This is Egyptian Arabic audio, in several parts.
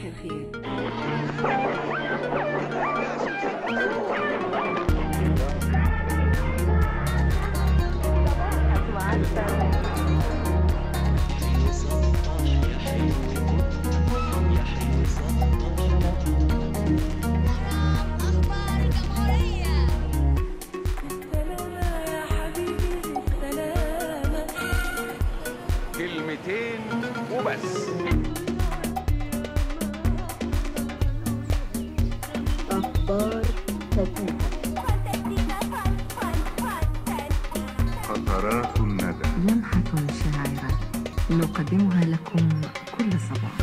الخير أخبار الجمهورية كلمتين وبس أخبار فتاة قطرات الندى لمحة شاعرة نقدمها لكم كل صباح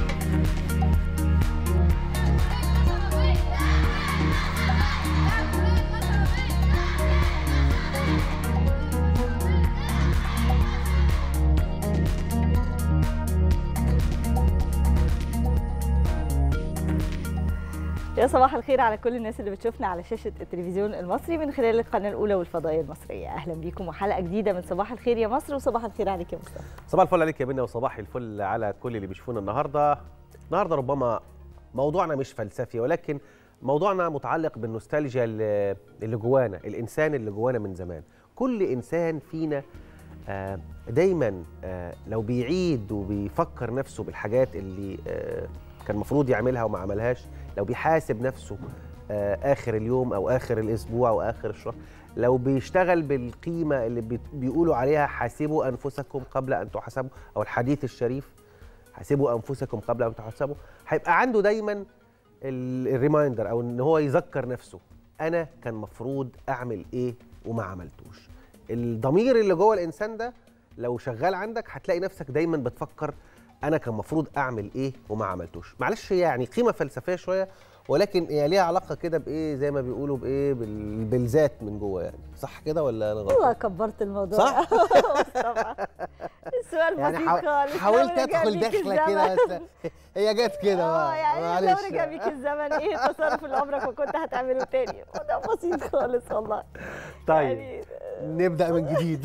يا صباح الخير على كل الناس اللي بتشوفنا على شاشة التلفزيون المصري من خلال القناة الأولى والفضائية المصرية أهلا بيكم وحلقة جديدة من صباح الخير يا مصر وصباح الخير عليك يا مصطفى صباح الفل عليك يا بنا وصباح الفل على كل اللي بيشوفونا النهارده النهارده ربما موضوعنا مش فلسفي ولكن موضوعنا متعلق بالنوستالجيا اللي اللي جوانا الانسان اللي جوانا من زمان كل انسان فينا آه، دايما آه، لو بيعيد وبيفكر نفسه بالحاجات اللي آه، كان المفروض يعملها وما عملهاش لو بيحاسب نفسه آه، اخر اليوم او اخر الاسبوع او اخر الشهر لو بيشتغل بالقيمه اللي بي- بيقولوا عليها حاسبوا انفسكم قبل ان تحاسبوا او الحديث الشريف حاسبوا انفسكم قبل ان تحاسبوا هيبقى عنده دايما ال- الريمايندر او ان هو يذكر نفسه انا كان مفروض اعمل ايه وما عملتوش الضمير اللي جوه الانسان ده لو شغال عندك هتلاقي نفسك دايما بتفكر انا كان مفروض اعمل ايه وما عملتوش معلش هي يعني قيمه فلسفيه شويه ولكن هي ليها علاقه كده بايه زي ما بيقولوا بايه بال- بالذات من جوه يعني صح كده ولا انا غلط والله كبرت الموضوع صح؟ مصطفى السؤال يعني بسيط حاو- خالص حاولت لو رجع ادخل بيك دخله كده الزمن- بس هي جت كده اه بقى يعني معلش لو رجع بيك الزمن ايه التصرف اللي عمرك ما كنت هتعمله تاني وده بسيط خالص والله طيب يعني نبدا من جديد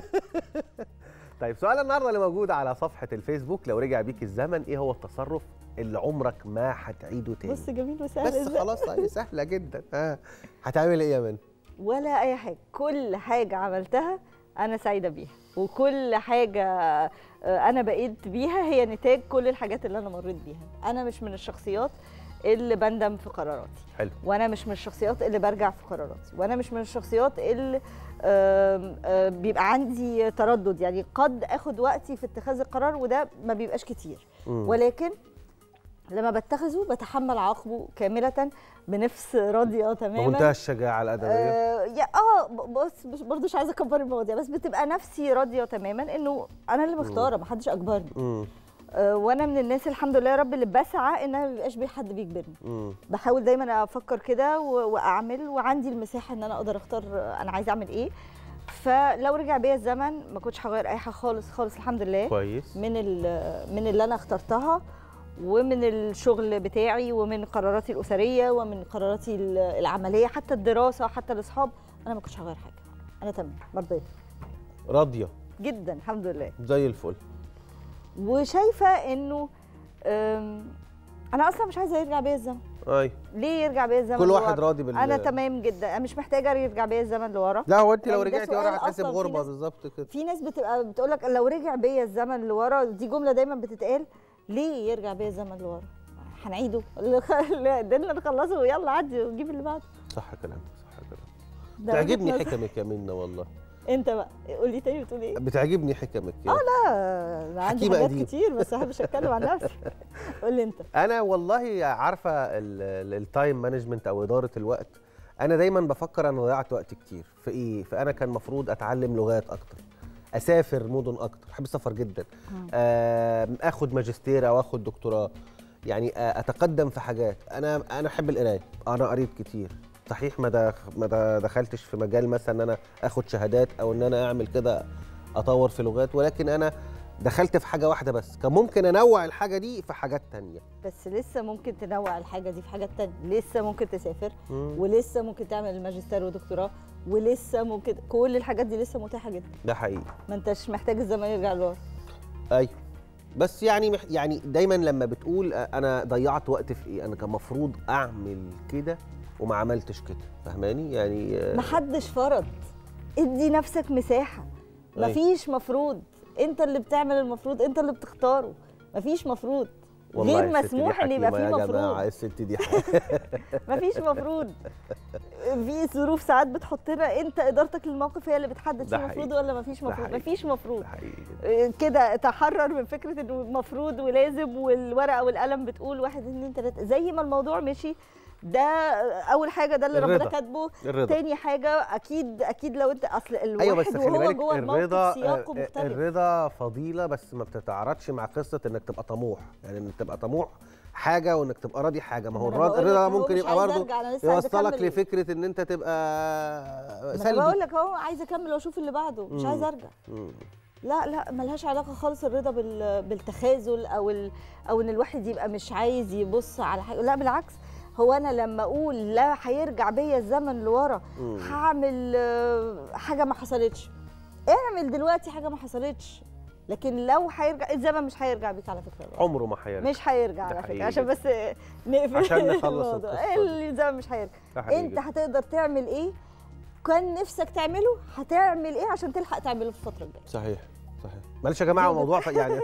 طيب سؤال النهارده اللي موجود على صفحه الفيسبوك لو رجع بيك الزمن ايه هو التصرف اللي عمرك ما هتعيده تاني بص جميل وسهل بس ازاي خلاص هي سهله جدا ها هتعمل ايه يا من ولا اي حاجه كل حاجه عملتها انا سعيده بيها وكل حاجه آه، انا بقيت بيها هي نتاج كل الحاجات اللي انا مريت بيها انا مش من الشخصيات اللي بندم في قراراتي حلو وانا مش من الشخصيات اللي برجع في قراراتي وانا مش من الشخصيات اللي آم، آم، بيبقى عندي تردد يعني قد اخد وقتي في اتخاذ القرار وده ما بيبقاش كتير مم. ولكن لما بتخذه بتحمل عواقبه كامله بنفس راضيه تماما بمنتهى الشجاعه الادبيه آه يا اه ب- بص مش برضه مش عايزه اكبر المواضيع بس بتبقى نفسي راضيه تماما انه انا اللي مختاره ما حدش اجبرني مم. آه وانا من الناس الحمد لله يا رب اللي بسعى ان انا ما بيبقاش بي حد بيجبرني مم. بحاول دايما افكر كده و- واعمل وعندي المساحه ان انا اقدر اختار انا عايزه اعمل ايه فلو رجع بيا الزمن ما كنتش هغير اي حاجه خالص خالص الحمد لله كويس من ال- من اللي انا اخترتها ومن الشغل بتاعي ومن قراراتي الاسريه ومن قراراتي ال- العمليه حتى الدراسه حتى الاصحاب انا ما كنتش هغير حاجه انا تمام مرضيه راضيه جدا الحمد لله زي الفل وشايفه انه أم، انا اصلا مش عايزه يرجع بيا الزمن اي ليه يرجع بيا الزمن كل واحد لورا؟ راضي بال انا تمام جدا انا مش محتاجه يرجع بيا الزمن لورا لا هو انت لو يعني ده رجعتي سؤال ورا هتحسب أصلاً في غربه ناس- بالظبط كده في ناس بتبقى بتقول لك لو رجع بيا الزمن لورا دي جمله دايما بتتقال ليه يرجع بيا الزمن لورا هنعيده اللي خ- اللي- ده اللي نخلصه ويلا عدي ونجيب اللي بعده صح كلامك صح كلامك ده تعجبني وجهة نظر. حكمك يا منى والله انت بقى قول لي تاني بتقول ايه بتعجبني حكمك يعني. لا انا عندي حكيمة حاجات قديم. كتير بس ما بحبش اتكلم عن نفسي قول لي انت انا والله عارفه التايم مانجمنت او اداره الوقت انا دايما بفكر انا ضيعت وقت كتير في ايه فانا كان المفروض اتعلم لغات اكتر اسافر مدن اكتر بحب السفر جدا آم، اخد ماجستير او اخد دكتوراه يعني آه، اتقدم في حاجات انا انا احب القرايه انا قريت كتير صحيح ما دخ- ما د- دخلتش في مجال مثلا ان انا اخد شهادات او ان انا اعمل كده اطور في لغات ولكن انا دخلت في حاجه واحده بس كان ممكن انوع الحاجه دي في حاجات تانية بس لسه ممكن تنوع الحاجه دي في حاجات تانية لسه ممكن تسافر مم. ولسه ممكن تعمل الماجستير ودكتوراه ولسه ممكن كل الحاجات دي لسه متاحه جدا ده حقيقي ما انتش محتاج الزمن يرجع لورا ايوه بس يعني مح- يعني دايما لما بتقول آه، انا ضيعت وقت في ايه انا كان المفروض اعمل كده وما عملتش كده فاهماني يعني آه، محدش فرض ادي نفسك مساحه أيوة. مفيش مفروض انت اللي بتعمل المفروض انت اللي بتختاره مفيش مفروض والله غير الست دي مسموح ان يبقى حكيمة فيه يا جماعه مفروض الست دي حكيمة. مفيش مفروض في ظروف ساعات بتحطنا انت ادارتك للموقف هي اللي بتحدد ده فيه مفروض حقيقي. ولا مفيش ده مفروض حقيقي. مفيش مفروض ده حقيقي كده تحرر من فكره انه مفروض ولازم والورقه والقلم بتقول واحد اتنين تلاته زي ما الموضوع مشي ده اول حاجه ده اللي ربنا الرضا. كاتبه الرضا تاني حاجه اكيد اكيد لو انت اصل الواحد ايوه بس خلي وهو بالك جوه الموقف الرضا سياقه آه، مختلف الرضا فضيله بس ما بتتعارضش مع قصه انك تبقى طموح يعني انك تبقى طموح حاجه وانك تبقى راضي حاجه ما هو أنا الرضا بقول لك الرضا هو ممكن مش يبقى عايز برضه أرجع، أنا لسه عايزة يوصلك أكمل. لفكره ان انت تبقى ما انا سلبي بقول لك اهو عايزه اكمل واشوف اللي بعده مش مم. عايزه ارجع مم. لا لا ملهاش علاقه خالص الرضا بال- بالتخاذل او ال... او ان الواحد يبقى مش عايز يبص على حاجه لا بالعكس هو انا لما اقول لا هيرجع بيا الزمن لورا مم. هعمل آه، حاجه ما حصلتش اعمل دلوقتي حاجه ما حصلتش لكن لو هيرجع الزمن مش هيرجع بيك على فكره لورا. عمره ما هيرجع مش هيرجع ده على حقيقي فكره عشان جداً. بس نقفل عشان نخلص الموضوع. القصة دي. الزمن مش هيرجع ده حقيقي انت جداً. هتقدر تعمل ايه كان نفسك تعمله هتعمل ايه عشان تلحق تعمله في الفتره الجايه صحيح صحيح معلش يا جماعه موضوع ف- يعني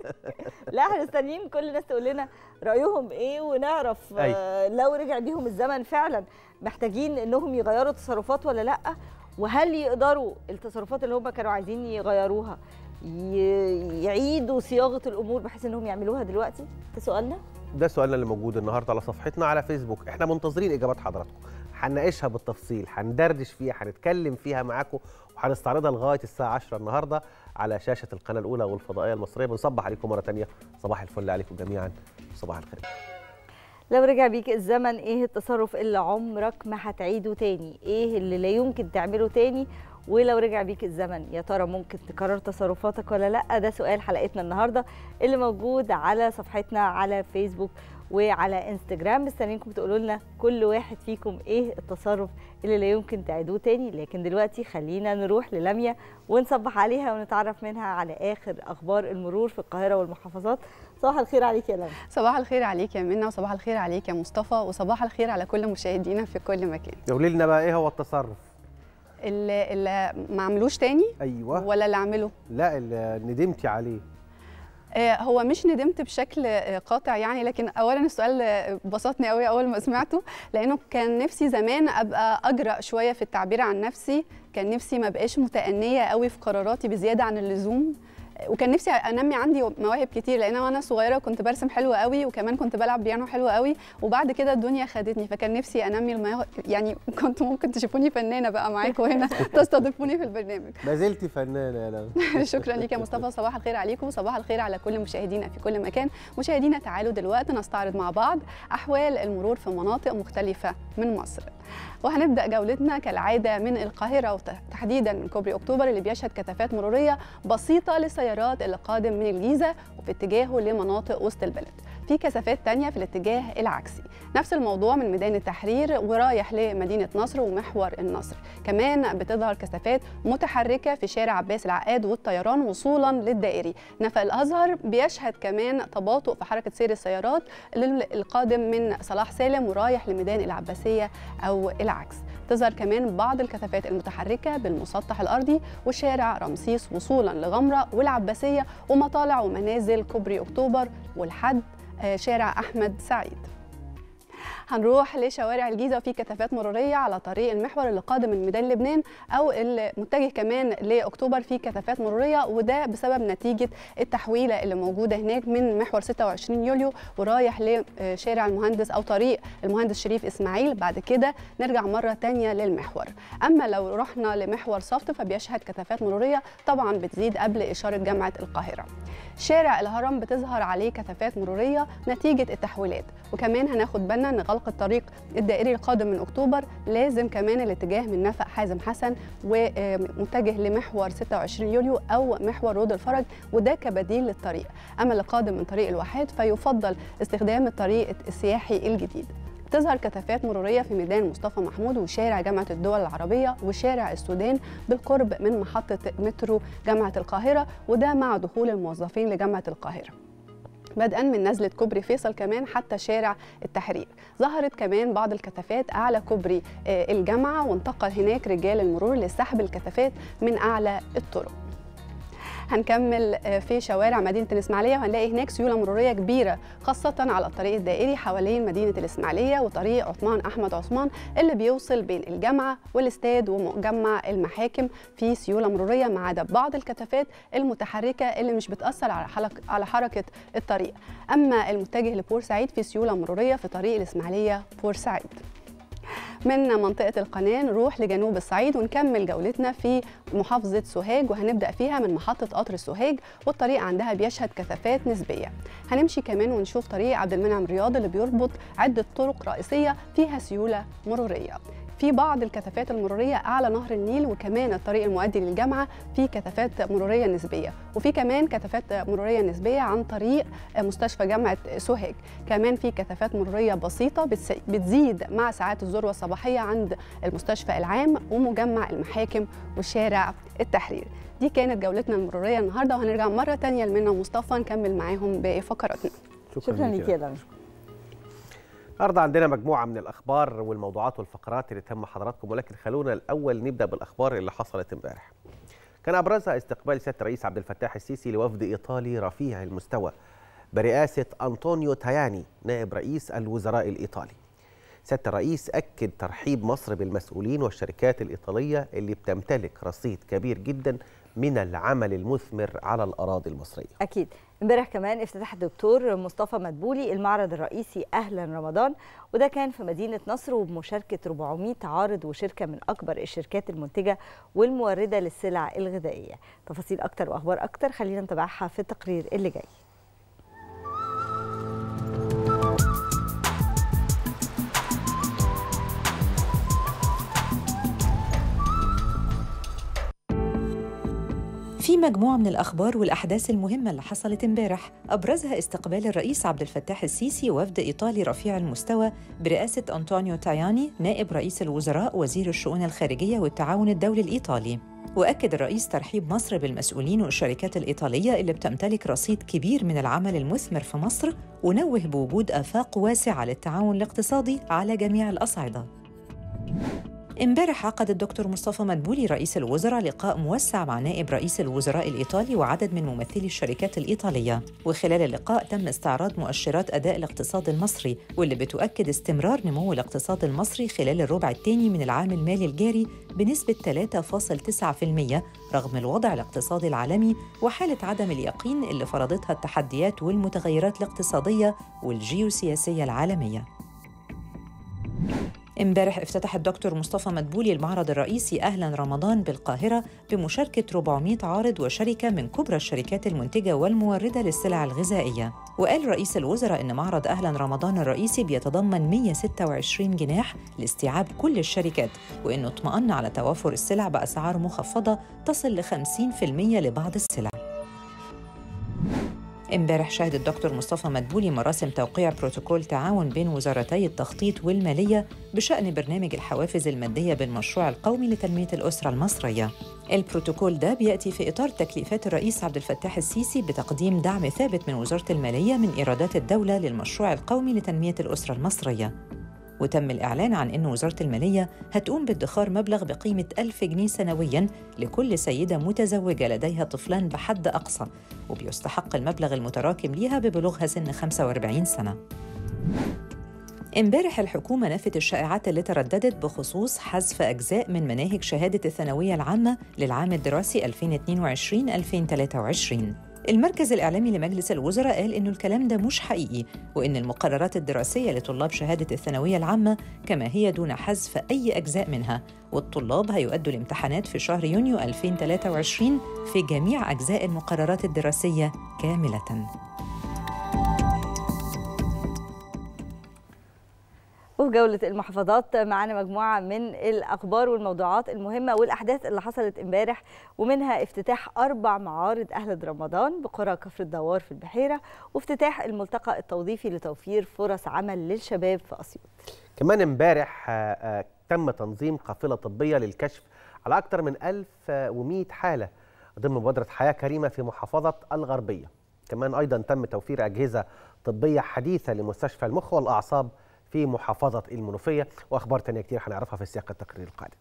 لا احنا مستنيين كل الناس تقول لنا رايهم ايه ونعرف آه لو رجع بيهم الزمن فعلا محتاجين انهم يغيروا تصرفات ولا لا وهل يقدروا التصرفات اللي هم كانوا عايزين يغيروها ي- يعيدوا صياغه الامور بحيث انهم يعملوها دلوقتي ده سؤالنا ده سؤالنا اللي موجود النهارده على صفحتنا على فيسبوك احنا منتظرين اجابات حضراتكم هنناقشها بالتفصيل هندردش فيها هنتكلم فيها معاكم وهنستعرضها لغايه الساعه 10 النهارده على شاشه القناه الاولى والفضائيه المصريه بنصبح عليكم مره تانية صباح الفل عليكم جميعا صباح الخير لو رجع بيك الزمن ايه التصرف اللي عمرك ما هتعيده تاني ايه اللي لا يمكن تعمله تاني ولو رجع بيك الزمن يا ترى ممكن تكرر تصرفاتك ولا لا ده سؤال حلقتنا النهارده اللي موجود على صفحتنا على فيسبوك وعلى انستجرام مستنيينكم تقولوا لنا كل واحد فيكم ايه التصرف اللي لا يمكن تعيدوه تاني لكن دلوقتي خلينا نروح للميا ونصبح عليها ونتعرف منها على اخر اخبار المرور في القاهره والمحافظات صباح الخير عليك يا لميا صباح الخير عليك يا منى وصباح الخير عليك يا مصطفى وصباح الخير على كل مشاهدينا في كل مكان قولي لنا بقى ايه هو التصرف اللي, اللي ما عملوش تاني ايوه ولا اللي عمله لا اللي ندمتي عليه آه، هو مش ندمت بشكل آه، قاطع يعني لكن اولا السؤال آه، بسطني قوي اول ما سمعته لانه كان نفسي زمان ابقى اجرأ شويه في التعبير عن نفسي كان نفسي ما بقاش متأنية قوي في قراراتي بزياده عن اللزوم آه، وكان نفسي انمي عندي مواهب كتير لان أنا وانا صغيره كنت برسم حلو قوي وكمان كنت بلعب بيانو حلو قوي وبعد كده الدنيا خدتني فكان نفسي انمي المواهب يعني كنت ممكن تشوفوني فنانه بقى معاكم هنا تستضيفوني في البرنامج ما زلتي فنانه يا لمى شكرا ليك يا مصطفى صباح الخير عليكم وصباح الخير على كل مشاهدينا في كل مكان مشاهدينا تعالوا دلوقتي نستعرض مع بعض احوال المرور في مناطق مختلفه من مصر وهنبدا جولتنا كالعاده من القاهره وتحديدا من كوبري اكتوبر اللي بيشهد كثافات مروريه بسيطه للسيارات اللي قادم من الجيزه وفي اتجاهه لمناطق وسط البلد في كثافات تانية في الاتجاه العكسي نفس الموضوع من ميدان التحرير ورايح لمدينة نصر ومحور النصر كمان بتظهر كثافات متحركة في شارع عباس العقاد والطيران وصولا للدائري نفق الأزهر بيشهد كمان تباطؤ في حركة سير السيارات لل- القادم من صلاح سالم ورايح لميدان العباسية أو العكس تظهر كمان بعض الكثافات المتحركة بالمسطح الأرضي وشارع رمسيس وصولا لغمرة والعباسية ومطالع ومنازل كوبري أكتوبر والحد آه، شارع أحمد سعيد هنروح لشوارع الجيزه وفي كثافات مروريه على طريق المحور اللي قادم من ميدان لبنان او المتجه كمان لاكتوبر في كثافات مروريه وده بسبب نتيجه التحويله اللي موجوده هناك من محور 26 يوليو ورايح لشارع المهندس او طريق المهندس شريف اسماعيل بعد كده نرجع مره تانية للمحور اما لو رحنا لمحور صفت فبيشهد كثافات مروريه طبعا بتزيد قبل اشاره جامعه القاهره شارع الهرم بتظهر عليه كثافات مروريه نتيجه التحويلات وكمان هناخد بالنا ان غلق الطريق الدائري القادم من اكتوبر لازم كمان الاتجاه من نفق حازم حسن ومتجه لمحور 26 يوليو او محور رود الفرج وده كبديل للطريق اما اللي قادم من طريق الواحات فيفضل استخدام الطريق السياحي الجديد تظهر كثافات مرورية في ميدان مصطفى محمود وشارع جامعة الدول العربية وشارع السودان بالقرب من محطة مترو جامعة القاهرة وده مع دخول الموظفين لجامعة القاهرة بدءا من نزله كوبري فيصل كمان حتى شارع التحرير ظهرت كمان بعض الكثافات اعلى كوبري آه، الجامعه وانتقل هناك رجال المرور لسحب الكثافات من اعلى الطرق هنكمل آه، في شوارع مدينه الاسماعيليه وهنلاقي هناك سيوله مروريه كبيره خاصه على الطريق الدائري حوالين مدينه الاسماعيليه وطريق عثمان احمد عثمان اللي بيوصل بين الجامعه والاستاد ومجمع المحاكم في سيوله مروريه ما عدا بعض الكثافات المتحركه اللي مش بتاثر على حلق على حركه الطريق اما المتجه لبورسعيد في سيوله مروريه في طريق الاسماعيليه بورسعيد من منطقة القناة نروح لجنوب الصعيد ونكمل جولتنا في محافظة سوهاج وهنبدأ فيها من محطة قطر سوهاج والطريق عندها بيشهد كثافات نسبية هنمشي كمان ونشوف طريق عبد المنعم رياض اللي بيربط عدة طرق رئيسية فيها سيولة مرورية في بعض الكثافات المرورية أعلى نهر النيل وكمان الطريق المؤدي للجامعة في كثافات مرورية نسبية وفي كمان كثافات مرورية نسبية عن طريق مستشفى جامعة سوهاج كمان في كثافات مرورية بسيطة بتس- بتزيد مع ساعات الذروة الصباحية عند المستشفى العام ومجمع المحاكم وشارع التحرير دي كانت جولتنا المرورية النهاردة وهنرجع مرة تانية لمنى ومصطفى نكمل معاهم باقي فقراتنا شكرا ليك يا لمى النهارده عندنا مجموعه من الاخبار والموضوعات والفقرات اللي تهم حضراتكم ولكن خلونا الاول نبدا بالاخبار اللي حصلت امبارح. كان ابرزها استقبال سياده الرئيس عبد الفتاح السيسي لوفد ايطالي رفيع المستوى برئاسه انطونيو تاياني نائب رئيس الوزراء الايطالي. سياده الرئيس اكد ترحيب مصر بالمسؤولين والشركات الايطاليه اللي بتمتلك رصيد كبير جدا من العمل المثمر على الاراضي المصريه. اكيد امبارح كمان افتتح الدكتور مصطفى مدبولي المعرض الرئيسي اهلا رمضان وده كان في مدينه نصر وبمشاركه 400 عارض وشركه من اكبر الشركات المنتجه والمورده للسلع الغذائيه تفاصيل اكتر واخبار اكتر خلينا نتابعها في التقرير اللي جاي في مجموعة من الأخبار والأحداث المهمة اللي حصلت امبارح أبرزها استقبال الرئيس عبد الفتاح السيسي وفد إيطالي رفيع المستوى برئاسة أنطونيو تاياني نائب رئيس الوزراء وزير الشؤون الخارجية والتعاون الدولي الإيطالي وأكد الرئيس ترحيب مصر بالمسؤولين والشركات الإيطالية اللي بتمتلك رصيد كبير من العمل المثمر في مصر ونوه بوجود آفاق واسعة للتعاون الاقتصادي على جميع الأصعدة امبارح عقد الدكتور مصطفى مدبولي رئيس الوزراء لقاء موسع مع نائب رئيس الوزراء الإيطالي وعدد من ممثلي الشركات الإيطالية وخلال اللقاء تم استعراض مؤشرات أداء الاقتصاد المصري واللي بتؤكد استمرار نمو الاقتصاد المصري خلال الربع الثاني من العام المالي الجاري بنسبة 3.9% رغم الوضع الاقتصادي العالمي وحالة عدم اليقين اللي فرضتها التحديات والمتغيرات الاقتصادية والجيوسياسية العالمية امبارح افتتح الدكتور مصطفى مدبولي المعرض الرئيسي أهلا رمضان بالقاهرة بمشاركة 400 عارض وشركة من كبرى الشركات المنتجة والموردة للسلع الغذائية وقال رئيس الوزراء إن معرض أهلا رمضان الرئيسي بيتضمن 126 جناح لاستيعاب كل الشركات وإنه اطمأن على توافر السلع بأسعار مخفضة تصل ل 50% لبعض السلع امبارح شهد الدكتور مصطفى مدبولي مراسم توقيع بروتوكول تعاون بين وزارتي التخطيط والمالية بشأن برنامج الحوافز المادية بالمشروع القومي لتنمية الأسرة المصرية. البروتوكول ده بيأتي في إطار تكليفات الرئيس عبد الفتاح السيسي بتقديم دعم ثابت من وزارة المالية من إيرادات الدولة للمشروع القومي لتنمية الأسرة المصرية. وتم الإعلان عن أن وزارة المالية هتقوم بادخار مبلغ بقيمة ألف جنيه سنوياً لكل سيدة متزوجة لديها طفلان بحد أقصى وبيستحق المبلغ المتراكم ليها ببلوغها سن 45 سنة امبارح الحكومة نفت الشائعات اللي ترددت بخصوص حذف أجزاء من مناهج شهادة الثانوية العامة للعام الدراسي 2022-2023 المركز الإعلامي لمجلس الوزراء قال إنه الكلام ده مش حقيقي وإن المقررات الدراسية لطلاب شهادة الثانوية العامة كما هي دون حذف أي أجزاء منها والطلاب هيؤدوا الامتحانات في شهر يونيو 2023 في جميع أجزاء المقررات الدراسية كاملةً وفي جولة المحافظات معانا مجموعة من الأخبار والموضوعات المهمة والأحداث اللي حصلت امبارح ومنها افتتاح أربع معارض أهل رمضان بقرى كفر الدوار في البحيرة وافتتاح الملتقى التوظيفي لتوفير فرص عمل للشباب في أسيوط كمان امبارح آه، آه، تم تنظيم قافلة طبية للكشف على أكثر من 1100 حالة ضمن مبادرة حياة كريمة في محافظة الغربية كمان أيضا تم توفير أجهزة طبية حديثة لمستشفى المخ والأعصاب في محافظة المنوفية وأخبار تانية كتير هنعرفها في سياق التقرير القادم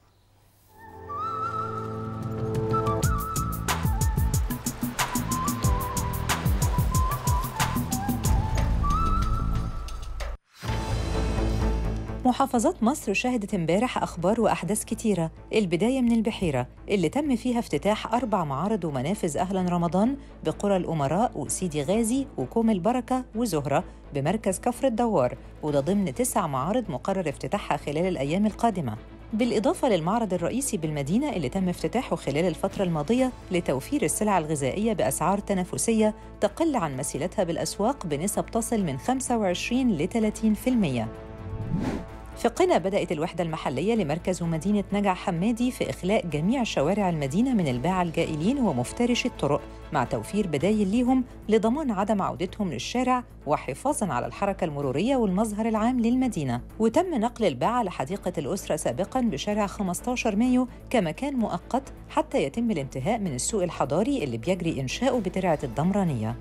محافظات مصر شهدت امبارح أخبار وأحداث كتيرة البداية من البحيرة اللي تم فيها افتتاح أربع معارض ومنافذ أهلا رمضان بقرى الأمراء وسيدي غازي وكوم البركة وزهرة بمركز كفر الدوار وده ضمن تسع معارض مقرر افتتاحها خلال الأيام القادمة بالإضافة للمعرض الرئيسي بالمدينة اللي تم افتتاحه خلال الفترة الماضية لتوفير السلع الغذائية بأسعار تنافسية تقل عن مثيلتها بالأسواق بنسب تصل من 25 ل 30%. في قنا بدأت الوحدة المحلية لمركز ومدينة نجع حمادي في إخلاء جميع شوارع المدينة من الباعة الجائلين ومفترش الطرق مع توفير بدايل ليهم لضمان عدم عودتهم للشارع وحفاظاً على الحركة المرورية والمظهر العام للمدينة وتم نقل الباعة لحديقة الأسرة سابقاً بشارع 15 مايو كمكان مؤقت حتى يتم الانتهاء من السوق الحضاري اللي بيجري إنشاؤه بترعة الدمرانية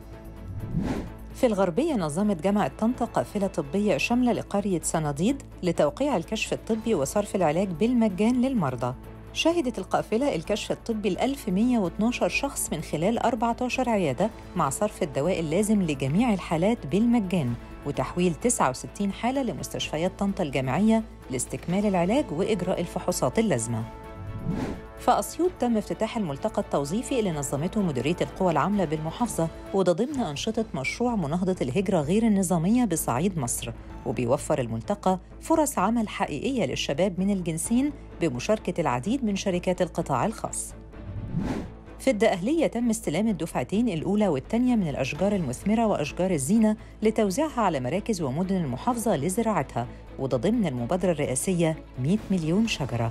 في الغربية نظمت جامعة طنطا قافلة طبية شاملة لقرية صناديد لتوقيع الكشف الطبي وصرف العلاج بالمجان للمرضى. شهدت القافلة الكشف الطبي ل 1112 شخص من خلال 14 عيادة مع صرف الدواء اللازم لجميع الحالات بالمجان وتحويل 69 حالة لمستشفيات طنطا الجامعية لاستكمال العلاج وإجراء الفحوصات اللازمة. في أسيوط تم افتتاح الملتقى التوظيفي اللي نظمته مديرية القوى العاملة بالمحافظة وده ضمن أنشطة مشروع مناهضة الهجرة غير النظامية بصعيد مصر وبيوفر الملتقى فرص عمل حقيقية للشباب من الجنسين بمشاركة العديد من شركات القطاع الخاص في الدقهلية تم استلام الدفعتين الأولى والثانية من الأشجار المثمرة وأشجار الزينة لتوزيعها على مراكز ومدن المحافظة لزراعتها وده ضمن المبادرة الرئاسية 100 مليون شجرة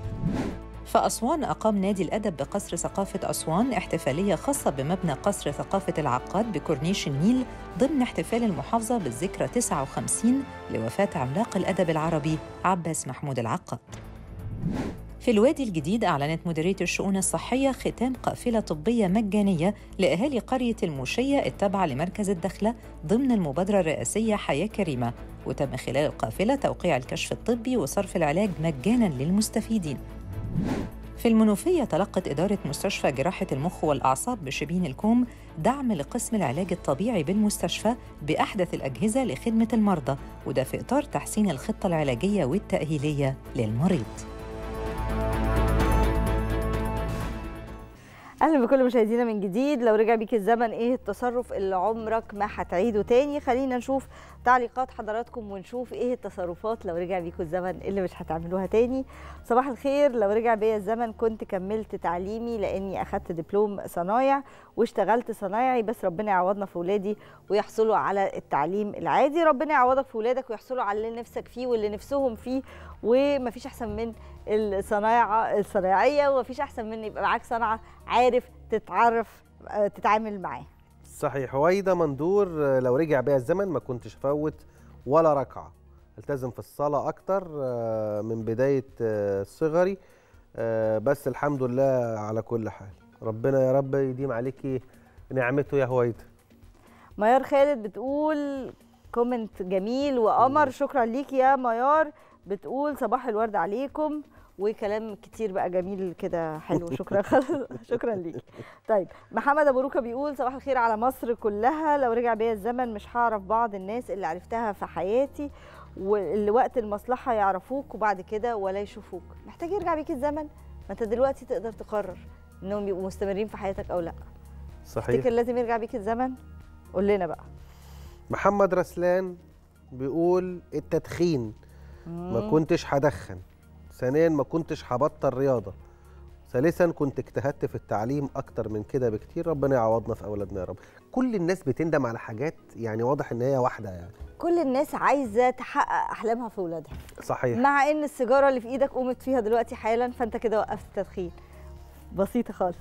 في أسوان أقام نادي الأدب بقصر ثقافة أسوان احتفالية خاصة بمبنى قصر ثقافة العقاد بكورنيش النيل ضمن احتفال المحافظة بالذكرى 59 لوفاة عملاق الأدب العربي عباس محمود العقاد. في الوادي الجديد أعلنت مديرية الشؤون الصحية ختام قافلة طبية مجانية لأهالي قرية الموشية التابعة لمركز الدخلة ضمن المبادرة الرئاسية حياة كريمة وتم خلال القافلة توقيع الكشف الطبي وصرف العلاج مجانا للمستفيدين في المنوفية تلقت إدارة مستشفى جراحة المخ والأعصاب بشبين الكوم دعم لقسم العلاج الطبيعي بالمستشفى بأحدث الأجهزة لخدمة المرضى وده في إطار تحسين الخطة العلاجية والتأهيلية للمريض اهلا بكل مشاهدينا من جديد لو رجع بيك الزمن ايه التصرف اللي عمرك ما هتعيده تاني خلينا نشوف تعليقات حضراتكم ونشوف ايه التصرفات لو رجع بيكم الزمن اللي مش هتعملوها تاني صباح الخير لو رجع بيا الزمن كنت كملت تعليمي لاني اخدت دبلوم صنايع واشتغلت صنايعي بس ربنا يعوضنا في ولادي ويحصلوا على التعليم العادي ربنا يعوضك في ولادك ويحصلوا على اللي نفسك فيه واللي نفسهم فيه ومفيش احسن من الصنايعه الصنايعيه ومفيش احسن من يبقى معاك صنعه عارف تتعرف آه، تتعامل معاه صحيح هويدا مندور آه، لو رجع بيا الزمن ما كنتش افوت ولا ركعه التزم في الصلاه اكتر آه، من بدايه آه، صغري آه، بس الحمد لله على كل حال ربنا يا رب يديم عليكي نعمته يا هويدا ميار خالد بتقول كومنت جميل وقمر شكرا ليك يا ميار بتقول صباح الورد عليكم وكلام كتير بقى جميل كده حلو شكرا شكرا ليك طيب محمد ابو روكا بيقول صباح الخير على مصر كلها لو رجع بيا الزمن مش هعرف بعض الناس اللي عرفتها في حياتي واللي وقت المصلحه يعرفوك وبعد كده ولا يشوفوك محتاج يرجع بيك الزمن ما انت دلوقتي تقدر تقرر انهم يبقوا مستمرين في حياتك او لا صحيح تفتكر لازم يرجع بيك الزمن قول لنا بقى محمد رسلان بيقول التدخين ما كنتش هدخن ثانيا ما كنتش هبطل رياضه ثالثا كنت اجتهدت في التعليم اكتر من كده بكتير ربنا يعوضنا في اولادنا يا رب كل الناس بتندم على حاجات يعني واضح ان هي واحده يعني كل الناس عايزه تحقق احلامها في ولادها صحيح مع ان السيجاره اللي في ايدك قمت فيها دلوقتي حالا فانت كده وقفت التدخين بسيطه خالص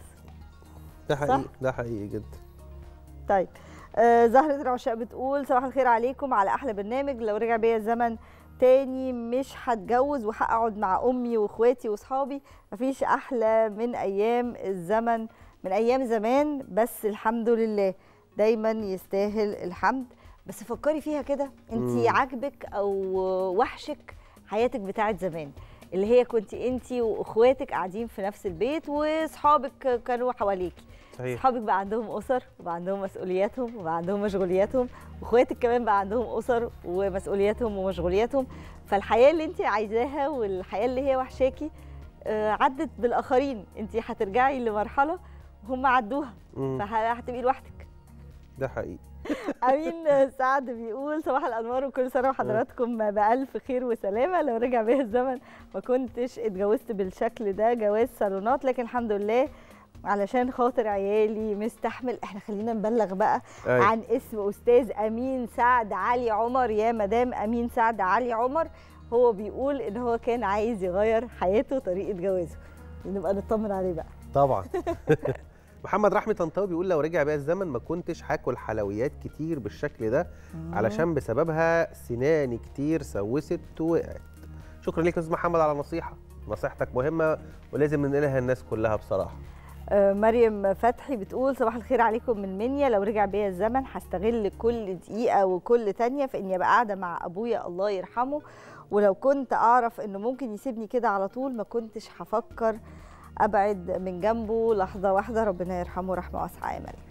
ده حقيقي ده حقيقي جدا طيب آه زهرة العشاق بتقول صباح الخير عليكم على احلى برنامج لو رجع بيا الزمن تاني مش هتجوز وهقعد مع امي واخواتي واصحابي مفيش احلى من ايام الزمن من ايام زمان بس الحمد لله دايما يستاهل الحمد بس فكري فيها كده انت مم. عاجبك او وحشك حياتك بتاعت زمان اللي هي كنت انت واخواتك قاعدين في نفس البيت واصحابك كانوا حواليكي صحيح اصحابك بقى عندهم اسر وبقى عندهم مسؤولياتهم وبقى عندهم مشغولياتهم واخواتك كمان بقى عندهم اسر ومسؤولياتهم ومشغولياتهم فالحياه اللي انت عايزاها والحياه اللي هي وحشاكي آه، عدت بالاخرين انت هترجعي لمرحله هم عدوها مم. فهتبقي لوحدك ده حقيقي امين سعد بيقول صباح الانوار وكل سنه وحضراتكم بالف خير وسلامه لو رجع بيا الزمن ما كنتش اتجوزت بالشكل ده جواز صالونات لكن الحمد لله علشان خاطر عيالي مستحمل احنا خلينا نبلغ بقى أيوة. عن اسم استاذ امين سعد علي عمر يا مدام امين سعد علي عمر هو بيقول ان هو كان عايز يغير حياته وطريقه جوازه نبقى نطمن عليه بقى طبعا محمد رحمي طنطاوي بيقول لو رجع بيا الزمن ما كنتش هاكل حلويات كتير بالشكل ده علشان بسببها سناني كتير سوست ووقعت شكرا ليك يا استاذ محمد على النصيحه نصيحتك مهمه ولازم ننقلها الناس كلها بصراحه آه، مريم فتحي بتقول صباح الخير عليكم من منيا لو رجع بيا الزمن هستغل كل دقيقة وكل تانية في إني أبقى قاعدة مع أبويا الله يرحمه ولو كنت أعرف إنه ممكن يسيبني كده على طول ما كنتش هفكر أبعد من جنبه لحظة واحدة ربنا يرحمه رحمة واسعة يا مريم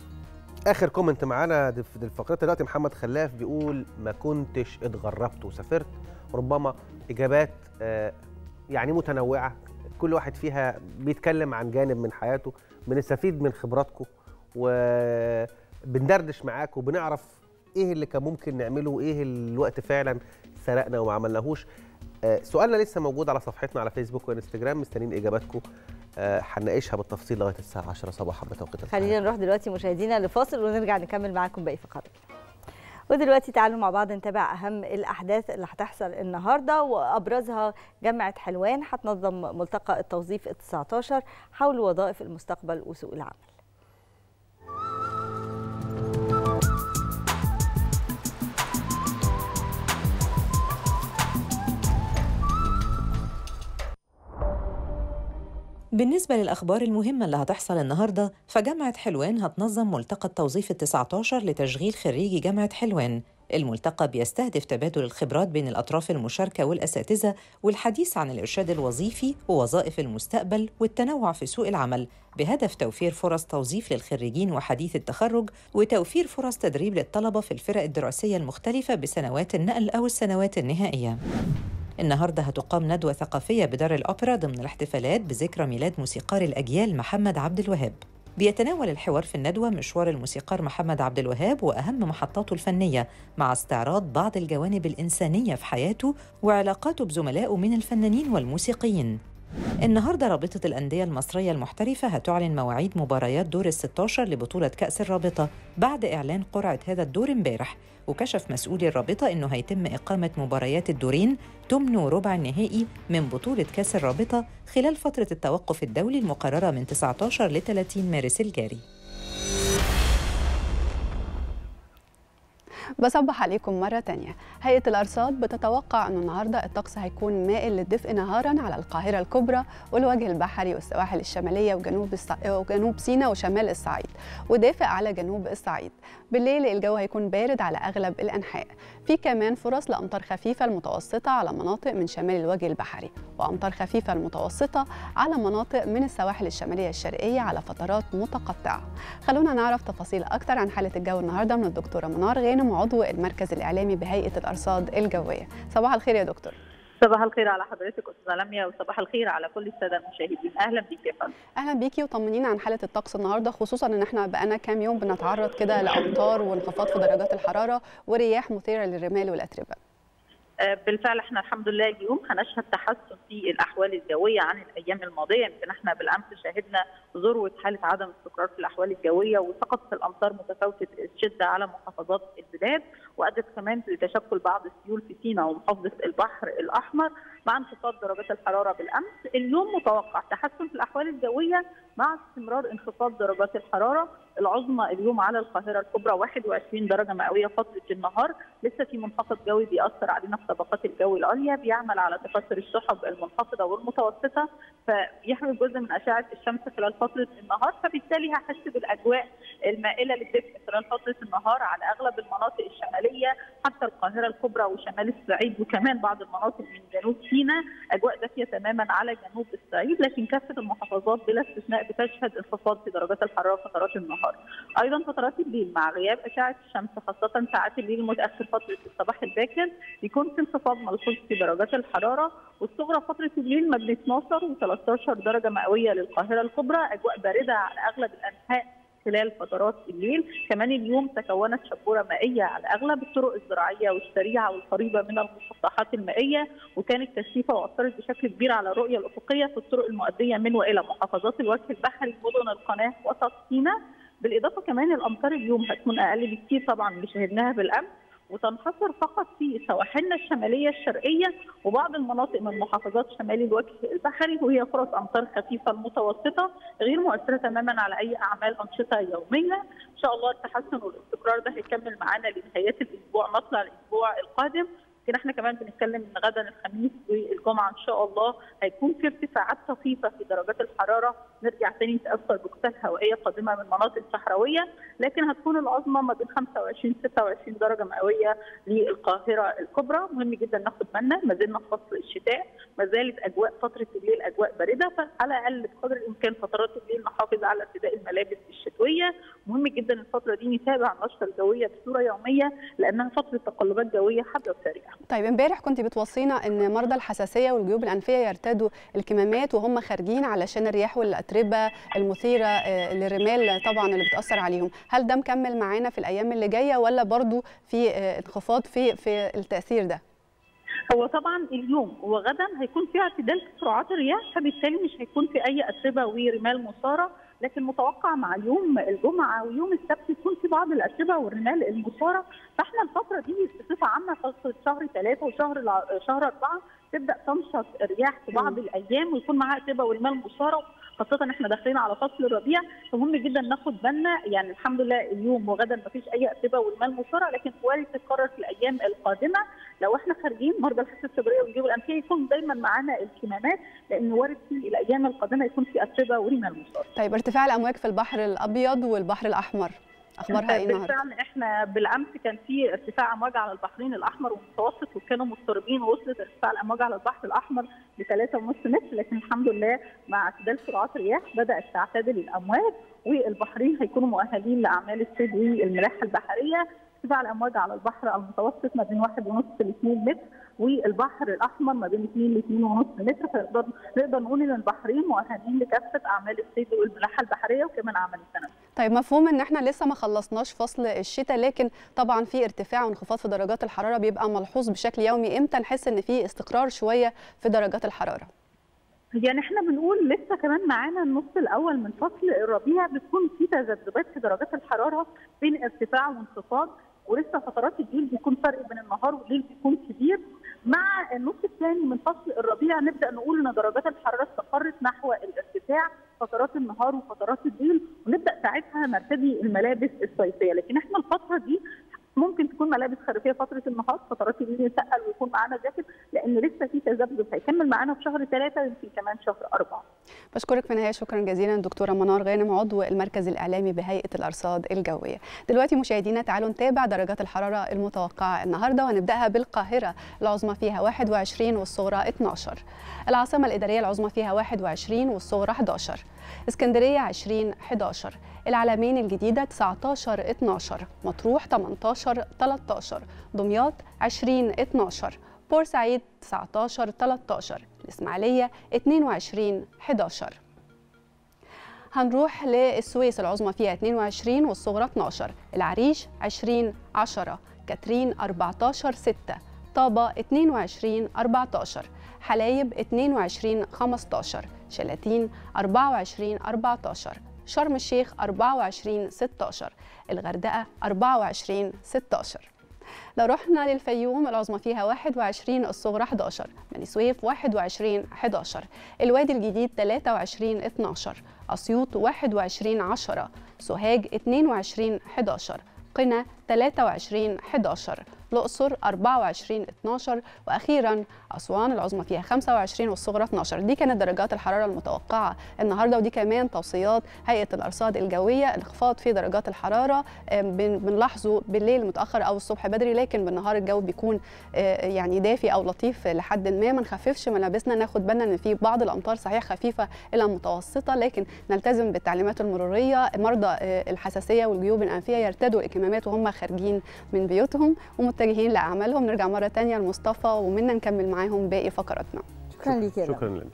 اخر كومنت معانا دي في الفقرات دلوقتي محمد خلاف بيقول ما كنتش اتغربت وسافرت ربما اجابات آه، يعني متنوعه كل واحد فيها بيتكلم عن جانب من حياته بنستفيد من خبراتكم وبندردش معاكم وبنعرف ايه اللي كان ممكن نعمله وايه الوقت فعلا سرقنا وما عملناهوش آه، سؤالنا لسه موجود على صفحتنا على فيسبوك وانستجرام مستنيين اجاباتكم آه، هنناقشها بالتفصيل لغايه الساعه 10 صباحا بتوقيت القاهرة. خلينا نروح دلوقتي مشاهدينا لفاصل ونرجع نكمل معاكم باقي فقراتنا ودلوقتي تعالوا مع بعض نتابع اهم الاحداث اللي هتحصل النهارده وابرزها جامعه حلوان هتنظم ملتقى التوظيف ال 19 حول وظائف المستقبل وسوق العمل بالنسبة للأخبار المهمة اللي هتحصل النهاردة فجامعة حلوان هتنظم ملتقى التوظيف التسعة عشر لتشغيل خريجي جامعة حلوان الملتقى بيستهدف تبادل الخبرات بين الأطراف المشاركة والأساتذة والحديث عن الإرشاد الوظيفي ووظائف المستقبل والتنوع في سوق العمل بهدف توفير فرص توظيف للخريجين وحديث التخرج وتوفير فرص تدريب للطلبة في الفرق الدراسية المختلفة بسنوات النقل أو السنوات النهائية النهارده هتقام ندوة ثقافية بدار الأوبرا ضمن الاحتفالات بذكرى ميلاد موسيقار الأجيال محمد عبد الوهاب. بيتناول الحوار في الندوة مشوار الموسيقار محمد عبد الوهاب وأهم محطاته الفنية مع استعراض بعض الجوانب الإنسانية في حياته وعلاقاته بزملائه من الفنانين والموسيقيين. النهارده رابطة الأندية المصرية المحترفة هتعلن مواعيد مباريات دور ال 16 لبطولة كأس الرابطة بعد إعلان قرعة هذا الدور امبارح وكشف مسؤولي الرابطة إنه هيتم إقامة مباريات الدورين ثمن وربع النهائي من بطولة كأس الرابطة خلال فترة التوقف الدولي المقررة من 19 ل 30 مارس الجاري بصبح عليكم مرة تانية هيئة الأرصاد بتتوقع أنه النهاردة الطقس هيكون مائل للدفء نهارا على القاهرة الكبرى والوجه البحري والسواحل الشمالية وجنوب الص... وجنوب سيناء وشمال الصعيد ودافئ على جنوب الصعيد بالليل الجو هيكون بارد على أغلب الأنحاء في كمان فرص لأمطار خفيفة المتوسطة على مناطق من شمال الوجه البحري وأمطار خفيفة المتوسطة على مناطق من السواحل الشمالية الشرقية على فترات متقطعة خلونا نعرف تفاصيل أكتر عن حالة الجو النهاردة من الدكتورة منار غانم عضو المركز الإعلامي بهيئة الأرصاد الجوية صباح الخير يا دكتور صباح الخير على حضرتك استاذه لميا وصباح الخير على كل الساده المشاهدين اهلا بيك يا فندم اهلا بيكي وطمنينا عن حاله الطقس النهارده خصوصا ان احنا بقالنا كام يوم بنتعرض كده لامطار وانخفاض في درجات الحراره ورياح مثيره للرمال والاتربه آه، بالفعل احنا الحمد لله اليوم هنشهد تحسن في الاحوال الجويه عن الايام الماضيه يمكن احنا بالامس شهدنا ذروه حاله عدم استقرار في الاحوال الجويه وسقطت الامطار متفاوته الشده على محافظات البلاد وادت كمان لتشكل بعض السيول في سيناء ومحافظه البحر الاحمر مع انخفاض درجات الحراره بالامس اليوم متوقع تحسن في الاحوال الجويه مع استمرار انخفاض درجات الحراره العظمى اليوم على القاهره الكبرى 21 درجه مئويه فتره النهار لسه في منخفض جوي بيأثر علينا في طبقات الجو العليا بيعمل على تكاثر السحب المنخفضه والمتوسطه فيحمل جزء من اشعه الشمس خلال فتره النهار فبالتالي هحس بالاجواء المائله للدفء خلال فتره النهار على اغلب المناطق الشماليه حتى القاهره الكبرى وشمال الصعيد وكمان بعض المناطق من جنوب سيناء اجواء دافيه تماما على جنوب الصعيد لكن كافه المحافظات بلا استثناء بتشهد انخفاض في درجات الحراره فترات النهار ايضا فترات الليل مع غياب اشعه الشمس خاصه ساعات الليل المتاخر فتره الصباح الباكر بيكون في انخفاض ملحوظ في درجات الحراره والصغرى فتره الليل ما بين 12 و13 درجه مئويه للقاهره الكبرى اجواء بارده على اغلب الانحاء خلال فترات الليل كمان اليوم تكونت شبوره مائيه على اغلب الطرق الزراعيه والسريعه والقريبه من المسطحات المائيه وكانت كثيفه واثرت بشكل كبير على الرؤيه الافقيه في الطرق المؤديه من والى محافظات الوجه البحري مدن القناه وسط سيناء بالاضافه كمان الامطار اليوم هتكون اقل بكثير طبعا من اللي شهدناها بالامس وتنحصر فقط في سواحلنا الشماليه الشرقيه وبعض المناطق من محافظات شمال الوجه البحري وهي فرص امطار خفيفه المتوسطه غير مؤثره تماما على اي اعمال انشطه يوميه ان شاء الله التحسن والاستقرار ده هيكمل معانا لنهايات الاسبوع مطلع الاسبوع القادم يمكن احنا كمان بنتكلم ان غدا الخميس والجمعه ان شاء الله هيكون في ارتفاعات طفيفه في درجات الحراره نرجع تاني نتاثر بكتل هوائيه قادمه من مناطق صحراويه لكن هتكون العظمى ما بين 25 26 درجه مئويه للقاهره الكبرى مهم جدا ناخد بالنا ما زلنا في فصل الشتاء ما زالت اجواء فتره الليل اجواء بارده فعلى الاقل بقدر الامكان فترات الليل نحافظ على ارتداء الملابس الشتويه مهم جدا الفتره دي نتابع النشره الجويه بصوره يوميه لانها فتره تقلبات جويه حاده وسريعه طيب امبارح كنت بتوصينا ان مرضى الحساسيه والجيوب الانفيه يرتدوا الكمامات وهم خارجين علشان الرياح والاتربه المثيره آه، للرمال طبعا اللي بتاثر عليهم هل ده مكمل معانا في الايام اللي جايه ولا برضو في آه، انخفاض في في التاثير ده هو طبعا اليوم وغدا هيكون في اعتدال في سرعات الرياح فبالتالي مش هيكون في اي اتربه ورمال مثاره لكن متوقع مع يوم الجمعه ويوم السبت يكون في بعض الاتربه والرمال المثاره فاحنا الفتره دي بصفه عامه فتره شهر ثلاثه وشهر الع- شهر اربعه تبدا تنشط الرياح في بعض الايام ويكون معاها اتربه ورمال مثاره خاصة احنا داخلين على فصل الربيع فمهم جدا ناخد بالنا يعني الحمد لله اليوم وغدا مفيش اي اتربه ورمال مثاره لكن وارد تتكرر في الايام القادمه لو احنا خارجين مرضى الحساسيه الصدريه والجيوب الانفيه يكون دايما معانا الكمامات لان وارد في الايام القادمه يكون في اتربه ورمال مثاره. طيب ارتفاع الامواج في البحر الابيض والبحر الاحمر اخبارها ايه النهارده بالفعل احنا بالامس كان في ارتفاع امواج على البحرين الاحمر والمتوسط وكانوا مضطربين ووصلت ارتفاع الامواج على البحر الاحمر ل 3.5 متر لكن الحمد لله مع اعتدال سرعات الرياح بدات تعتدل الامواج والبحرين هيكونوا مؤهلين لاعمال الصيد والملاحه البحريه ارتفاع الامواج على البحر المتوسط ما بين 1.5 ل 2 متر والبحر الاحمر ما بين 2 ل 2.5 متر فنقدر نقدر نقول ان البحرين مؤهلين لكافه اعمال الصيد والملاحه البحريه وكمان اعمال التنفس. طيب مفهوم ان احنا لسه ما خلصناش فصل الشتاء لكن طبعا في ارتفاع وانخفاض في درجات الحراره بيبقى ملحوظ بشكل يومي امتى نحس ان في استقرار شويه في درجات الحراره يعني احنا بنقول لسه كمان معانا النص الاول من فصل الربيع بتكون في تذبذبات في درجات الحراره بين ارتفاع وانخفاض ولسه فترات الليل بيكون فرق بين النهار والليل بيكون كبير مع النص الثاني من فصل الربيع نبدا نقول ان درجات الحراره استقرت نحو الارتفاع فترات النهار وفترات الليل ونبدا ساعتها نرتدي الملابس الصيفيه لكن احنا الفتره دي ممكن تكون ملابس خريفيه فتره النهار فترات الليل يتقل ويكون معانا جاكيت لان لسه في تذبذب هيكمل معانا في شهر ثلاثه ويمكن كمان شهر اربعه. بشكرك في النهايه شكرا جزيلا دكتوره منار غانم عضو المركز الاعلامي بهيئه الارصاد الجويه. دلوقتي مشاهدينا تعالوا نتابع درجات الحراره المتوقعه النهارده وهنبداها بالقاهره العظمى فيها 21 والصغرى 12. العاصمه الاداريه العظمى فيها 21 والصغرى 11. اسكندريه 20 11. العلمين الجديده 19 12. مطروح 18 13. دمياط 20 12. بورسعيد 19 13 الإسماعيلية 22 11 هنروح للسويس العظمى فيها 22 والصغرى 12 العريش 20 10 كاترين 14 6 طابة 22 14 حلايب 22 15 شلاتين 24 14 شرم الشيخ 24 16 الغردقة 24 16 لو رحنا للفيوم العظمى فيها 21 الصغرى 11 بني سويف 21 11 الوادي الجديد 23 12 أسيوط 21 10 سوهاج 22 11 قنا 23 11 الأقصر 24 12 وأخيرا أسوان العظمى فيها 25 والصغرى 12 دي كانت درجات الحرارة المتوقعة النهاردة ودي كمان توصيات هيئة الأرصاد الجوية انخفاض في درجات الحرارة آم، بن- بنلاحظه بالليل متأخر أو الصبح بدري لكن بالنهار الجو بيكون آه، يعني دافي أو لطيف لحد ما ما نخففش ملابسنا ناخد بالنا إن في بعض الأمطار صحيح خفيفة إلى متوسطة لكن نلتزم بالتعليمات المرورية مرضى آه، الحساسية والجيوب الأنفية يرتدوا الكمامات وهم خارجين من بيوتهم ومتجهين لأعمالهم نرجع مرة تانية لمصطفى ومنا نكمل معاهم باقي فقراتنا شكرا ليك يا شكرا لك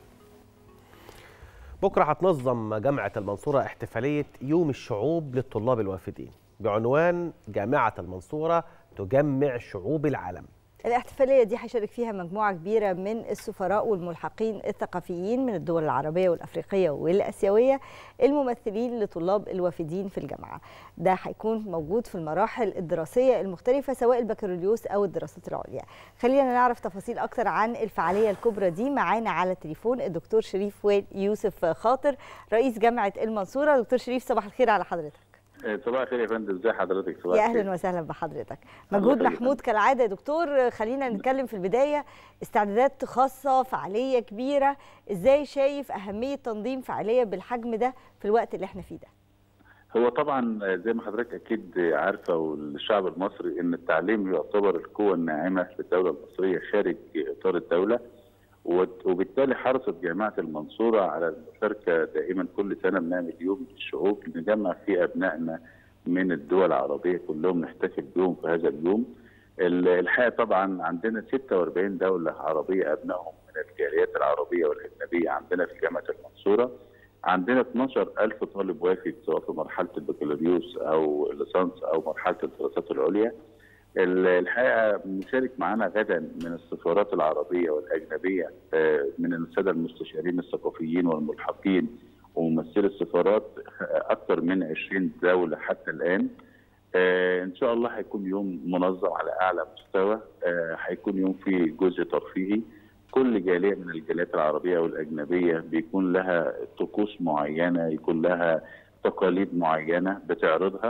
بكره هتنظم جامعه المنصوره احتفاليه يوم الشعوب للطلاب الوافدين بعنوان جامعه المنصوره تجمع شعوب العالم الاحتفالية دي هيشارك فيها مجموعة كبيرة من السفراء والملحقين الثقافيين من الدول العربية والأفريقية والآسيوية الممثلين لطلاب الوافدين في الجامعة ده هيكون موجود في المراحل الدراسية المختلفة سواء البكالوريوس أو الدراسات العليا خلينا نعرف تفاصيل أكتر عن الفعالية الكبرى دي معانا على التليفون الدكتور شريف وائل يوسف خاطر رئيس جامعة المنصورة دكتور شريف صباح الخير على حضرتك صباح الخير يا فندم ازي حضرتك صباح يا الخير اهلا وسهلا بحضرتك الله مجهود يخليك. محمود كالعاده يا دكتور خلينا نتكلم في البدايه استعدادات خاصه فعاليه كبيره ازاي شايف اهميه تنظيم فعاليه بالحجم ده في الوقت اللي احنا فيه ده هو طبعا زي ما حضرتك اكيد عارفه والشعب المصري ان التعليم يعتبر القوه الناعمه للدوله المصريه خارج اطار الدوله وت- وبالتالي حرصت جامعه المنصوره على المشاركه دائما كل سنه بنعمل يوم للشعوب نجمع فيه ابنائنا من الدول العربيه كلهم نحتفل بيهم في هذا اليوم ال- الحقيقه طبعا عندنا 46 دوله عربيه ابنائهم من الجاليات العربيه والاجنبيه عندنا في جامعه المنصوره عندنا 12000 طالب وافد سواء في مرحله البكالوريوس او الليسانس او مرحله الدراسات العليا ال- الحقيقه مشارك معنا غدا من السفارات العربيه والاجنبيه آه، من الساده المستشارين الثقافيين والملحقين وممثلي السفارات آه، اكثر من 20 دوله حتى الان آه، ان شاء الله هيكون يوم منظم على اعلى مستوى آه، هيكون يوم فيه جزء ترفيهي كل جاليه من الجاليات العربيه والاجنبيه بيكون لها طقوس معينه يكون لها تقاليد معينه بتعرضها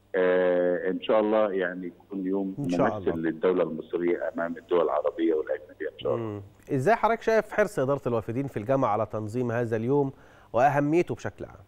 آه ان شاء الله يعني يكون يوم إن شاء ممثل الله. للدوله المصريه امام الدول العربيه والاجنبيه ان شاء الله مم. ازاي حضرتك شايف حرص اداره الوافدين في الجامعه على تنظيم هذا اليوم واهميته بشكل عام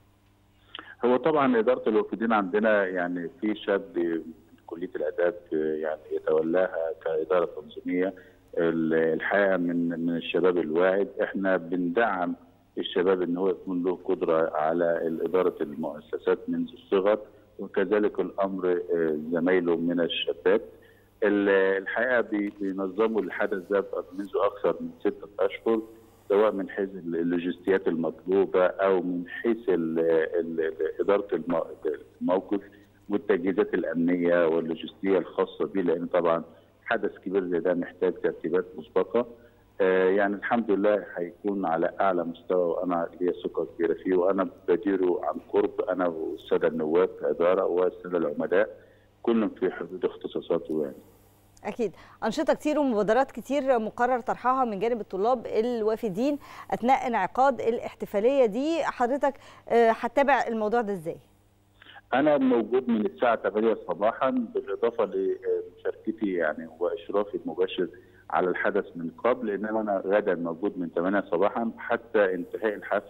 هو طبعا اداره الوافدين عندنا يعني في شاب من كليه الاداب يعني يتولاها كاداره تنظيميه ال- الحقيقه من من الشباب الواعد احنا بندعم الشباب ان هو يكون له قدره على اداره المؤسسات منذ الصغر وكذلك الامر آه، زمايله من الشابات ال- الحقيقه بي- بينظموا الحدث ده منذ اكثر من سته اشهر سواء من حيث اللوجستيات المطلوبه او من حيث ال- ال- ال- اداره الم- الموقف والتجهيزات الامنيه واللوجستيه الخاصه به لان طبعا حدث كبير زي ده محتاج ترتيبات مسبقه آه، يعني الحمد لله هيكون على اعلى مستوى وانا ليا ثقه كبيره فيه وانا بديره عن قرب انا والساده النواب كاداره والساده العمداء كلهم في حدود اختصاصاته يعني. اكيد انشطه كتير ومبادرات كتير مقرر طرحها من جانب الطلاب الوافدين اثناء انعقاد الاحتفاليه دي حضرتك آه، هتتابع الموضوع ده ازاي انا موجود من الساعه 8 صباحا بالاضافه لمشاركتي يعني واشرافي المباشر على الحدث من قبل انما انا غدا موجود من 8 صباحا حتى انتهاء الحفل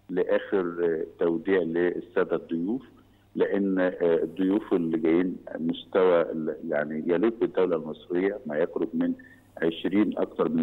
لاخر توديع للساده الضيوف لان الضيوف اللي جايين مستوى يعني يليق بالدوله المصريه ما يقرب من 20 اكثر من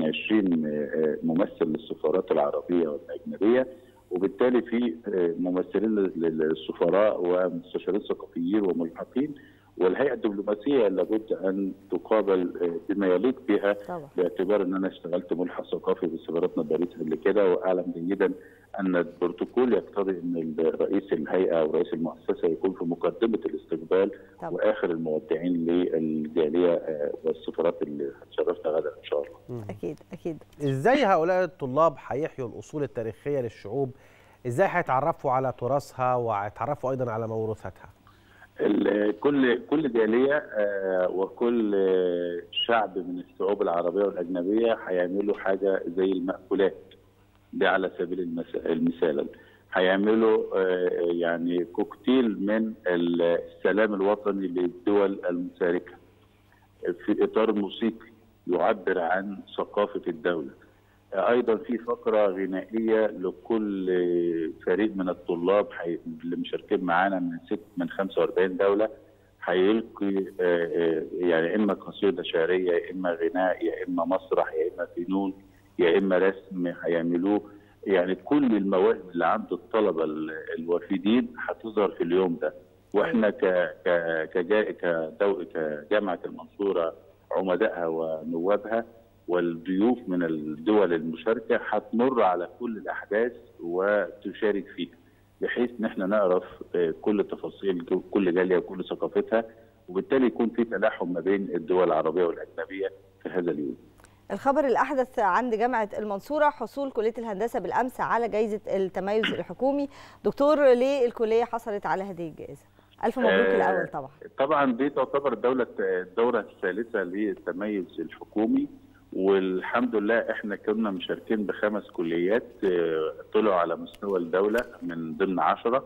20 ممثل للسفارات العربيه والاجنبيه وبالتالي في ممثلين للسفراء ومستشارين ثقافيين وملحقين والهيئه الدبلوماسيه لابد ان تقابل آه، بما يليق بها طبعا باعتبار ان انا اشتغلت ملحق ثقافي في سفارتنا باريس قبل كده واعلم جيدا ان البروتوكول يقتضي ان رئيس الهيئه او رئيس المؤسسه يكون في مقدمه الاستقبال طبعا واخر المودعين للجاليه آه، والسفارات اللي هتشرفنا غدا ان شاء الله. اكيد اكيد ازاي هؤلاء الطلاب هيحيوا الاصول التاريخيه للشعوب ازاي هيتعرفوا على تراثها وهيتعرفوا ايضا على موروثاتها ال- كل كل جاليه آه، وكل آه، شعب من الشعوب العربيه والاجنبيه هيعملوا حاجه زي المأكولات ده على سبيل المس- المثال هيعملوا آه، يعني كوكتيل من ال- السلام الوطني للدول المشاركه في اطار موسيقي يعبر عن ثقافه الدوله ايضا في فقره غنائيه لكل فريق من الطلاب حي... اللي مشاركين معانا من ست من 45 دوله هيلقي آه، آه، يعني اما قصيده شعريه يا اما غناء يا اما مسرح يا اما فنون يا اما رسم هيعملوه يعني كل المواهب اللي عند الطلبه ال- الوافدين هتظهر في اليوم ده واحنا ك ك كجا- كدو كجامعه المنصوره عمدائها ونوابها والضيوف من الدول المشاركه هتمر على كل الاحداث وتشارك فيها بحيث ان احنا نعرف آه، كل تفاصيل كل جاليه وكل ثقافتها وبالتالي يكون في تلاحم ما بين الدول العربيه والاجنبيه في هذا اليوم. الخبر الأحدث عند جامعة المنصورة حصول كلية الهندسة بالأمس على جائزة التميز الحكومي دكتور ليه الكلية حصلت على هذه الجائزة ألف مبروك آه، الأول طبعا طبعا دي تعتبر دولة الدورة الثالثة للتميز الحكومي والحمد لله احنا كنا مشاركين بخمس كليات آه، طلعوا على مستوى الدولة من ضمن عشرة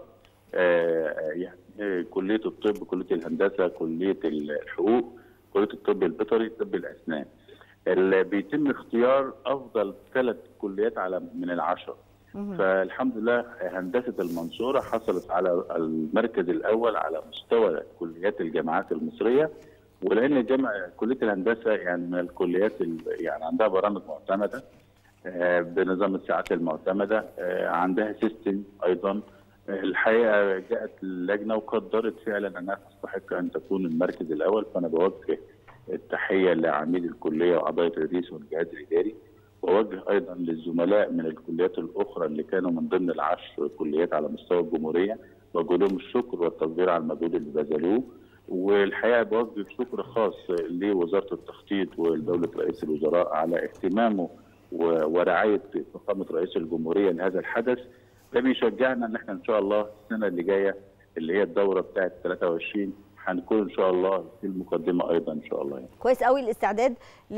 آه، يعني آه، كلية الطب كلية الهندسة كلية الحقوق كلية الطب البيطري طب الأسنان اللي بيتم اختيار أفضل ثلاث كليات على من العشرة مهم. فالحمد لله هندسه المنصوره حصلت على المركز الاول على مستوى كليات الجامعات المصريه ولان جامعه كليه الهندسه يعني من الكليات ال- يعني عندها برامج معتمده آه، بنظام الساعات المعتمده آه، عندها سيستم ايضا آه، الحقيقه جاءت اللجنه وقدرت فعلا انها تستحق ان تكون المركز الاول فانا بوجه التحيه لعميد الكليه واعضاء التدريس والجهاز الاداري ووجه ايضا للزملاء من الكليات الاخرى اللي كانوا من ضمن العشر كليات على مستوى الجمهوريه وجه لهم الشكر والتقدير على المجهود اللي بذلوه والحقيقه بوجه شكر خاص لوزاره التخطيط ودوله رئيس الوزراء على اهتمامه و- ورعايه فخامه رئيس الجمهوريه لهذا الحدث ده بيشجعنا ان احنا ان شاء الله السنه اللي جايه اللي هي الدوره بتاعه 23 هنكون ان شاء الله في المقدمه ايضا ان شاء الله يعني. كويس قوي الاستعداد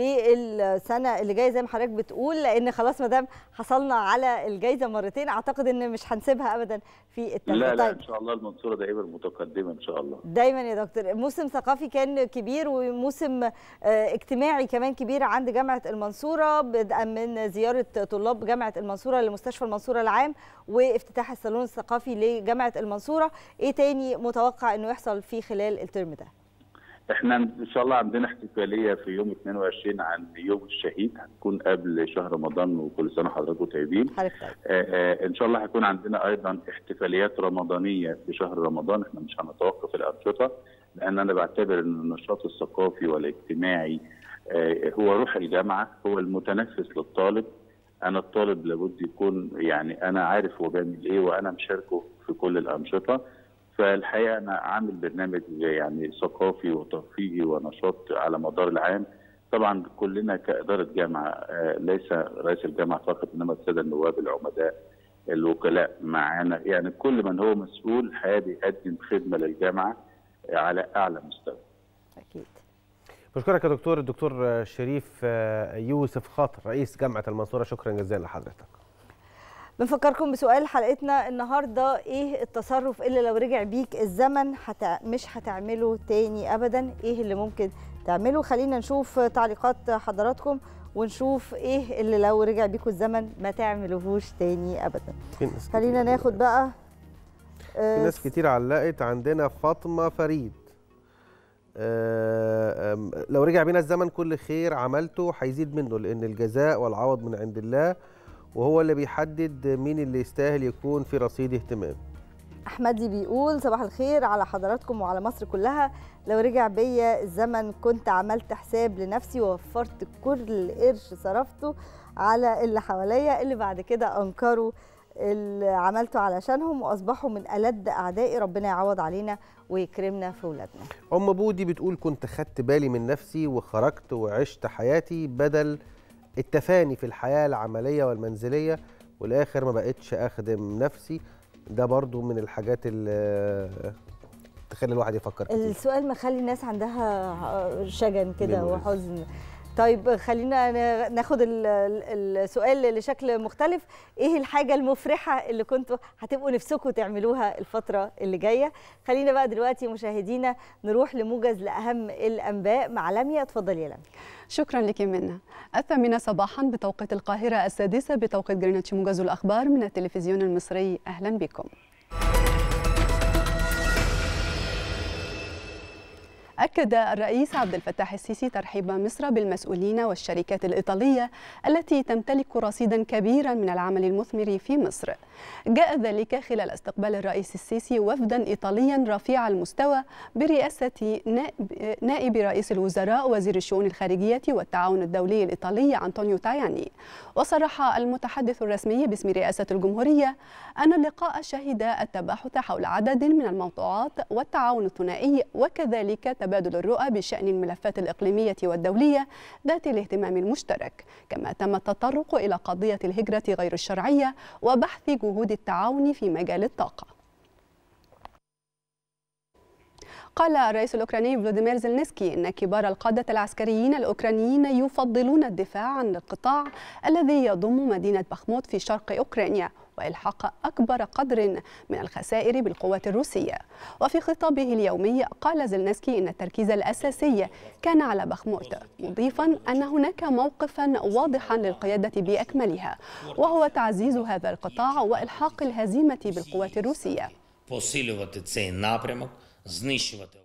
للسنه اللي جايه زي ما حضرتك بتقول لان خلاص ما دام حصلنا على الجائزه مرتين اعتقد ان مش هنسيبها ابدا في التالتة لا لا طيب ان شاء الله المنصوره دائما متقدمه ان شاء الله دايما يا دكتور موسم ثقافي كان كبير وموسم آه، اجتماعي كمان كبير عند جامعه المنصوره بدءا من زياره طلاب جامعه المنصوره لمستشفى المنصوره العام وافتتاح الصالون الثقافي لجامعه المنصوره ايه تاني متوقع انه يحصل في خلال الترم ده احنا ان شاء الله عندنا احتفاليه في يوم 22 عن يوم الشهيد هتكون قبل شهر رمضان وكل سنه حضراتكم طيبين حضرتك طيب. آه، آه، ان شاء الله هيكون عندنا ايضا احتفاليات رمضانيه في شهر رمضان احنا مش هنتوقف الانشطه لان انا بعتبر ان النشاط الثقافي والاجتماعي آه، هو روح الجامعه هو المتنفس للطالب انا الطالب لابد يكون يعني انا عارف هو بيعمل ايه وانا مشاركه في كل الانشطه فالحقيقه انا عامل برنامج يعني ثقافي وترفيهي ونشاط على مدار العام طبعا كلنا كاداره جامعه آه، ليس رئيس الجامعه فقط انما الساده النواب العمداء الوكلاء معانا يعني كل من هو مسؤول الحقيقه بيقدم خدمه للجامعه على اعلى مستوى اكيد بشكرك يا دكتور الدكتور شريف آه، يوسف خاطر رئيس جامعه المنصوره شكرا جزيلا لحضرتك بنفكركم بسؤال حلقتنا النهارده ايه التصرف اللي لو رجع بيك الزمن هت... مش هتعمله تاني ابدا ايه اللي ممكن تعمله خلينا نشوف تعليقات حضراتكم ونشوف ايه اللي لو رجع بيكم الزمن ما تعملوهوش تاني ابدا في ناس خلينا كتير- ناخد بقى في آه، ناس كتير علقت عندنا فاطمه فريد آه، آم، لو رجع بينا الزمن كل خير عملته هيزيد منه لان الجزاء والعوض من عند الله وهو اللي بيحدد مين اللي يستاهل يكون في رصيد اهتمام احمدي بيقول صباح الخير على حضراتكم وعلى مصر كلها لو رجع بيا الزمن كنت عملت حساب لنفسي ووفرت كل قرش صرفته على اللي حواليا اللي بعد كده انكروا اللي عملته علشانهم واصبحوا من ألد اعدائي ربنا يعوض علينا ويكرمنا في ولادنا ام بودي بتقول كنت خدت بالي من نفسي وخرجت وعشت حياتي بدل التفاني في الحياه العمليه والمنزليه والاخر ما بقتش اخدم نفسي ده برضو من الحاجات اللي تخلي الواحد يفكر كتير السؤال مخلي الناس عندها شجن كده جميل. وحزن طيب خلينا نا- ناخد ال- ال- السؤال لشكل مختلف ايه الحاجة المفرحة اللي كنتوا هتبقوا نفسكم تعملوها الفترة اللي جاية خلينا بقى دلوقتي مشاهدينا نروح لموجز لأهم الأنباء مع لميا اتفضلي يا لميا شكرا لك منا الثامنة صباحا بتوقيت القاهرة السادسة بتوقيت جرينتش موجز الأخبار من التلفزيون المصري أهلا بكم أكد الرئيس عبد الفتاح السيسي ترحيب مصر بالمسؤولين والشركات الإيطالية التي تمتلك رصيدا كبيرا من العمل المثمر في مصر جاء ذلك خلال استقبال الرئيس السيسي وفدا إيطاليا رفيع المستوى برئاسة نائب- نائب رئيس الوزراء وزير الشؤون الخارجية والتعاون الدولي الإيطالي أنطونيو تاياني وصرح المتحدث الرسمي باسم رئاسة الجمهورية أن اللقاء شهد التباحث حول عدد من الموضوعات والتعاون الثنائي وكذلك تبادل الرؤى بشأن الملفات الإقليمية والدولية ذات الاهتمام المشترك كما تم التطرق إلى قضية الهجرة غير الشرعية وبحث جهود التعاون في مجال الطاقة قال الرئيس الأوكراني فلاديمير زيلينسكي أن كبار القادة العسكريين الأوكرانيين يفضلون الدفاع عن القطاع الذي يضم مدينة بخموت في شرق أوكرانيا وإلحاق أكبر قدر من الخسائر بالقوات الروسية وفي خطابه اليومي قال زيلينسكي أن التركيز الأساسي كان على بخموت مضيفا أن هناك موقفا واضحا للقيادة بأكملها وهو تعزيز هذا القطاع وإلحاق الهزيمة بالقوات الروسية посилювати цей напрямок, знищувати.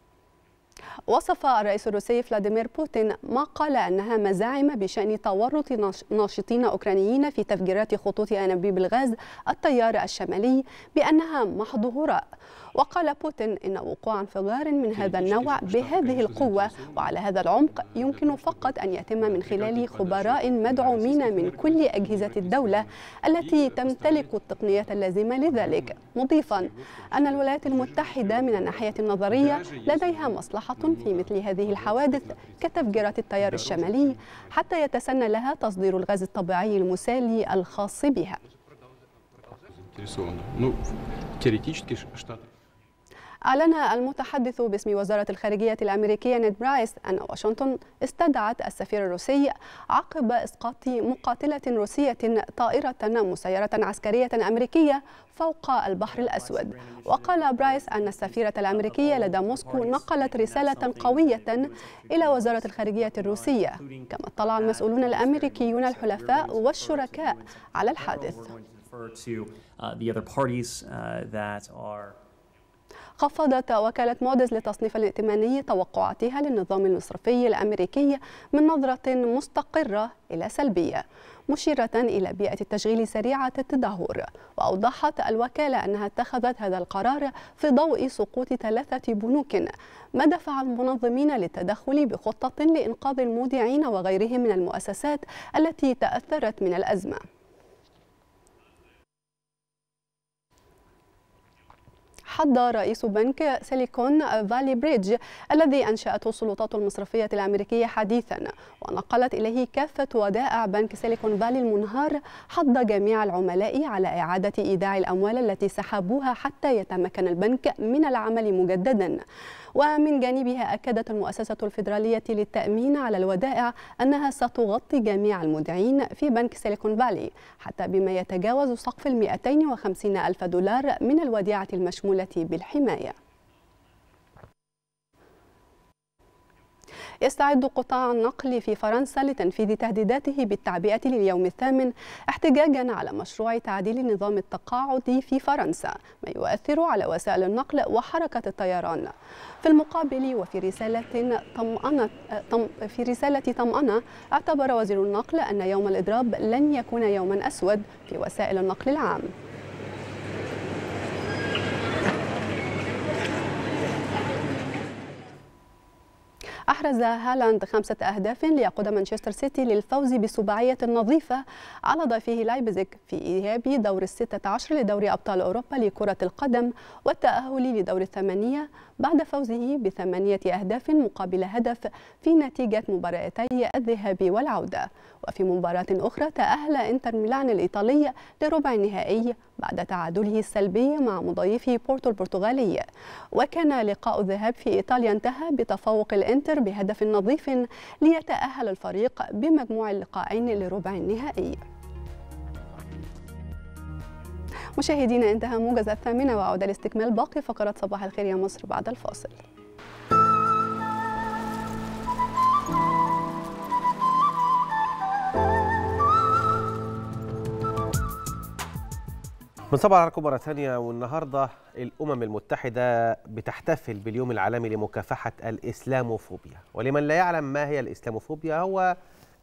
وصف الرئيس الروسي فلاديمير بوتين ما قال أنها مزاعم بشأن تورط ناش- ناشطين أوكرانيين في تفجيرات خطوط أنابيب الغاز التيار الشمالي بأنها محض هراء وقال بوتين إن وقوع انفجار من هذا النوع بهذه القوة وعلى هذا العمق يمكن فقط أن يتم من خلال خبراء مدعومين من كل أجهزة الدولة التي تمتلك التقنيات اللازمة لذلك مضيفا أن الولايات المتحدة من الناحية النظرية لديها مصلحة في مثل هذه الحوادث كتفجيرات التيار الشمالي حتى يتسنى لها تصدير الغاز الطبيعي المسالي الخاص بها заинтересованы. Ну, теоретически Ш- Штаты. أعلن المتحدث باسم وزارة الخارجية الأمريكية نيد برايس أن واشنطن استدعت السفير الروسي عقب إسقاط مقاتلة روسية طائرة مسيرة عسكرية أمريكية فوق البحر الأسود وقال برايس أن السفيرة الأمريكية لدى موسكو نقلت رسالة قوية إلى وزارة الخارجية الروسية كما اطلع المسؤولون الأمريكيون الحلفاء والشركاء على الحادث refer to uh, the other parties uh, that are خفضت وكالة موديز للتصنيف الائتماني توقعاتها للنظام المصرفي الأمريكي من نظرة مستقرة إلى سلبية مشيرة إلى بيئة التشغيل سريعة التدهور وأوضحت الوكالة أنها اتخذت هذا القرار في ضوء سقوط ثلاثة بنوك ما دفع المنظمين للتدخل بخطة لإنقاذ المودعين وغيرهم من المؤسسات التي تأثرت من الأزمة حض رئيس بنك سيليكون فالي بريدج الذي أنشأته السلطات المصرفية الأمريكية حديثا ونقلت إليه كافة ودائع بنك سيليكون فالي المنهار حض جميع العملاء على إعادة إيداع الأموال التي سحبوها حتى يتمكن البنك من العمل مجددا ومن جانبها أكدت المؤسسة الفيدرالية للتأمين على الودائع أنها ستغطي جميع المودعين في بنك سيليكون فالي حتى بما يتجاوز سقف ال 250 ألف دولار من الوديعة المشمولة بالحماية يستعد قطاع النقل في فرنسا لتنفيذ تهديداته بالتعبئة لليوم الثامن احتجاجا على مشروع تعديل نظام التقاعد في فرنسا ما يؤثر على وسائل النقل وحركة الطيران في المقابل وفي رسالة طمأنة طم في رسالة طمأنة اعتبر وزير النقل أن يوم الإضراب لن يكون يوما أسود في وسائل النقل العام أحرز هالاند خمسة أهداف ليقود مانشستر سيتي للفوز بسباعية نظيفة على ضيفه لايبزيج في إياب دور الستة عشر لدوري أبطال أوروبا لكرة القدم والتأهل لدور الثمانية بعد فوزه بثمانية أهداف مقابل هدف في نتيجة مباراتي الذهاب والعودة وفي مباراة أخرى تأهل إنتر ميلان الإيطالي لربع النهائي بعد تعادله السلبي مع مضيفه بورتو البرتغالي وكان لقاء الذهاب في إيطاليا انتهى بتفوق الإنتر بهدف نظيف ليتأهل الفريق بمجموع اللقاءين لربع النهائي مشاهدينا انتهى موجز الثامنة وعودة لاستكمال باقي فقرات صباح الخير يا مصر بعد الفاصل بنصبح عليكم مرة ثانية والنهاردة الأمم المتحدة بتحتفل باليوم العالمي لمكافحة الإسلاموفوبيا ولمن لا يعلم ما هي الإسلاموفوبيا هو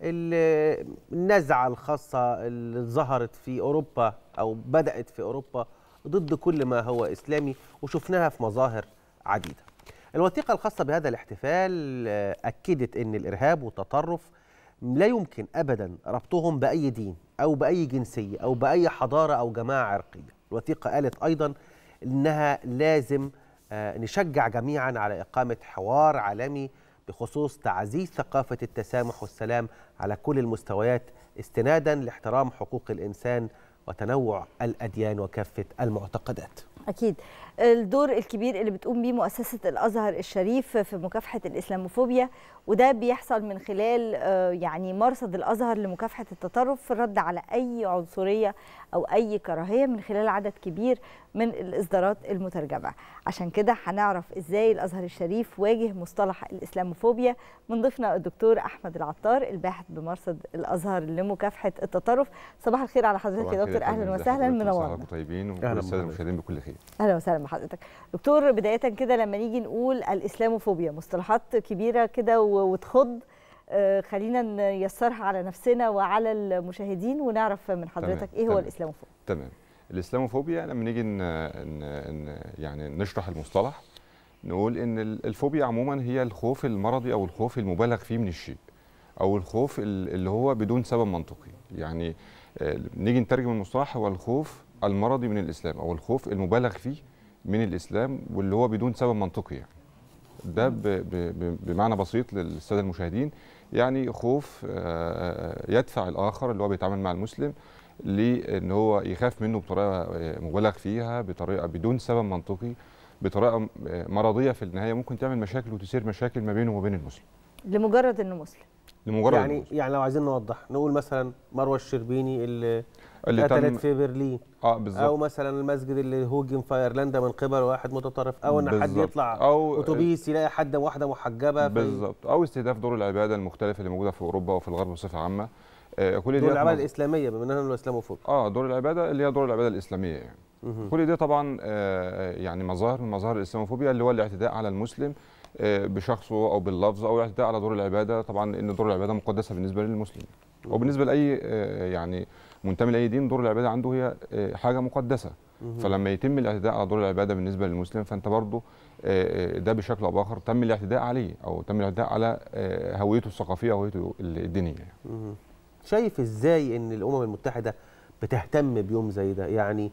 ال- النزعة الخاصة اللي ظهرت في أوروبا أو بدأت في أوروبا ضد كل ما هو إسلامي وشفناها في مظاهر عديدة الوثيقة الخاصة بهذا الاحتفال آه، أكدت أن الإرهاب والتطرف لا يمكن ابدا ربطهم باي دين او باي جنسيه او باي حضاره او جماعه عرقيه الوثيقه قالت ايضا انها لازم آه، نشجع جميعا على اقامه حوار عالمي بخصوص تعزيز ثقافه التسامح والسلام على كل المستويات استنادا لاحترام حقوق الانسان وتنوع الاديان وكافه المعتقدات أكيد الدور الكبير اللي بتقوم بيه مؤسسة الأزهر الشريف في مكافحة الإسلاموفوبيا وده بيحصل من خلال آه، يعني مرصد الأزهر لمكافحة التطرف في الرد على أي عنصرية أو أي كراهية من خلال عدد كبير من الإصدارات المترجمة عشان كده هنعرف إزاي الأزهر الشريف واجه مصطلح الإسلاموفوبيا من ضيفنا الدكتور أحمد العطار الباحث بمرصد الأزهر لمكافحة التطرف صباح الخير على حضرتك يا دكتور أهلا وسهلا منورنا طيبين أهلاً وكل الساده بحضرتك. المشاهدين بكل خير اهلا وسهلا بحضرتك دكتور بدايه كده لما نيجي نقول الاسلاموفوبيا مصطلحات كبيره كده و- وتخض آه، خلينا نيسرها على نفسنا وعلى المشاهدين ونعرف من حضرتك تمام، ايه هو تمام. الاسلاموفوبيا تمام الاسلاموفوبيا لما نيجي ن... ن... ن... يعني نشرح المصطلح نقول ان ال- الفوبيا عموما هي الخوف المرضي او الخوف المبالغ فيه من الشيء او الخوف ال- اللي هو بدون سبب منطقي يعني آه، نيجي نترجم المصطلح هو الخوف المرضي من الاسلام او الخوف المبالغ فيه من الاسلام واللي هو بدون سبب منطقي يعني ده ب... ب... ب... بمعنى بسيط للساده المشاهدين يعني خوف آه، يدفع الاخر اللي هو بيتعامل مع المسلم لان هو يخاف منه بطريقه آه، مبالغ فيها بطريقه بدون سبب منطقي بطريقه آه، مرضيه في النهايه ممكن تعمل مشاكل وتثير مشاكل ما بينه وبين المسلم لمجرد انه مسلم لمجرد يعني إنه يعني لو عايزين نوضح نقول مثلا مروه الشربيني اللي اللي قتلت تم في برلين اه او بالظبط مثلا المسجد اللي هوجن في ايرلندا من قبل واحد متطرف او ان حد بالظبط. يطلع أو- اتوبيس يلاقي حد واحده محجبه في- بالظبط او استهداف دور العباده المختلفه اللي موجوده في اوروبا وفي الغرب بصفه عامه آه، كل دي دول العباده مظ- الاسلاميه بما اننا الاسلاموفوب اه دور العباده اللي هي دور العباده الاسلاميه يعني مهم. كل دي طبعا آه، يعني مظاهر من مظاهر الاسلاموفوبيا اللي هو الاعتداء على المسلم آه، بشخصه او باللفظ او الاعتداء على دور العباده طبعا ان دور العباده مقدسه بالنسبه للمسلم وبالنسبه لاي آه، يعني منتمي لاي دين دور العباده عنده هي آه، حاجه مقدسه مهم. فلما يتم الاعتداء على دور العباده بالنسبه للمسلم فانت برضه آه، آه، ده بشكل او باخر تم الاعتداء عليه او تم الاعتداء على آه، هويته الثقافيه وهويته الدينيه يعني. مهم. شايف ازاي ان الامم المتحده بتهتم بيوم زي ده يعني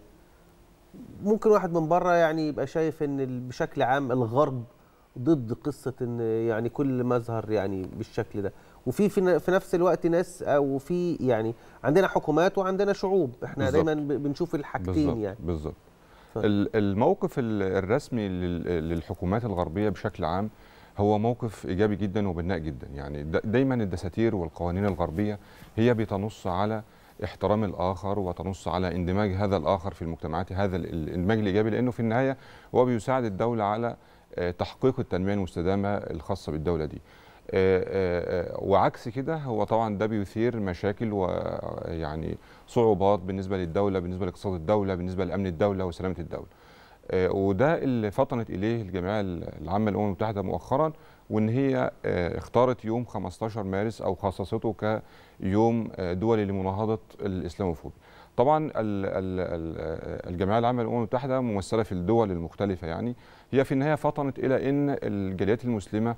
ممكن واحد من بره يعني يبقى شايف ان ال- بشكل عام الغرب ضد قصه ان يعني كل مظهر يعني بالشكل ده وفي في ن- في نفس الوقت ناس او في يعني عندنا حكومات وعندنا شعوب احنا بالظبط. دايما ب- بنشوف الحاجتين بالظبط يعني بالظبط ف- ال- الموقف ال- الرسمي لل- للحكومات الغربيه بشكل عام هو موقف ايجابي جدا وبناء جدا يعني دا- دايما الدساتير والقوانين الغربيه هي بتنص على احترام الاخر وتنص على اندماج هذا الاخر في المجتمعات هذا ال- الاندماج الايجابي لانه في النهايه هو بيساعد الدوله على آه، تحقيق التنميه المستدامه الخاصه بالدوله دي آه، آه، آه، وعكس كده هو طبعا ده بيثير مشاكل ويعني صعوبات بالنسبه للدوله بالنسبه لاقتصاد الدوله بالنسبه لامن الدوله وسلامه الدوله آه، وده اللي فطنت اليه الجمعيه العامه للامم المتحده مؤخرا وان هي آه، اختارت يوم 15 مارس او خصصته كيوم آه، دولي لمناهضه الاسلاموفوبيا طبعا ال- ال- ال- الجمعيه العامه للامم المتحده ممثله في الدول المختلفه يعني هي في النهايه فطنت الى ان الجاليات المسلمه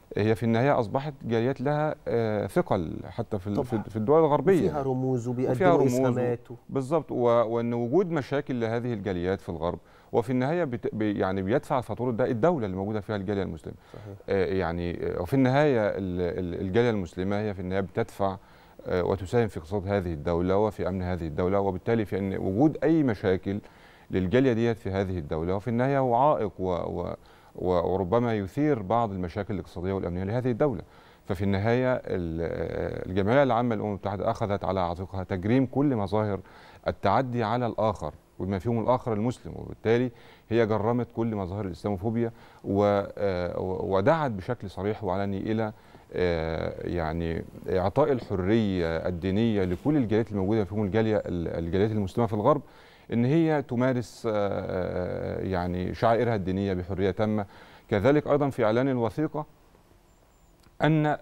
هي في النهايه اصبحت جاليات لها آه، ثقل حتى في ال- طبعاً. في- في الدول الغربيه وفيها رموز وفيها وبيقدموا رموز و- اسهامات و- بالظبط و- وان وجود مشاكل لهذه الجاليات في الغرب وفي النهايه بت... بي- يعني بيدفع فاتوره ده الدوله اللي موجوده فيها الجاليه المسلمه صحيح آه، يعني آه، وفي النهايه ال- ال- الجاليه المسلمه هي في النهايه بتدفع آه، وتساهم في اقتصاد هذه الدوله وفي امن هذه الدوله وبالتالي في ان وجود اي مشاكل للجاليه ديت في هذه الدوله وفي النهايه هو عائق و... و... و- وربما يثير بعض المشاكل الاقتصاديه والامنيه لهذه الدوله ففي النهايه ال- آه، الجمعيه العامه للامم المتحده اخذت على عاتقها تجريم كل مظاهر التعدي على الاخر وبما فيهم الاخر المسلم وبالتالي هي جرمت كل مظاهر الاسلاموفوبيا و- آه، ودعت بشكل صريح وعلني الى آه، يعني اعطاء الحريه الدينيه لكل الجاليات الموجوده فيهم الجاليه الجاليات المسلمه في الغرب ان هي تمارس آه، يعني شعائرها الدينيه بحريه تامه كذلك ايضا في اعلان الوثيقه ان ال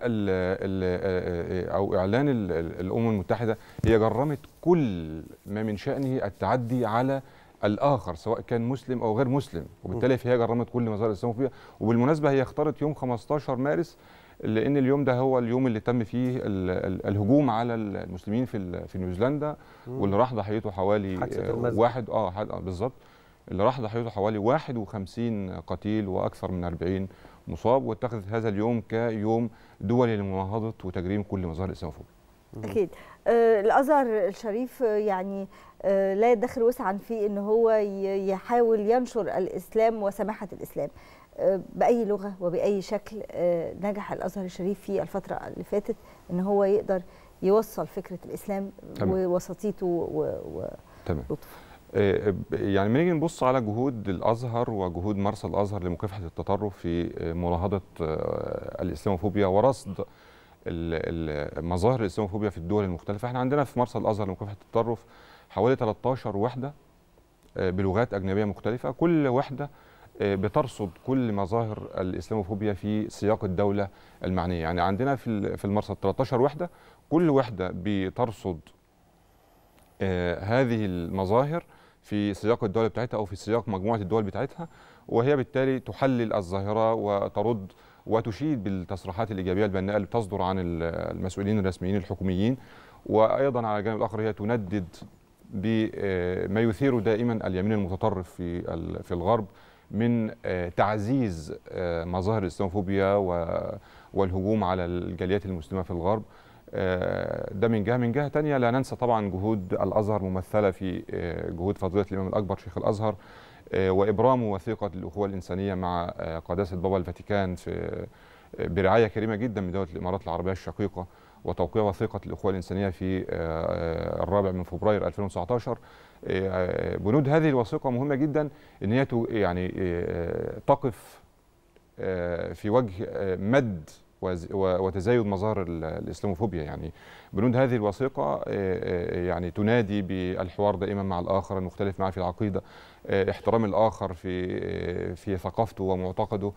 ال او اعلان ال- ال- الامم المتحده هي جرمت كل ما من شانه التعدي على الاخر سواء كان مسلم او غير مسلم وبالتالي فهي جرمت كل مظاهر الاسلاموفوبيا وبالمناسبه هي اختارت يوم 15 مارس لان اليوم ده هو اليوم اللي تم فيه ال- ال- الهجوم على المسلمين في ال- في نيوزيلندا مم. واللي راح ضحيته حوالي حادثة آه، المسجد. واحد اه حد- آه، بالظبط اللي راح ضحيته حوالي 51 قتيل واكثر من 40 مصاب واتخذت هذا اليوم كيوم دولي لمناهضه وتجريم كل مظاهر الاسلاموفوبيا اكيد آه، الازهر الشريف آه، يعني آه، لا يدخر وسعا في ان هو ي- يحاول ينشر الاسلام وسماحه الاسلام آه، باي لغه وباي شكل آه، نجح الازهر الشريف في الفتره اللي فاتت ان هو يقدر يوصل فكره الاسلام تمام. ووسطيته و- و- تمام ولطفه آه، ب- يعني لما نيجي نبص على جهود الازهر وجهود مرسى الازهر لمكافحه التطرف في آه، مناهضه آه، الاسلاموفوبيا ورصد ال- ال- مظاهر الاسلاموفوبيا في الدول المختلفه احنا عندنا في مرسى الازهر لمكافحه التطرف حوالي 13 وحده آه، بلغات اجنبيه مختلفه كل وحده آه، بترصد كل مظاهر الاسلاموفوبيا في سياق الدوله المعنيه يعني عندنا في ال- في المرصد 13 وحده كل وحده بترصد آه، هذه المظاهر في سياق الدولة بتاعتها أو في سياق مجموعة الدول بتاعتها وهي بالتالي تحلل الظاهرة وترد وتشيد بالتصريحات الإيجابية البناءة اللي بتصدر عن ال- المسؤولين الرسميين الحكوميين وأيضا على الجانب الآخر هي تندد بما يثير دائما اليمين المتطرف في ال- في الغرب من آه، تعزيز آه، مظاهر الاسلاموفوبيا و- والهجوم على الجاليات المسلمه في الغرب آه، ده من جهه من جهه تانية لا ننسى طبعا جهود الازهر ممثله في آه، جهود فضيله الامام الاكبر شيخ الازهر آه، وابرام وثيقه الاخوه الانسانيه مع آه، قداسه بابا الفاتيكان في آه، برعايه كريمه جدا من دوله الامارات العربيه الشقيقه وتوقيع وثيقه الاخوه الانسانيه في آه، آه، الرابع من فبراير 2019 آه، بنود هذه الوثيقه مهمه جدا ان هي تو- يعني آه، تقف آه، في وجه آه، مد وز- و- وتزايد مظاهر ال- الاسلاموفوبيا يعني بنود هذه الوثيقه آه، آه، يعني تنادي بالحوار دائما مع الاخر المختلف معه في العقيده آه، احترام الاخر في آه، في ثقافته ومعتقده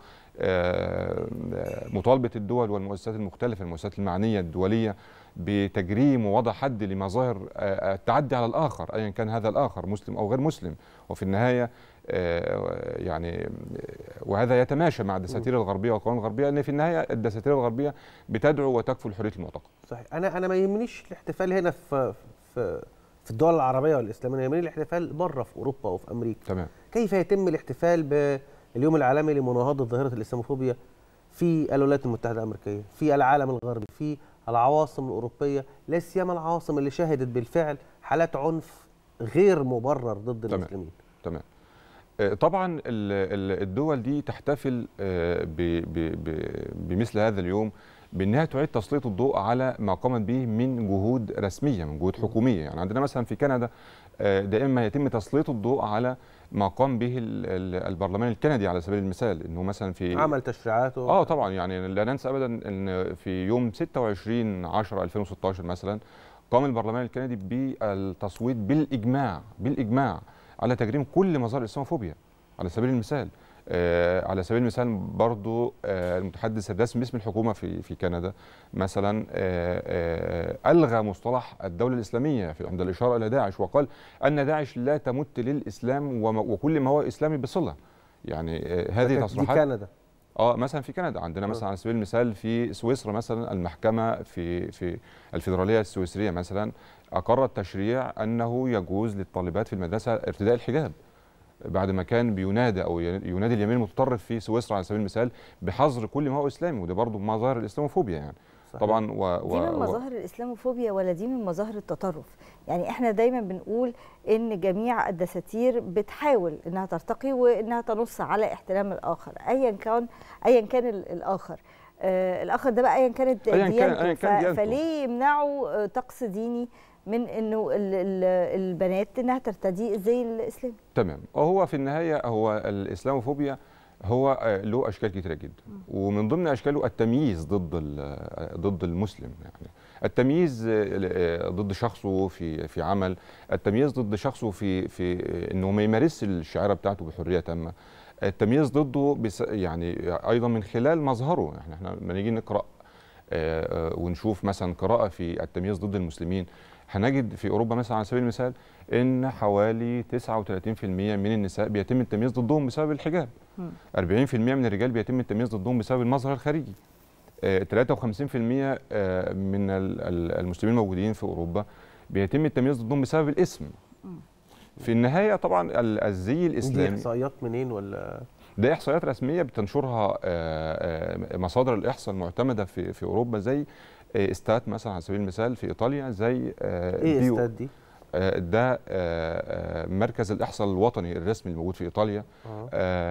آه، آه، مطالبه الدول والمؤسسات المختلفه المؤسسات المعنيه الدوليه بتجريم ووضع حد لمظاهر آه، التعدي على الاخر ايا كان هذا الاخر مسلم او غير مسلم وفي النهايه آه، يعني آه، وهذا يتماشى مع الدساتير الغربيه والقوانين الغربيه ان في النهايه الدساتير الغربيه بتدعو وتكفل حريه المعتقد صحيح انا انا ما يهمنيش الاحتفال هنا في في في الدول العربيه والاسلاميه أنا يهمني الاحتفال بره في اوروبا وفي امريكا تمام كيف يتم الاحتفال باليوم العالمي لمناهضه ظاهره الاسلاموفوبيا في الولايات المتحده الامريكيه في العالم الغربي في العواصم الاوروبيه لا سيما العواصم اللي شهدت بالفعل حالات عنف غير مبرر ضد تمام. المسلمين تمام آه، طبعا ال- ال- الدول دي تحتفل آه، ب- ب- ب- بمثل هذا اليوم بانها تعيد تسليط الضوء على ما قامت به من جهود رسميه من جهود حكوميه يعني عندنا مثلا في كندا آه، دائما ما يتم تسليط الضوء على ما قام به ال- ال- البرلمان الكندي على سبيل المثال انه مثلا في عمل تشريعاته اه طبعا يعني لا ننسى ابدا ان في يوم 26 10 2016 مثلا قام البرلمان الكندي بالتصويت بالاجماع بالاجماع على تجريم كل مظاهر الاسلاموفوبيا على سبيل المثال آه على سبيل المثال برضو آه المتحدث الرسمي باسم الحكومه في في كندا مثلا آه آه الغى مصطلح الدوله الاسلاميه في عند الاشاره الى داعش وقال ان داعش لا تمت للاسلام وما- وكل ما هو اسلامي بصله يعني آه ده هذه كانت دي تصريحات كندا اه مثلا في كندا عندنا مثلا على سبيل المثال في سويسرا مثلا المحكمه في في الفيدراليه السويسريه مثلا اقرت تشريع انه يجوز للطالبات في المدرسه ارتداء الحجاب بعد ما كان بينادى او ينادي اليمين المتطرف في سويسرا على سبيل المثال بحظر كل ما هو اسلامي وده برضه مظاهر الاسلاموفوبيا يعني صحيح. طبعا و... و... دي من و- مظاهر الاسلاموفوبيا ولا دي من مظاهر التطرف يعني احنا دايما بنقول ان جميع الدساتير بتحاول انها ترتقي وانها تنص على احترام الاخر ايا كان ايا كان ال- الاخر آه الاخر ده بقى ايا كانت أياً كان- ديانته أياً كان ف- ديانته. فليه يمنعوا آه، طقس ديني من انه ال- ال- البنات انها ترتدي الزي الاسلامي تمام هو في النهايه هو الاسلاموفوبيا هو آه، له اشكال كتيره جدا ومن ضمن اشكاله التمييز ضد ال- ضد المسلم يعني التمييز آه، آه، ضد شخصه في في عمل التمييز ضد شخصه في في آه، انه ما يمارسش الشعيره بتاعته بحريه تامه التمييز ضده بس يعني ايضا من خلال مظهره احنا احنا لما نيجي نقرا آه، آه، ونشوف مثلا قراءه في التمييز ضد المسلمين هنجد في اوروبا مثلا على سبيل المثال ان حوالي 39% من النساء بيتم التمييز ضدهم بسبب الحجاب 40% من الرجال بيتم التمييز ضدهم بسبب المظهر الخارجي آه، 53% آه، من ال- ال- المسلمين الموجودين في اوروبا بيتم التمييز ضدهم بسبب الاسم في النهايه طبعا ال- الزي دي الاسلامي احصائيات منين ولا ده احصائيات رسميه بتنشرها آه، آه، مصادر الاحصاء المعتمده في في اوروبا زي آه، استات مثلا على سبيل المثال في ايطاليا زي آه، ايه بيو. استاد دي؟ آه، ده آه، آه، مركز الاحصاء الوطني الرسمي الموجود في ايطاليا آه.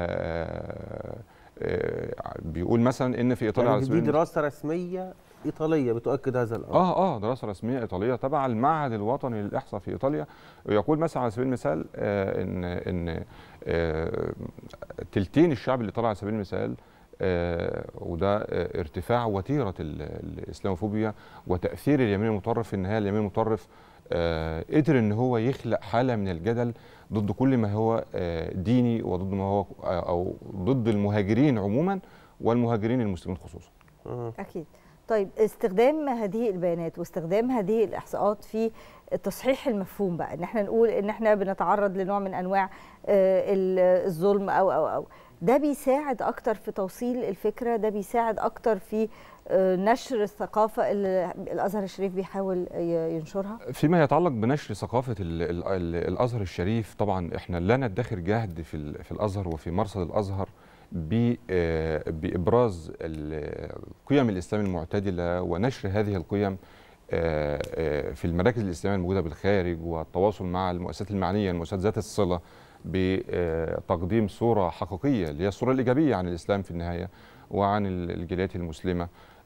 آه، آه، بيقول مثلا ان في ايطاليا يعني على دي سبيل المثال دراسه رسميه ايطاليه بتؤكد هذا الامر اه اه دراسه رسميه ايطاليه تبع المعهد الوطني للاحصاء في ايطاليا ويقول مثلا على سبيل المثال آه ان ان آه تلتين الشعب اللي طلع على سبيل المثال آه وده آه ارتفاع وتيره ال- الاسلاموفوبيا وتاثير اليمين المتطرف في النهايه اليمين المتطرف آه قدر ان هو يخلق حاله من الجدل ضد كل ما هو آه ديني وضد ما هو آه او ضد المهاجرين عموما والمهاجرين المسلمين خصوصا اكيد طيب استخدام هذه البيانات واستخدام هذه الاحصاءات في تصحيح المفهوم بقى ان احنا نقول ان احنا بنتعرض لنوع من انواع آه، ال- الظلم او او او ده بيساعد اكتر في توصيل الفكره ده بيساعد اكتر في آه، نشر الثقافه اللي الازهر الشريف بيحاول ي- ينشرها فيما يتعلق بنشر ثقافة ال ال ال الأزهر الشريف طبعا احنا لا ندخر جهد في, ال- في الأزهر وفي مرصد الأزهر ب- آه، بإبراز ال- قيم الإسلام المعتدلة ونشر هذه القيم آه، آه، في المراكز الإسلامية الموجودة بالخارج والتواصل مع المؤسسات المعنية المؤسسات ذات الصلة بتقديم صورة حقيقية اللي هي الصورة الإيجابية عن الإسلام في النهاية وعن ال- الجاليات المسلمة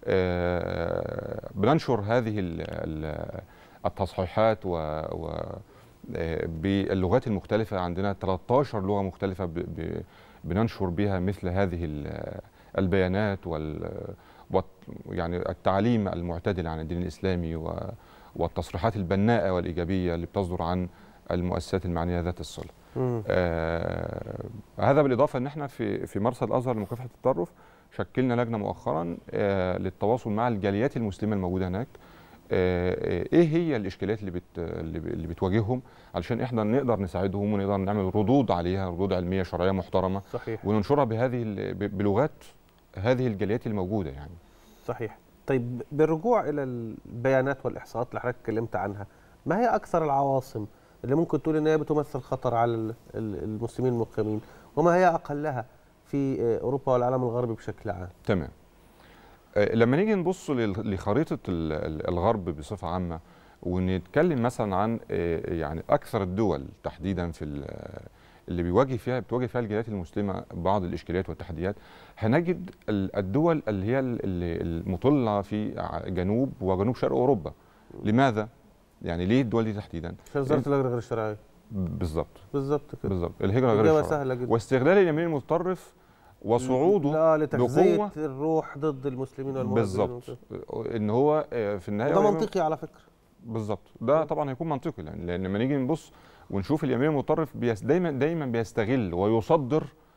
آه، بننشر هذه ال- ال- التصحيحات و, و آه، باللغات المختلفة عندنا 13 لغة مختلفة ب ب بننشر بها مثل هذه ال- البيانات وال والت- يعني التعليم المعتدل عن الدين الإسلامي و والتصريحات البناءة والإيجابية اللي بتصدر عن المؤسسات المعنية ذات الصلة مم. آه هذا بالإضافة أن احنا في في مرصد الأزهر لمكافحة التطرف شكلنا لجنة مؤخرا آه للتواصل مع الجاليات المسلمة الموجودة هناك آه ايه هي الاشكاليات اللي بت اللي ب- اللي بتواجههم علشان احنا نقدر نساعدهم ونقدر نعمل ردود عليها ردود علميه شرعيه محترمه صحيح وننشرها بهذه ال- ب- بلغات هذه الجاليات الموجوده يعني صحيح طيب بالرجوع الى البيانات والاحصاءات اللي حضرتك اتكلمت عنها ما هي اكثر العواصم اللي ممكن تقول ان هي بتمثل خطر على ال- ال- المسلمين المقيمين وما هي اقلها في آه، اوروبا والعالم الغربي بشكل عام تمام آه، لما نيجي نبص لل- لخريطه ال- ال- الغرب بصفه عامه ونتكلم مثلا عن آه، يعني اكثر الدول تحديدا في ال- اللي بيواجه فيها بتواجه فيها الجاليات المسلمه بعض الاشكاليات والتحديات هنجد ال- الدول اللي هي ال- اللي المطله في ع- جنوب وجنوب شرق اوروبا لماذا يعني ليه الدول دي تحديدا عشان ظاهره الهجره غير الشرعيه بالظبط بالظبط كده بالظبط الهجره غير إجابة الشرعية. سهلة جدا. واستغلال اليمين المتطرف وصعوده لا لتغذيه بقوه الروح ضد المسلمين والمهاجرين بالظبط وكده. ان هو آه، في النهايه وده هو منطقي على فكره بالظبط ده طبعا هيكون منطقي لان لان لما نيجي نبص ونشوف اليمين المتطرف بيس دايما دايما بيستغل ويصدر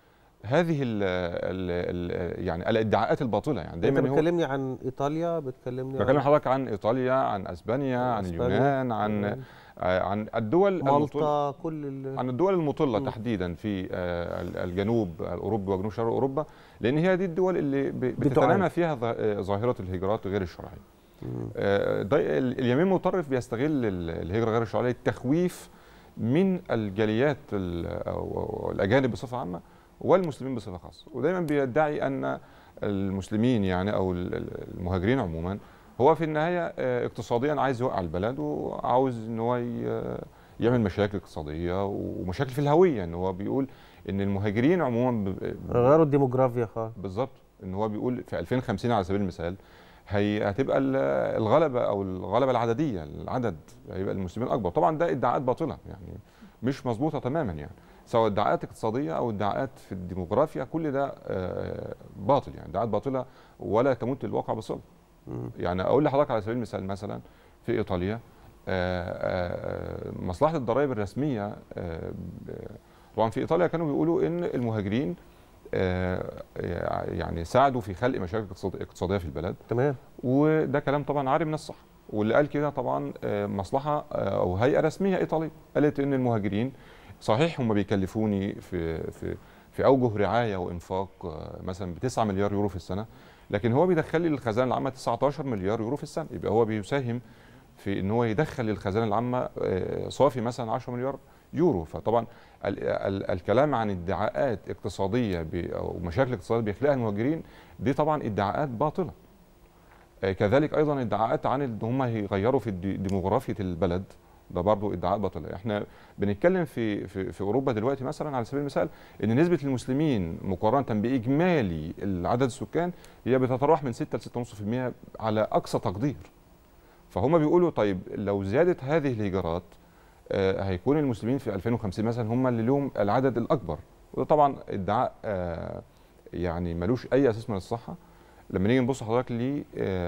هذه ال ال ال يعني الادعاءات الباطله يعني انت دايما هو بتكلمني عن ايطاليا بتكلمني بكلم عن حضرتك عن ايطاليا عن اسبانيا عن إسبانيا. اليونان عن مم. آه، عن الدول المطلة مالطا كل ال- عن الدول المطلة مم. تحديدا في آه، ال- الجنوب الاوروبي وجنوب شرق اوروبا لان هي دي الدول اللي ب- بتتنامى بتعاني. فيها ظا- آه، ظاهره الهجرات غير الشرعيه. مم. آه، ده ال- اليمين المتطرف بيستغل ال- الهجره غير الشرعيه للتخويف من الجاليات ال- او أو الاجانب بصفه عامه والمسلمين بصفه خاصه ودايما بيدعي ان المسلمين يعني او ال- ال- المهاجرين عموما هو في النهايه آه، اقتصاديا عايز يوقع البلد وعاوز ان هو ي- يعمل مشاكل اقتصاديه ومشاكل في الهويه ان هو بيقول ان المهاجرين عموما ب- غيروا الديموغرافيا خالص بالظبط ان هو بيقول في 2050 على سبيل المثال هي هتبقى ال- الغلبه او الغلبه العدديه العدد هيبقى المسلمين اكبر طبعا ده ادعاءات باطله يعني مش مظبوطه تماما يعني سواء ادعاءات اقتصاديه او ادعاءات في الديموغرافيا كل ده آه، باطل يعني ادعاءات باطله ولا تمت الواقع بصله مم. يعني اقول لحضرتك على سبيل المثال مثلا في ايطاليا آه، آه، آه، مصلحه الضرائب الرسميه آه، ب- طبعا في ايطاليا كانوا بيقولوا ان المهاجرين آه، يعني ساعدوا في خلق مشاكل اقتصاد- اقتصاديه في البلد تمام وده كلام طبعا عاري من الصح واللي قال كده طبعا آه، مصلحه آه، او هيئه رسميه ايطاليه قالت ان المهاجرين صحيح هم بيكلفوني في في في اوجه رعايه وانفاق آه، مثلا ب 9 مليار يورو في السنه لكن هو بيدخل لي للخزانه العامه 19 مليار يورو في السنه يبقى هو بيساهم في ان هو يدخل للخزانه العامه آه، صافي مثلا 10 مليار يورو فطبعا ال ال الكلام عن ادعاءات اقتصاديه ب- او مشاكل اقتصاديه بيخلقها المهاجرين دي طبعا ادعاءات باطله آه، كذلك ايضا ادعاءات عن ان هم هيغيروا في الدي- ديموغرافيه البلد ده برضه ادعاءات باطله احنا بنتكلم في في في اوروبا دلوقتي مثلا على سبيل المثال ان نسبه المسلمين مقارنه باجمالي العدد السكان هي بتتراوح من 6 ل 6.5% على اقصى تقدير فهم بيقولوا طيب لو زادت هذه الهجرات آه، هيكون المسلمين في 2050 مثلا هم اللي لهم العدد الاكبر وده طبعا ادعاء آه، يعني ملوش اي اساس من الصحه لما نيجي نبص حضرتك ل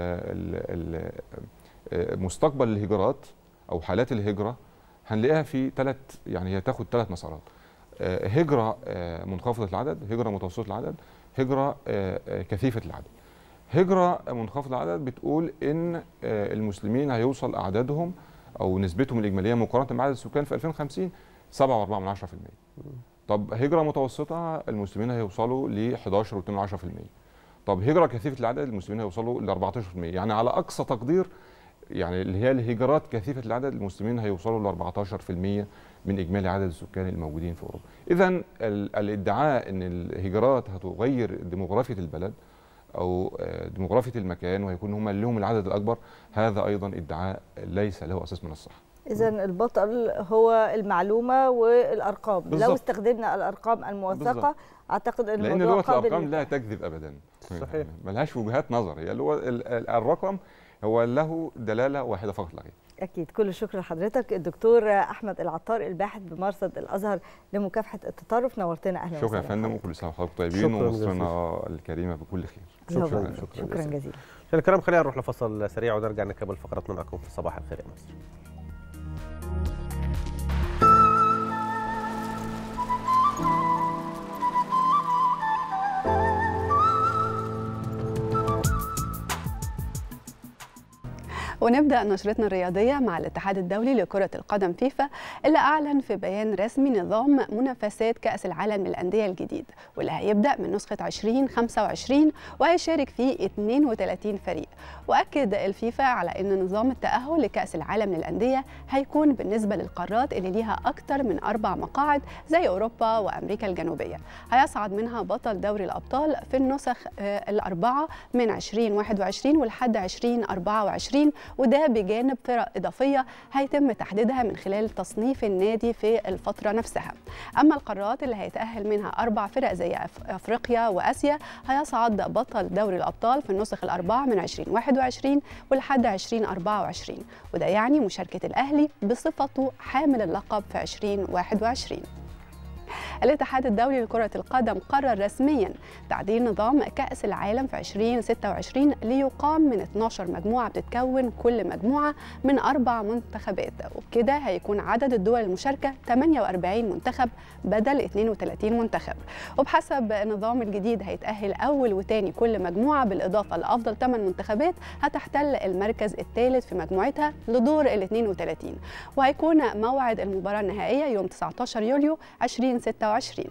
مستقبل الهجرات او حالات الهجره هنلاقيها في ثلاث يعني هي تاخد ثلاث مسارات آه، هجره آه، منخفضه العدد هجره متوسطه العدد هجره آه، آه، كثيفه العدد هجره منخفضه العدد بتقول ان آه، المسلمين هيوصل اعدادهم او نسبتهم الاجماليه مقارنه بعدد السكان في 2050 7.4% طب هجره متوسطه المسلمين هيوصلوا ل 11.2% طب هجره كثيفه العدد المسلمين هيوصلوا ل 14% يعني على اقصى تقدير يعني اللي هي الهجرات كثيفه العدد المسلمين هيوصلوا ل 14% من اجمالي عدد السكان الموجودين في اوروبا. اذا ال- الادعاء ان الهجرات هتغير ديموغرافيه البلد او آه، ديموغرافيه المكان وهيكون هم اللي لهم العدد الاكبر هذا ايضا ادعاء ليس له اساس من الصحه. اذا البطل هو المعلومه والارقام لو بالظبط. استخدمنا الارقام الموثقه بالظبط. اعتقد ان لان الموضوع لغه قابل الارقام لا للفهم. تكذب ابدا. صحيح. ملهاش وجهات نظر هي اللغة- ال- ال- الرقم هو له دلاله واحده فقط لا غير. اكيد كل الشكر لحضرتك الدكتور احمد العطار الباحث بمرصد الازهر لمكافحه التطرف نورتنا اهلا شكرا يا وسهلا فندم وكل سنه وحضراتكم طيبين شكراً ومصرنا الكريمه بكل خير. شكرا شكراً، شكرا, شكراً شكرا جزيلاً. جزيلا عشان الكلام خلينا نروح لفصل سريع ونرجع نكمل فقراتنا معكم في صباح الخير يا مصر ونبدأ نشرتنا الرياضية مع الاتحاد الدولي لكرة القدم فيفا اللي أعلن في بيان رسمي نظام منافسات كأس العالم للأندية الجديد واللي هيبدأ من نسخة 2025 وهيشارك فيه 32 فريق وأكد الفيفا على أن نظام التأهل لكأس العالم للأندية هيكون بالنسبة للقارات اللي ليها أكثر من أربع مقاعد زي أوروبا وأمريكا الجنوبية هيصعد منها بطل دوري الأبطال في النسخ آه، الأربعة من 2021 ولحد 2024 وده بجانب فرق إضافية هيتم تحديدها من خلال تصنيف النادي في الفترة نفسها أما القارات اللي هيتأهل منها أربع فرق زي أف- أفريقيا وآسيا هيصعد بطل دوري الأبطال في النسخ الأربعة من 2021 ولحد 2024 وده يعني مشاركة الأهلي بصفته حامل اللقب في 2021 الاتحاد الدولي لكرة القدم قرر رسميا تعديل نظام كأس العالم في 2026 ليقام من 12 مجموعة بتتكون كل مجموعة من أربع منتخبات وبكده هيكون عدد الدول المشاركة 48 منتخب بدل 32 منتخب وبحسب النظام الجديد هيتأهل أول وتاني كل مجموعة بالإضافة لأفضل 8 منتخبات هتحتل المركز الثالث في مجموعتها لدور ال 32 وهيكون موعد المباراة النهائية يوم 19 يوليو 2026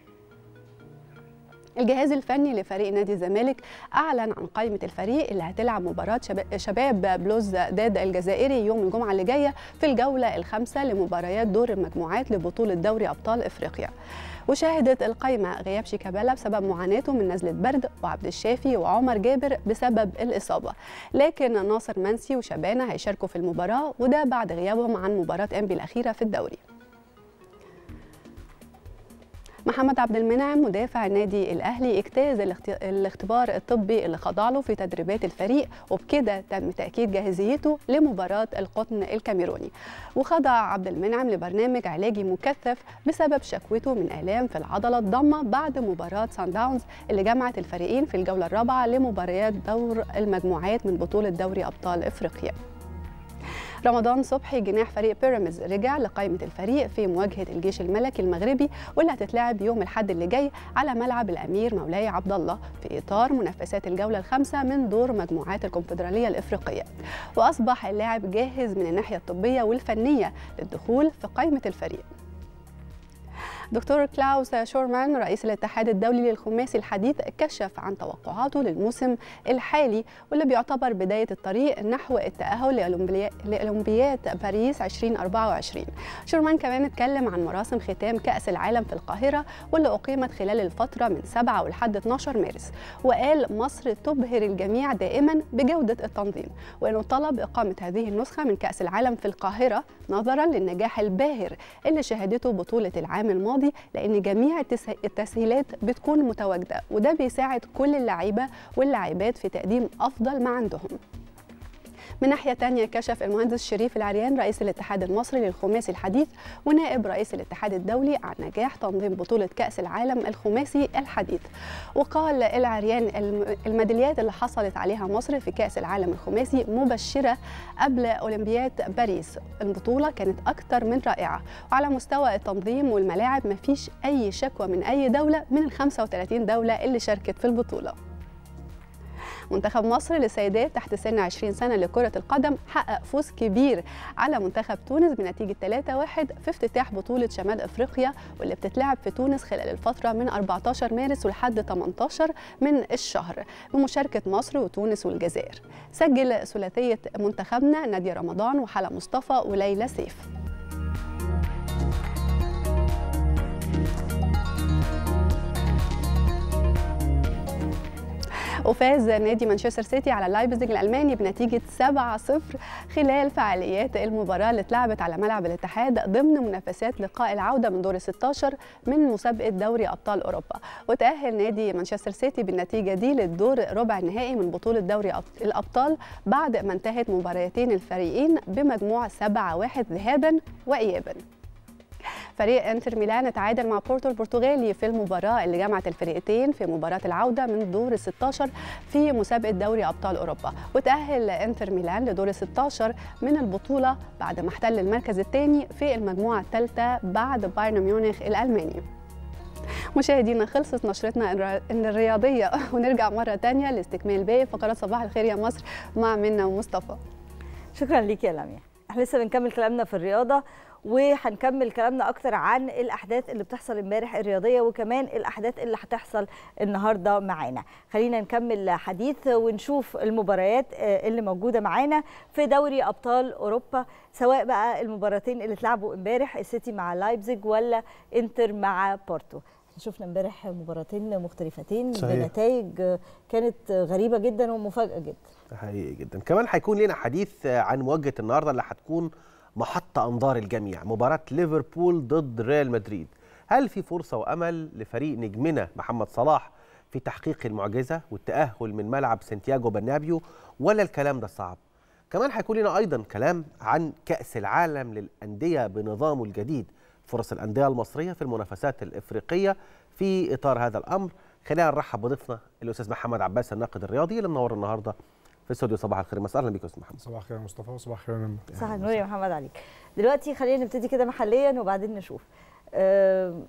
الجهاز الفني لفريق نادي الزمالك اعلن عن قائمه الفريق اللي هتلعب مباراه شباب بلوز داد الجزائري يوم الجمعه اللي جايه في الجوله الخامسه لمباريات دور المجموعات لبطوله دوري ابطال افريقيا وشهدت القائمة غياب شيكابالا بسبب معاناته من نزلة برد وعبد الشافي وعمر جابر بسبب الإصابة لكن ناصر منسي وشبانة هيشاركوا في المباراة وده بعد غيابهم عن مباراة أنبي الأخيرة في الدوري محمد عبد المنعم مدافع النادي الاهلي اجتاز الاختبار الطبي اللي خضع له في تدريبات الفريق وبكده تم تاكيد جاهزيته لمباراه القطن الكاميروني وخضع عبد المنعم لبرنامج علاجي مكثف بسبب شكوته من الام في العضله الضمه بعد مباراه سان داونز اللي جمعت الفريقين في الجوله الرابعه لمباريات دور المجموعات من بطوله دوري ابطال افريقيا رمضان صبحي جناح فريق بيراميدز رجع لقائمة الفريق في مواجهة الجيش الملكي المغربي واللي هتتلعب يوم الحد اللي جاي على ملعب الأمير مولاي عبد الله في إطار منافسات الجولة الخامسة من دور مجموعات الكونفدرالية الإفريقية وأصبح اللاعب جاهز من الناحية الطبية والفنية للدخول في قائمة الفريق دكتور كلاوس شورمان رئيس الاتحاد الدولي للخماسي الحديث كشف عن توقعاته للموسم الحالي واللي بيعتبر بداية الطريق نحو التأهل لأولمبياد باريس 2024 شورمان كمان اتكلم عن مراسم ختام كأس العالم في القاهرة واللي أقيمت خلال الفترة من 7 ولحد 12 مارس وقال مصر تبهر الجميع دائما بجودة التنظيم وأنه طلب إقامة هذه النسخة من كأس العالم في القاهرة نظرا للنجاح الباهر اللي شهدته بطولة العام الماضي لان جميع التسهيلات بتكون متواجده وده بيساعد كل اللعيبه واللاعبات في تقديم افضل ما عندهم من ناحية تانية كشف المهندس شريف العريان رئيس الاتحاد المصري للخماسي الحديث ونائب رئيس الاتحاد الدولي عن نجاح تنظيم بطولة كأس العالم الخماسي الحديث وقال العريان الميداليات اللي حصلت عليها مصر في كأس العالم الخماسي مبشرة قبل أولمبياد باريس البطولة كانت أكثر من رائعة وعلى مستوى التنظيم والملاعب مفيش أي شكوى من أي دولة من ال 35 دولة اللي شاركت في البطولة منتخب مصر للسيدات تحت سن 20 سنة لكرة القدم حقق فوز كبير على منتخب تونس بنتيجة 3-1 في افتتاح بطولة شمال أفريقيا واللي بتتلعب في تونس خلال الفترة من 14 مارس ولحد 18 من الشهر بمشاركة مصر وتونس والجزائر سجل ثلاثية منتخبنا نادية رمضان وحلا مصطفى وليلى سيف وفاز نادي مانشستر سيتي على لايبزيج الالماني بنتيجه 7-0 خلال فعاليات المباراه اللي اتلعبت على ملعب الاتحاد ضمن منافسات لقاء العوده من دور ال 16 من مسابقه دوري ابطال اوروبا وتاهل نادي مانشستر سيتي بالنتيجه دي للدور ربع النهائي من بطوله دوري الابطال بعد ما انتهت مباريتين الفريقين بمجموع 7-1 ذهابا وايابا فريق انتر ميلان تعادل مع بورتو البرتغالي في المباراة اللي جمعت الفريقين في مباراة العودة من دور ال 16 في مسابقة دوري أبطال أوروبا وتأهل انتر ميلان لدور ال 16 من البطولة بعد ما احتل المركز الثاني في المجموعة الثالثة بعد بايرن ميونخ الألماني مشاهدينا خلصت نشرتنا الرياضية ونرجع مرة تانية لاستكمال باقي فقرات صباح الخير يا مصر مع منا ومصطفى شكرا ليك يا لميا احنا لسه بنكمل كلامنا في الرياضه وهنكمل كلامنا اكتر عن الاحداث اللي بتحصل امبارح الرياضيه وكمان الاحداث اللي هتحصل النهارده معانا خلينا نكمل حديث ونشوف المباريات اللي موجوده معانا في دوري ابطال اوروبا سواء بقى المباراتين اللي اتلعبوا امبارح السيتي مع لايبزيج ولا انتر مع بورتو شفنا امبارح مباراتين مختلفتين صحيح. بنتائج كانت غريبه جدا ومفاجاه جدا حقيقي جدا كمان هيكون لنا حديث عن مواجهه النهارده اللي هتكون محطة أنظار الجميع مباراة ليفربول ضد ريال مدريد هل في فرصة وأمل لفريق نجمنا محمد صلاح في تحقيق المعجزة والتأهل من ملعب سانتياغو برنابيو ولا الكلام ده صعب كمان هيكون لنا أيضا كلام عن كأس العالم للأندية بنظامه الجديد فرص الانديه المصريه في المنافسات الافريقيه في اطار هذا الامر خلينا نرحب بضيفنا الاستاذ محمد عباس الناقد الرياضي اللي منور النهارده في استوديو صباح الخير مساء اهلا بك يا استاذ محمد صباح الخير يا مصطفى وصباح الخير يا منى صح النور يا محمد عليك دلوقتي خلينا نبتدي كده محليا وبعدين نشوف آم،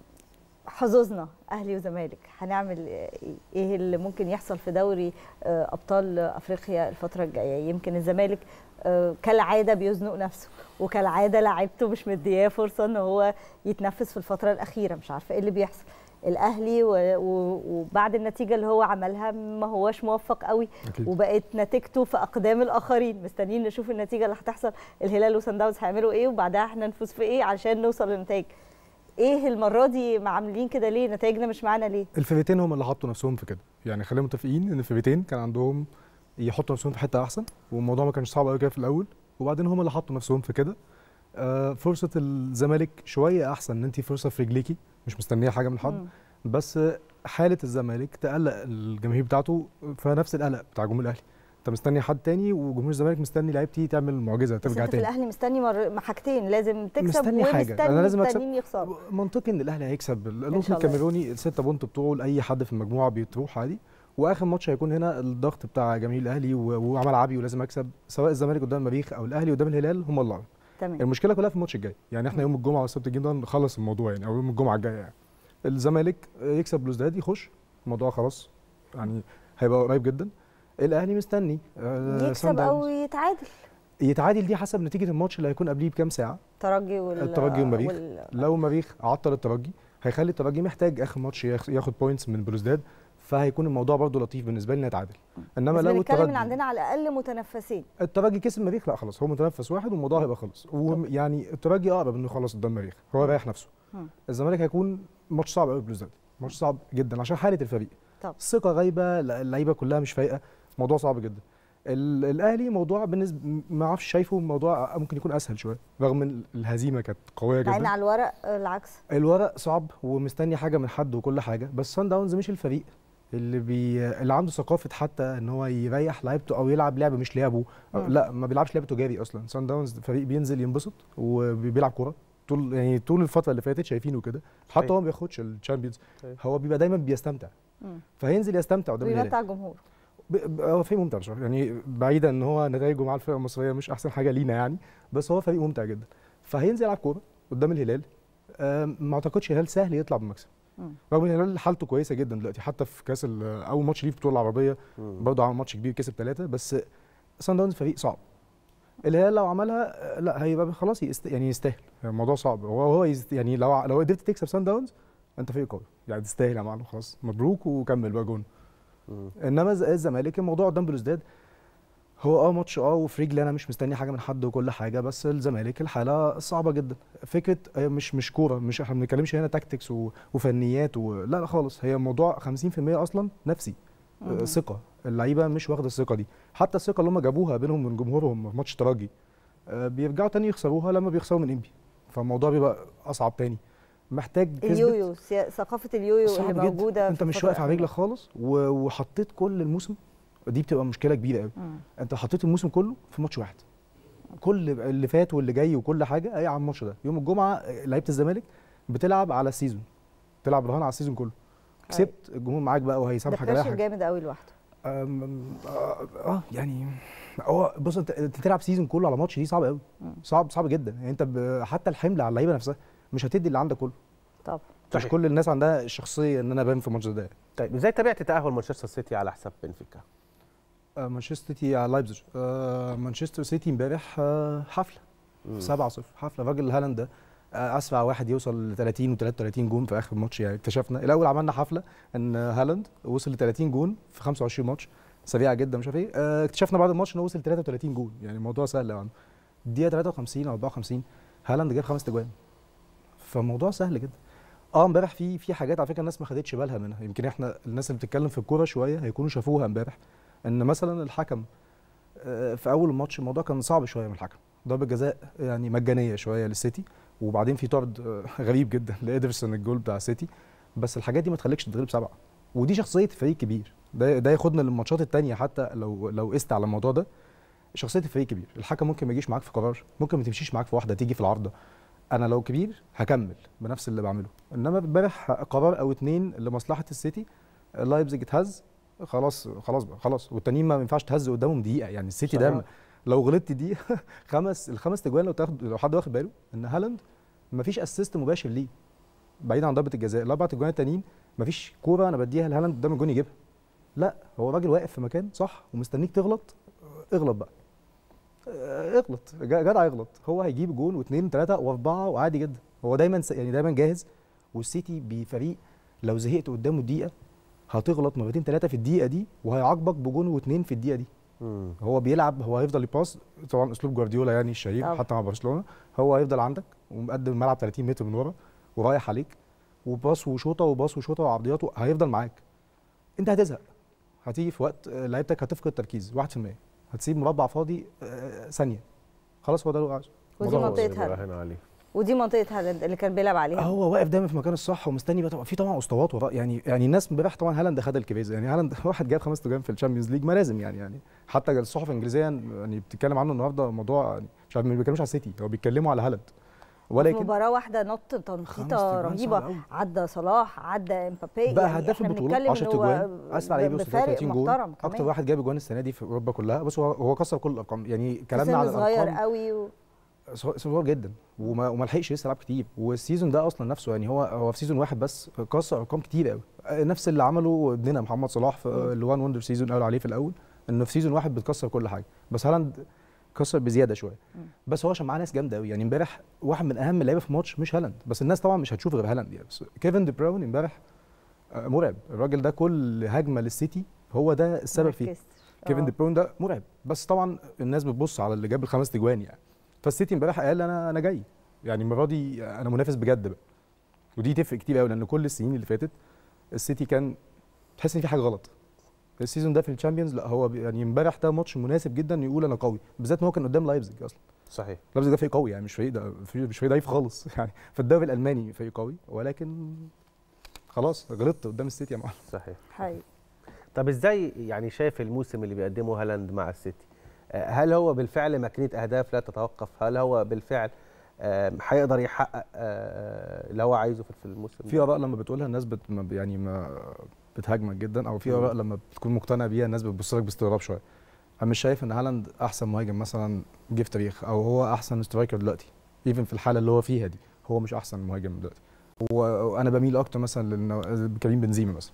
حظوظنا اهلي وزمالك هنعمل ايه اللي ممكن يحصل في دوري آه، ابطال افريقيا الفتره الجايه يمكن الزمالك آه، كالعاده بيزنق نفسه وكالعاده لعيبته مش مدياه فرصه ان هو يتنفس في الفتره الاخيره مش عارفه ايه اللي بيحصل الاهلي و- و- وبعد النتيجه اللي هو عملها ما هوش موفق قوي أكيد. وبقت نتيجته في اقدام الاخرين مستنيين نشوف النتيجه اللي هتحصل الهلال وسان داونز هيعملوا ايه وبعدها احنا نفوز في ايه عشان نوصل لنتائج ايه المره دي ما عاملين كده ليه نتائجنا مش معانا ليه الفرقتين هم اللي حطوا نفسهم في كده يعني خلينا متفقين ان الفرقتين كان عندهم يحطوا نفسهم في حته احسن والموضوع ما كانش صعب قوي كده في الاول وبعدين هم اللي حطوا نفسهم في كده آه فرصه الزمالك شويه احسن ان انت فرصه في رجليكي مش مستنيه حاجه من حد مم. بس حاله الزمالك تقلق الجماهير بتاعته فنفس القلق بتاع جمهور الاهلي انت مستني حد تاني وجمهور الزمالك مستني لعيبتي تعمل معجزه بس ترجع انت في تاني الاهلي مستني مر... حاجتين لازم تكسب مستني حاجة. ومستني أنا لازم أكسب. التانيين يخسروا منطقي ان الاهلي هيكسب إن القطن شاء الله. الكاميروني الستة بونت بتوعه لاي حد في المجموعه بيتروح عادي واخر ماتش هيكون هنا الضغط بتاع جماهير الاهلي و- وعمل عبي ولازم اكسب سواء الزمالك قدام المريخ او الاهلي قدام الهلال هم اللي أعلم. تمام المشكله كلها في الماتش الجاي يعني احنا يوم الجمعه والسبت الجاي ده نخلص الموضوع يعني او يوم الجمعه الجايه يعني الزمالك يكسب بلوزداد يخش الموضوع خلاص يعني هيبقى قريب جدا الاهلي مستني آه، سان يكسب او داونز. يتعادل يتعادل دي حسب نتيجه الماتش اللي هيكون قبليه بكام ساعه الترجي وال الترجي والمريخ وال... لو المريخ عطل الترجي هيخلي الترجي محتاج اخر ماتش ياخ- ياخد بوينتس من بلوزداد فهيكون الموضوع برضه لطيف بالنسبه لنا نتعادل انما بس لو بنتكلم الترجي ان عندنا على الاقل متنفسين الترجي كسب المريخ لا خلاص هو متنفس واحد والموضوع هيبقى خلص ويعني الترجي اقرب انه يخلص قدام المريخ هو رايح نفسه مم. الزمالك هيكون ماتش صعب قوي بلوزداد ماتش صعب جدا عشان حاله الفريق طب. الثقه غايبه اللعيبه كلها مش فايقه موضوع صعب جدا ال- الاهلي موضوع بالنسبه ما اعرفش شايفه موضوع ممكن يكون اسهل شويه رغم ان الهزيمه كانت قويه مع ان جدا على الورق العكس الورق صعب ومستني حاجه من حد وكل حاجه بس سان داونز مش الفريق اللي بي اللي عنده ثقافه حتى ان هو يريح لعيبته او يلعب لعبه مش لعبه أو مم. لا ما بيلعبش لعب تجاري اصلا سان داونز فريق بينزل ينبسط وبيلعب كوره طول يعني طول الفتره اللي فاتت شايفينه كده حتى صحيح. هو ما بياخدش الشامبيونز صحيح. هو بيبقى دايما بيستمتع مم. فهينزل يستمتع قدام الهلال ويمتع الجمهور ب- ب- هو فريق ممتع بصراحه يعني بعيدا ان هو نتائجه مع الفرقه المصريه مش احسن حاجه لينا يعني بس هو فريق ممتع جدا فهينزل يلعب كوره قدام الهلال آم، ما اعتقدش الهلال سهل يطلع بمكسب مم. رغم ان الهلال حالته كويسه جدا دلوقتي حتى في كاس ال- اول ماتش ليه في البطوله العربيه مم. برضه عمل ماتش كبير كسب ثلاثه بس سان داونز فريق صعب الهلال لو عملها آه، لا هيبقى خلاص يست... يعني يستاهل الموضوع صعب هو هو يست... يعني لو لو قدرت تكسب سان داونز انت فريق قوي يعني تستاهل يا معلم خلاص مبروك وكمل بقى جون مم. انما ز- الزمالك الموضوع قدام بلوزداد هو اه ماتش اه وفي رجلي انا مش مستني حاجه من حد وكل حاجه بس الزمالك الحاله صعبه جدا فكره هي مش مش كوره مش احنا ما بنتكلمش هنا تاكتكس و- وفنيات و... لا لا خالص هي الموضوع 50% اصلا نفسي آه، مم. ثقه اللعيبه مش واخده الثقه دي حتى الثقه اللي هم جابوها بينهم من جمهورهم في ماتش ترجي آه، بيرجعوا تاني يخسروها لما بيخسروا من انبي فالموضوع بيبقى اصعب تاني محتاج تثبت اليويو سيا- ثقافه اليويو صعب اللي جدا. موجوده انت في مش الفترة واقف على الأخيرة. رجلك خالص و- وحطيت كل الموسم دي بتبقى مشكله كبيره قوي مم. انت حطيت الموسم كله في ماتش واحد كل اللي فات واللي جاي وكل حاجه هي على الماتش ده يوم الجمعه آه، لعيبه الزمالك بتلعب على السيزون تلعب رهان على السيزون كله كسبت الجمهور معاك بقى ده وهيسامحك على بريشر حاجه جامد قوي لوحده أم- اه آه، يعني هو بص انت انت تلعب سيزون كله على ماتش دي صعب قوي مم. صعب صعب جدا يعني انت ب- حتى الحمل على اللعيبه نفسها مش هتدي اللي عندك كله طبعا مش صحيح. كل الناس عندها الشخصيه ان انا ابان في الماتش ده طيب ازاي تابعت تاهل مانشستر سيتي على حساب بنفيكا آه، مانشستر سيتي على لايبزيج آه، مانشستر سيتي امبارح آه، حفله مم. 7-0 حفله الراجل هالاند ده آه، اسرع واحد يوصل ل 30 و33 جون في اخر ماتش يعني اكتشفنا الاول عملنا حفله ان هالاند وصل ل 30 جون في 25 ماتش سريعه جدا مش عارف ايه آه، اكتشفنا بعد الماتش انه وصل ل 33 جون يعني الموضوع سهل قوي الدقيقه 53 او 54 هالاند جاب خمس تجوان فالموضوع سهل جدا اه امبارح في في حاجات على فكره الناس ما خدتش بالها منها يمكن احنا الناس اللي بتتكلم في الكوره شويه هيكونوا شافوها امبارح ان مثلا الحكم آه، في اول الماتش الموضوع كان صعب شويه من الحكم ضربه جزاء يعني مجانيه شويه للسيتي وبعدين في طرد آه، غريب جدا لادرسون الجول بتاع السيتي بس الحاجات دي ما تخليكش تتغلب سبعه ودي شخصيه فريق كبير ده ده ياخدنا للماتشات التانية حتى لو لو قست على الموضوع ده شخصيه الفريق كبير الحكم ممكن ما يجيش معاك في قرار ممكن ما تمشيش معاك في واحده تيجي في العارضه انا لو كبير هكمل بنفس اللي بعمله انما امبارح قرار او اتنين لمصلحه السيتي لايبزيج اتهز خلاص خلاص بقى خلاص والتانيين ما ينفعش تهز قدامهم دقيقه يعني السيتي صحيح. ده لو غلطت دي خمس الخمس تجوان لو تاخد لو حد واخد باله ان هالاند ما فيش اسيست مباشر ليه بعيد عن ضربه الجزاء الاربع تجوان التانيين ما فيش كوره انا بديها لهالاند قدام الجون يجيبها لا هو راجل واقف في مكان صح ومستنيك تغلط اغلط بقى آه، اغلط ج- جدع يغلط هو هيجيب جون واثنين وثلاثه واربعه وعادي جدا هو دايما س- يعني دايما جاهز والسيتي بفريق لو زهقت قدامه دقيقه هتغلط مرتين ثلاثه في الدقيقه دي وهيعاقبك بجون واثنين في الدقيقه دي مم. هو بيلعب هو هيفضل يباص طبعا اسلوب جوارديولا يعني الشهير طبعا. حتى مع برشلونه هو هيفضل عندك ومقدم الملعب 30 متر من ورا ورايح عليك وباص وشوطه وباص وشوطه وعرضيات هيفضل معاك انت هتزهق هتيجي في وقت آه، لعيبتك هتفقد تركيز 1% هتسيب مربع فاضي آه، ثانيه خلاص هو ده اللي هو عايزه ودي الموضوع منطقه اللي هالاند براهن عليه ودي منطقه هالاند اللي كان بيلعب عليها هو واقف دايما في مكانه الصح ومستني بقى طبعا في طبعا اسطوات وراه يعني يعني الناس امبارح طبعا هالاند خد الكبيزه يعني هالاند واحد جاب خمس تجوان في الشامبيونز ليج ما لازم يعني يعني حتى الصحف الانجليزيه يعني بتتكلم عنه النهارده موضوع يعني مش عارف ما بيتكلموش على السيتي هو بيتكلموا على هالاند في ولكن مباراه واحده نط خمس تنطيطه تجوان رهيبه صعب أوي. عدى صلاح عدى امبابي بقى يعني هداف احنا البطوله بنتكلم 10 إن هو تجوان اسرع لعيب يوصل بفارق 30 جول محترم اكتر كمان. واحد جاب اجوان السنه دي في اوروبا كلها بس هو هو كسر كل الارقام يعني في كلامنا سن على صغير الارقام قوي و... صغ- صغير جدا وما وما لحقش لسه يلعب كتير والسيزون ده اصلا نفسه يعني هو هو في سيزون واحد بس كسر ارقام كتير قوي نفس اللي عمله ابننا محمد صلاح في اللي وان وندر سيزون قالوا عليه في الاول انه في سيزون واحد بتكسر كل حاجه بس هالاند كسر بزياده شويه بس هو عشان معاه ناس جامده قوي يعني امبارح واحد من اهم اللعيبه في الماتش مش هالاند بس الناس طبعا مش هتشوف غير هالاند يعني بس كيفن دي براون امبارح آه، مرعب الراجل ده كل هجمه للسيتي هو ده السبب فيه مركزتش. كيفن آه. دي بروين ده مرعب بس طبعا الناس بتبص على اللي جاب الخمس تجوان يعني فالسيتي امبارح قال انا انا جاي يعني المره دي انا منافس بجد بقى ودي تفرق كتير قوي لان كل السنين اللي فاتت السيتي كان تحس ان في حاجه غلط السيزون ده في الشامبيونز لا هو بي- يعني امبارح ده ماتش مناسب جدا يقول انا قوي بالذات ان هو كان قدام لايبزيج اصلا صحيح لايبزيج ده فريق قوي يعني مش فريق ده فريق- مش فريق ضعيف خالص يعني في الدوري الالماني فريق قوي ولكن خلاص غلطت قدام السيتي يا معلم صحيح حقيقي طب ازاي يعني شايف الموسم اللي بيقدمه هالاند مع السيتي آه، هل هو بالفعل ماكينه اهداف لا تتوقف هل هو بالفعل آه، هيقدر يحقق آه، اللي هو عايزه في في الموسم في ده؟ اراء لما بتقولها الناس بت ما ب- يعني ما بتهاجمك جدا او في مم. اراء لما بتكون مقتنع بيها الناس بتبص لك باستغراب شويه انا مش شايف ان هالاند احسن مهاجم مثلا جه في تاريخ او هو احسن سترايكر دلوقتي ايفن في الحاله اللي هو فيها دي هو مش احسن مهاجم دلوقتي و- وانا بميل اكتر مثلا لكريم بنزيما مثلا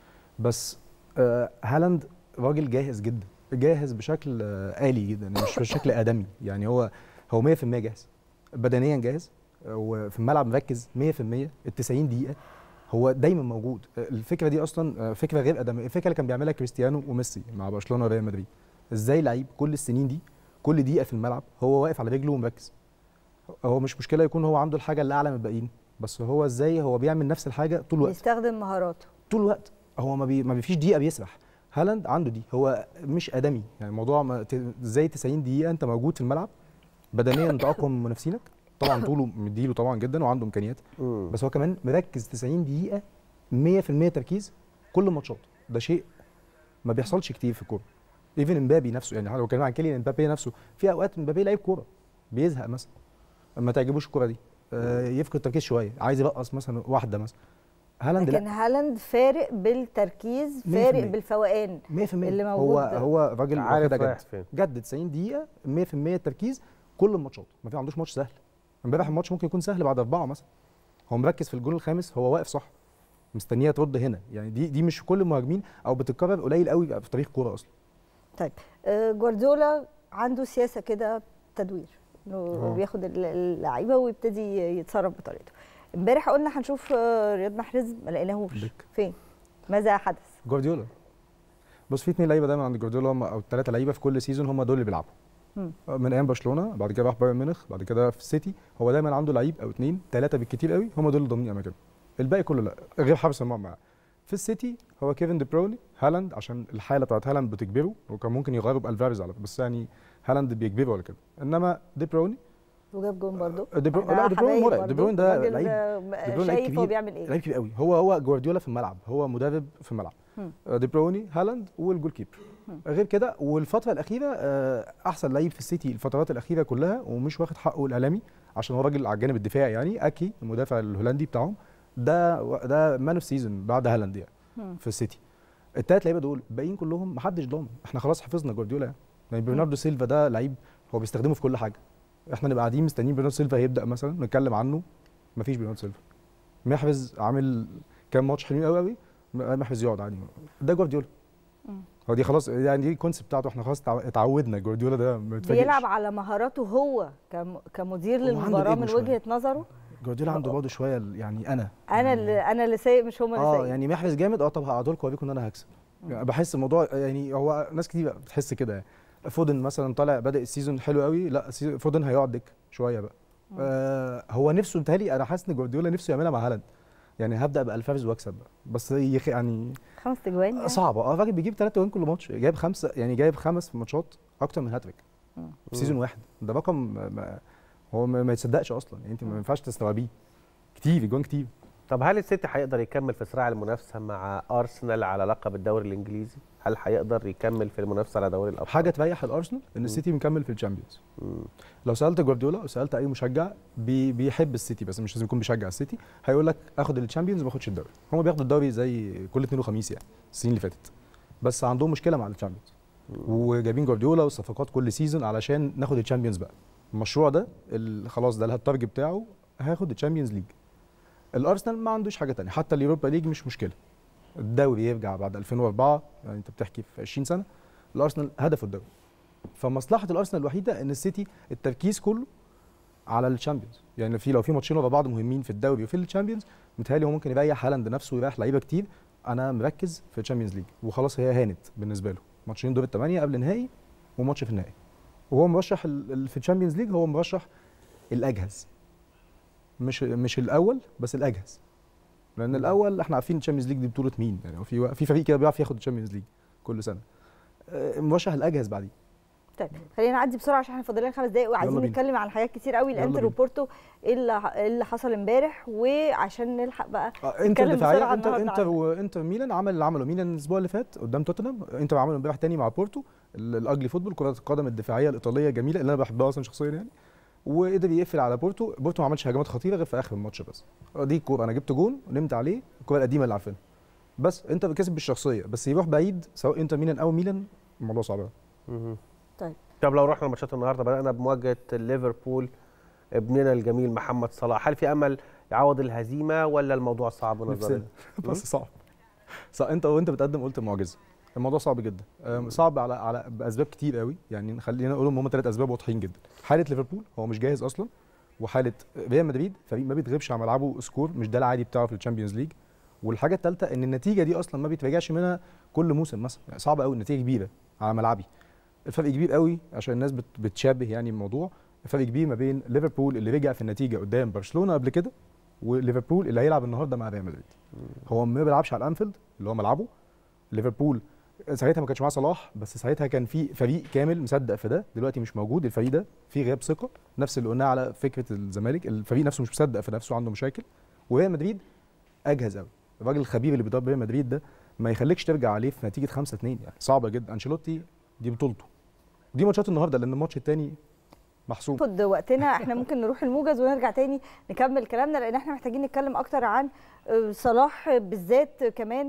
بس آه، هالاند راجل جاهز جدا جاهز بشكل آه، آلي جدا مش بشكل آدمي يعني هو هو 100% جاهز بدنيا جاهز آه، وفي الملعب مركز 100% ال 90 دقيقة هو دايما موجود آه، الفكرة دي أصلا آه، فكرة غير آدمية الفكرة اللي كان بيعملها كريستيانو وميسي مع برشلونة وريال مدريد ازاي لعيب كل السنين دي كل دقيقة في الملعب هو واقف على رجله ومركز هو مش مشكلة يكون هو عنده الحاجة اللي أعلى من الباقيين بس هو ازاي هو بيعمل نفس الحاجة طول الوقت بيستخدم مهاراته طول الوقت هو ما, بي ما فيش دقيقه بيسرح هالاند عنده دي هو مش ادمي يعني الموضوع ما ت- ازاي 90 دقيقه انت موجود في الملعب بدنيا انت اقوى من منافسينك طبعا طوله مديله طبعا جدا وعنده امكانيات مم. بس هو كمان مركز 90 دقيقه 100% تركيز كل الماتشات ده شيء ما بيحصلش كتير في الكوره ايفن امبابي نفسه يعني لو كلمنا عن كيليان امبابي نفسه في اوقات امبابي لعيب كوره بيزهق مثلا ما تعجبوش الكوره دي آه يفقد تركيز شويه عايز يرقص مثلا واحده مثلا هالاند لا لكن هالاند فارق بالتركيز فارق 100%. بالفوقان 100% اللي هو موجود هو راجل عارف واخدها رايح جد فين. جد 90 دقيقه 100% تركيز كل الماتشات ما في عندوش ماتش سهل امبارح الماتش ممكن يكون سهل بعد اربعه مثلا هو مركز في الجول الخامس هو واقف صح مستنيه ترد هنا يعني دي دي مش كل المهاجمين او بتتكرر قليل قوي بقى في تاريخ كوره اصلا طيب آه، جوارديولا عنده سياسه كده تدوير انه آه. بياخد ال- اللعيبه ويبتدي يتصرف بطريقته امبارح قلنا هنشوف آه، رياض محرز ما لقيناهوش دك. فين ماذا حدث جوارديولا بص في اثنين لعيبه دايما عند جوارديولا هم او ثلاثه لعيبه في كل سيزون هم دول اللي بيلعبوا مم. من ايام برشلونه بعد كده راح بايرن ميونخ بعد كده في السيتي هو دايما عنده لعيب او اثنين ثلاثه بالكتير قوي هم دول اللي ضامنين اماكنهم الباقي كله لا غير حارس المرمى معاه في السيتي هو كيفن دي بروني هالاند عشان الحاله بتاعت هالاند بتجبره وكان ممكن يغيروا بالفاريز على فكرة، بس يعني هالاند بيجبره ولا كده انما دي بروني وجاب جون برضه دي برو... إحنا لا دي بروين حبايب مرعب برضه. دي بروين ده الراجل، لعيب آه، دي بروين لعيب شايف كبير هو بيعمل ايه لعيب كبير قوي هو هو جوارديولا في الملعب هو مدرب في الملعب مم. آه، دي بروني هالاند والجول كيبر غير كده والفتره الاخيره آه، احسن لعيب في السيتي الفترات الاخيره كلها ومش واخد حقه الاعلامي عشان هو راجل على الجانب الدفاعي يعني اكي المدافع الهولندي بتاعهم ده ده مان اوف سيزون بعد هالاند يعني مم. في السيتي التلات لعيبه دول الباقيين كلهم محدش ضامن احنا خلاص حفظنا جوارديولا يعني يعني برناردو سيلفا ده لعيب هو بيستخدمه في كل حاجه احنا نبقى قاعدين مستنيين برناردو سيلفا يبدا مثلا نتكلم عنه مفيش برناردو سيلفا محفز عامل كام ماتش حلوين قوي قوي محفز يقعد عادي ده جوارديولا مم. هو دي خلاص يعني دي الكونسيبت بتاعته احنا خلاص اتعو- اتعودنا جوارديولا ده ما بيتفاجئش. بيلعب على مهاراته هو كم- كمدير هو عنده للمباراه الإيجو من شوية. وجهه نظره جوارديولا عنده برضه شويه ال- يعني انا انا اللي انا اللي سايق مش هم اللي اه سايقين يعني محرز جامد اه طب هقعدوا لكم اوريكم ان انا هكسب يعني بحس الموضوع يعني هو ناس كتير بتحس كده يعني فودن مثلا طالع بادئ السيزون حلو قوي لا سي- فودن هيقعد دك شويه بقى آه هو نفسه بيتهيألي انا حاسس ان جوارديولا نفسه يعملها مع هالاند يعني هبدا بالفارز واكسب بقى بس يخ- يعني خمس تجوان يعني. صعبه اه الراجل بيجيب ثلاثة جوان كل ماتش جايب خمسه يعني جايب خمس ماتشات اكتر من هاتريك مم. في سيزون واحد ده رقم ما- ما هو ما ما يتصدقش اصلا يعني انت ما ينفعش تستوعبيه كتير جوان كتير طب هل السيتي هيقدر يكمل في صراع المنافسه مع ارسنال على لقب الدوري الانجليزي؟ هل هيقدر يكمل في المنافسه على دوري الابطال؟ حاجه تريح الارسنال ان السيتي مكمل في الشامبيونز لو سالت جوارديولا او سالت اي مشجع بي بيحب السيتي بس مش لازم يكون بيشجع السيتي هيقول لك اخد الشامبيونز ما اخدش الدوري هم بياخدوا الدوري زي كل اثنين وخميس يعني السنين اللي فاتت بس عندهم مشكله مع الشامبيونز وجايبين جوارديولا والصفقات كل سيزون علشان ناخد الشامبيونز بقى المشروع ده ال- خلاص ده التارجت بتاعه هاخد الشامبيونز ليج الارسنال ما عندوش حاجه تانية حتى اليوروبا ليج مش مشكله الدوري يرجع بعد 2004 يعني انت بتحكي في 20 سنه الارسنال هدفه الدوري فمصلحه الارسنال الوحيده ان السيتي التركيز كله على الشامبيونز يعني في لو في ماتشين ورا بعض مهمين في الدوري وفي الشامبيونز متهيألي هو ممكن يريح هالاند نفسه ويريح لعيبه كتير انا مركز في الشامبيونز ليج وخلاص هي هانت بالنسبه له ماتشين دور الثمانيه قبل النهائي وماتش في النهائي وهو مرشح ال- ال- في الشامبيونز ليج هو مرشح الاجهز مش مش الاول بس الاجهز لان الاول احنا عارفين الشامبيونز ليج دي بطوله مين يعني هو في في فريق كده بيعرف ياخد الشامبيونز ليج كل سنه آه، مرشح الاجهز بعدين طيب خلينا نعدي بسرعه عشان احنا فاضل لنا خمس دقايق وعايزين بينا. نتكلم عن حاجات كتير قوي يلا الانتر بينا. وبورتو ايه اللي إيه اللي حصل امبارح وعشان نلحق بقى آه، انتر نتكلم دفاعيا بسرعة انتر النهاردة انتر عن- وانتر ميلان عمل اللي عمله ميلان الاسبوع اللي فات قدام توتنهام انتر عمله امبارح تاني مع بورتو ال- الاجلي فوتبول كره القدم الدفاعيه الايطاليه جميله اللي انا بحبها اصلا شخصيا يعني وقدر يقفل على بورتو بورتو ما عملش هجمات خطيره غير في اخر الماتش بس آه، دي الكوره انا جبت جون ونمت عليه الكوره القديمه اللي عارفينها بس انت كسب بالشخصيه بس يروح بعيد سواء انتر ميلان او ميلان الموضوع صعب أوي. مهم. طيب طب لو رحنا لماتشات النهارده بدانا بمواجهه ليفربول ابننا الجميل محمد صلاح هل في امل يعوض الهزيمه ولا الموضوع صعب نظرا نفسنا بس صعب صح انت وانت بتقدم قلت معجزه الموضوع صعب جدا أم، صعب على على باسباب كتير قوي يعني خلينا نقولهم هم ثلاث اسباب واضحين جدا حاله ليفربول هو مش جاهز اصلا وحاله ريال مدريد فريق ما بيتغيبش على ملعبه سكور مش ده العادي بتاعه في الشامبيونز ليج والحاجه الثالثه ان النتيجه دي اصلا ما بيتراجعش منها كل موسم مثلا يعني صعب قوي النتيجه كبيره على ملعبي الفرق كبير قوي عشان الناس بت بتشابه يعني الموضوع الفرق كبير ما بين ليفربول اللي رجع في النتيجه قدام برشلونه قبل كده وليفربول اللي هيلعب النهارده مع ريال مدريد هو ما بيلعبش على الانفيلد اللي هو ملعبه ليفربول ساعتها ما كانش معاه صلاح بس ساعتها كان في فريق كامل مصدق في ده دلوقتي مش موجود الفريق ده فيه غياب ثقه نفس اللي قلناه على فكره الزمالك الفريق نفسه مش مصدق في نفسه عنده مشاكل وريال مدريد اجهز قوي الراجل الخبير اللي بيدرب ريال مدريد ده ما يخليكش ترجع عليه في نتيجه 5 2 يعني صعبه جدا انشيلوتي دي بطولته دي ماتشات النهارده لان الماتش الثاني محسوم خد وقتنا احنا ممكن نروح الموجز ونرجع تاني نكمل كلامنا لان احنا محتاجين نتكلم اكتر عن آه، صلاح بالذات كمان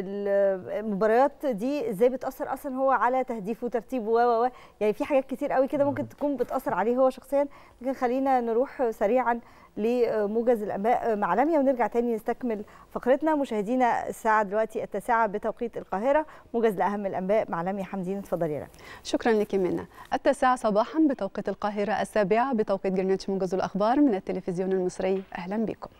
المباريات دي ازاي بتاثر اصلا هو على تهديفه وترتيبه و و و. يعني في حاجات كتير قوي كده ممكن تكون بتاثر عليه هو شخصيا لكن خلينا نروح سريعا لموجز الانباء مع لميا ونرجع تاني نستكمل فقرتنا مشاهدينا الساعه دلوقتي التاسعه بتوقيت القاهره موجز لاهم الانباء مع لميا حمدين اتفضلي يا لميا شكرا لك منى التاسعة صباحا بتوقيت القاهرة السابعة بتوقيت جرينتش موجز الأخبار من التلفزيون المصري أهلا بكم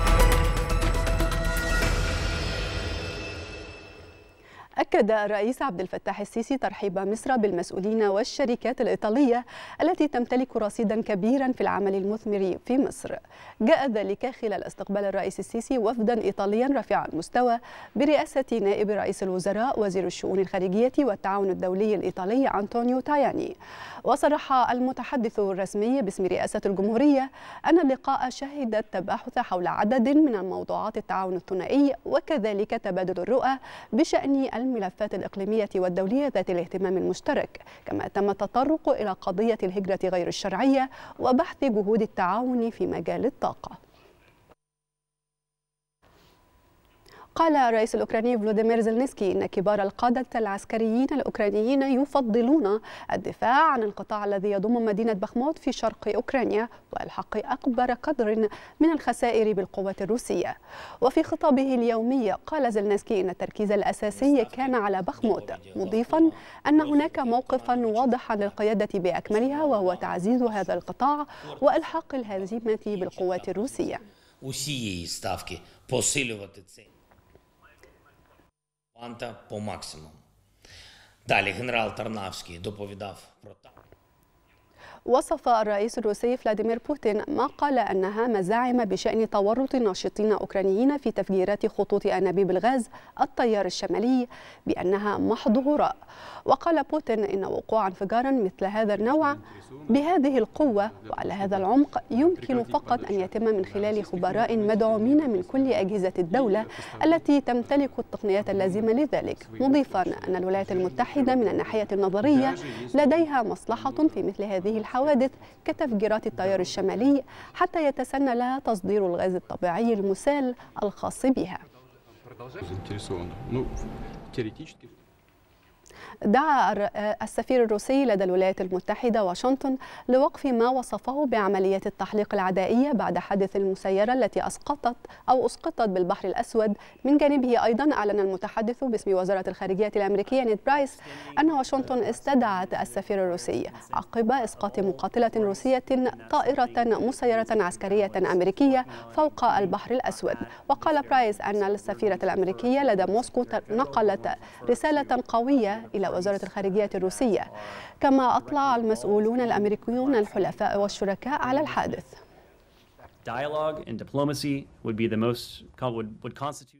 أكد الرئيس عبد الفتاح السيسي ترحيب مصر بالمسؤولين والشركات الإيطالية التي تمتلك رصيدا كبيرا في العمل المثمر في مصر جاء ذلك خلال استقبال الرئيس السيسي وفدا إيطاليا رفيع المستوى برئاسة نائب رئيس الوزراء وزير الشؤون الخارجية والتعاون الدولي الإيطالي أنطونيو تاياني وصرح المتحدث الرسمي باسم رئاسة الجمهورية أن اللقاء شهد التباحث حول عدد من الموضوعات التعاون الثنائي وكذلك تبادل الرؤى بشأن الملفات الإقليمية والدولية ذات الاهتمام المشترك كما تم التطرق إلى قضية الهجرة غير الشرعية وبحث جهود التعاون في مجال الطاقة قال الرئيس الأوكراني فلوديمير زيلينسكي إن كبار القادة العسكريين الأوكرانيين يفضلون الدفاع عن القطاع الذي يضم مدينة بخموت في شرق أوكرانيا والحق أكبر قدر من الخسائر بالقوة الروسية وفي خطابه اليومي قال زيلينسكي إن التركيز الأساسي كان على بخموت مضيفا أن هناك موقفا واضحا للقيادة بأكملها وهو تعزيز هذا القطاع وإلحاق الهزيمة بالقوات الروسية усієї ставки посилювати цей Панта по максимуму. Далі генерал Тарнавський доповідав про те. وصف الرئيس الروسي فلاديمير بوتين ما قال أنها مزاعم بشأن تورط ناشطين أوكرانيين في تفجيرات خطوط أنابيب الغاز التيار الشمالي بأنها محض هراء وقال بوتين إن وقوع انفجار مثل هذا النوع بهذه القوة وعلى هذا العمق يمكن فقط أن يتم من خلال خبراء مدعومين من كل أجهزة الدولة التي تمتلك التقنيات اللازمة لذلك مضيفا أن الولايات المتحدة من الناحية النظرية لديها مصلحة في مثل هذه الحوادث كتفجيرات التيار الشمالي حتى يتسنى لها تصدير الغاز الطبيعي المسال الخاص بها заинтересованы. Ну, теоретически. دعا الر- السفير الروسي لدى الولايات المتحدة واشنطن لوقف ما وصفه بعملية التحليق العدائية بعد حادث المسيرة التي أسقطت أو أسقطت بالبحر الأسود من جانبه أيضا أعلن المتحدث باسم وزارة الخارجية الأمريكية نيد برايس أن واشنطن استدعت السفير الروسي عقب إسقاط مقاتلة روسية طائرة مسيرة عسكرية أمريكية فوق البحر الأسود وقال برايس أن السفيرة الأمريكية لدى موسكو نقلت رسالة قوية إلى وزارة الخارجية الروسية كما أطلع المسؤولون الأمريكيون الحلفاء والشركاء على الحادث Dialogue and diplomacy would be the most would, would constitute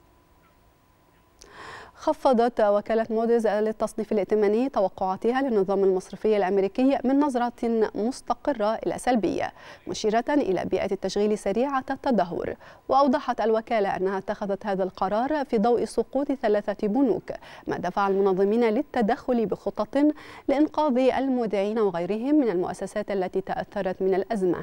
خفضت وكالة موديز للتصنيف الائتماني توقعاتها للنظام المصرفي الأمريكي من نظرة مستقرة إلى سلبية مشيرة إلى بيئة التشغيل سريعة التدهور وأوضحت الوكالة أنها اتخذت هذا القرار في ضوء سقوط ثلاثة بنوك ما دفع المنظمين للتدخل بخطط لإنقاذ المودعين وغيرهم من المؤسسات التي تأثرت من الأزمة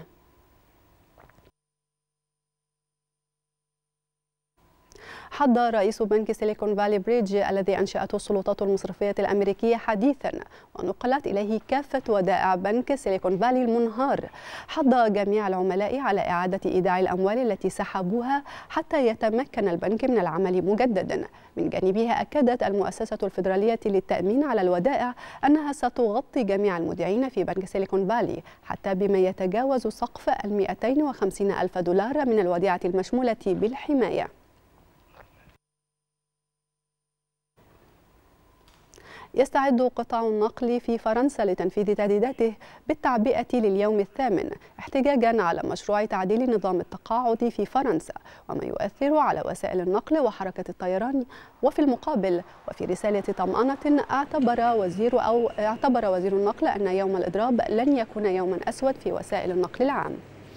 حض رئيس بنك سيليكون فالي بريدج الذي أنشأته السلطات المصرفية الأمريكية حديثا ونقلت إليه كافة ودائع بنك سيليكون فالي المنهار حض جميع العملاء على إعادة إيداع الأموال التي سحبوها حتى يتمكن البنك من العمل مجددا من جانبها أكدت المؤسسة الفيدرالية للتأمين على الودائع أنها ستغطي جميع المودعين في بنك سيليكون فالي حتى بما يتجاوز سقف ال 250 ألف دولار من الوديعة المشمولة بالحماية يستعد قطاع النقل في فرنسا لتنفيذ تهديداته بالتعبئة لليوم الثامن احتجاجا على مشروع تعديل نظام التقاعد في فرنسا وما يؤثر على وسائل النقل وحركة الطيران وفي المقابل وفي رسالة طمأنة اعتبر وزير أو اعتبر وزير النقل أن يوم الإضراب لن يكون يوما أسود في وسائل النقل العام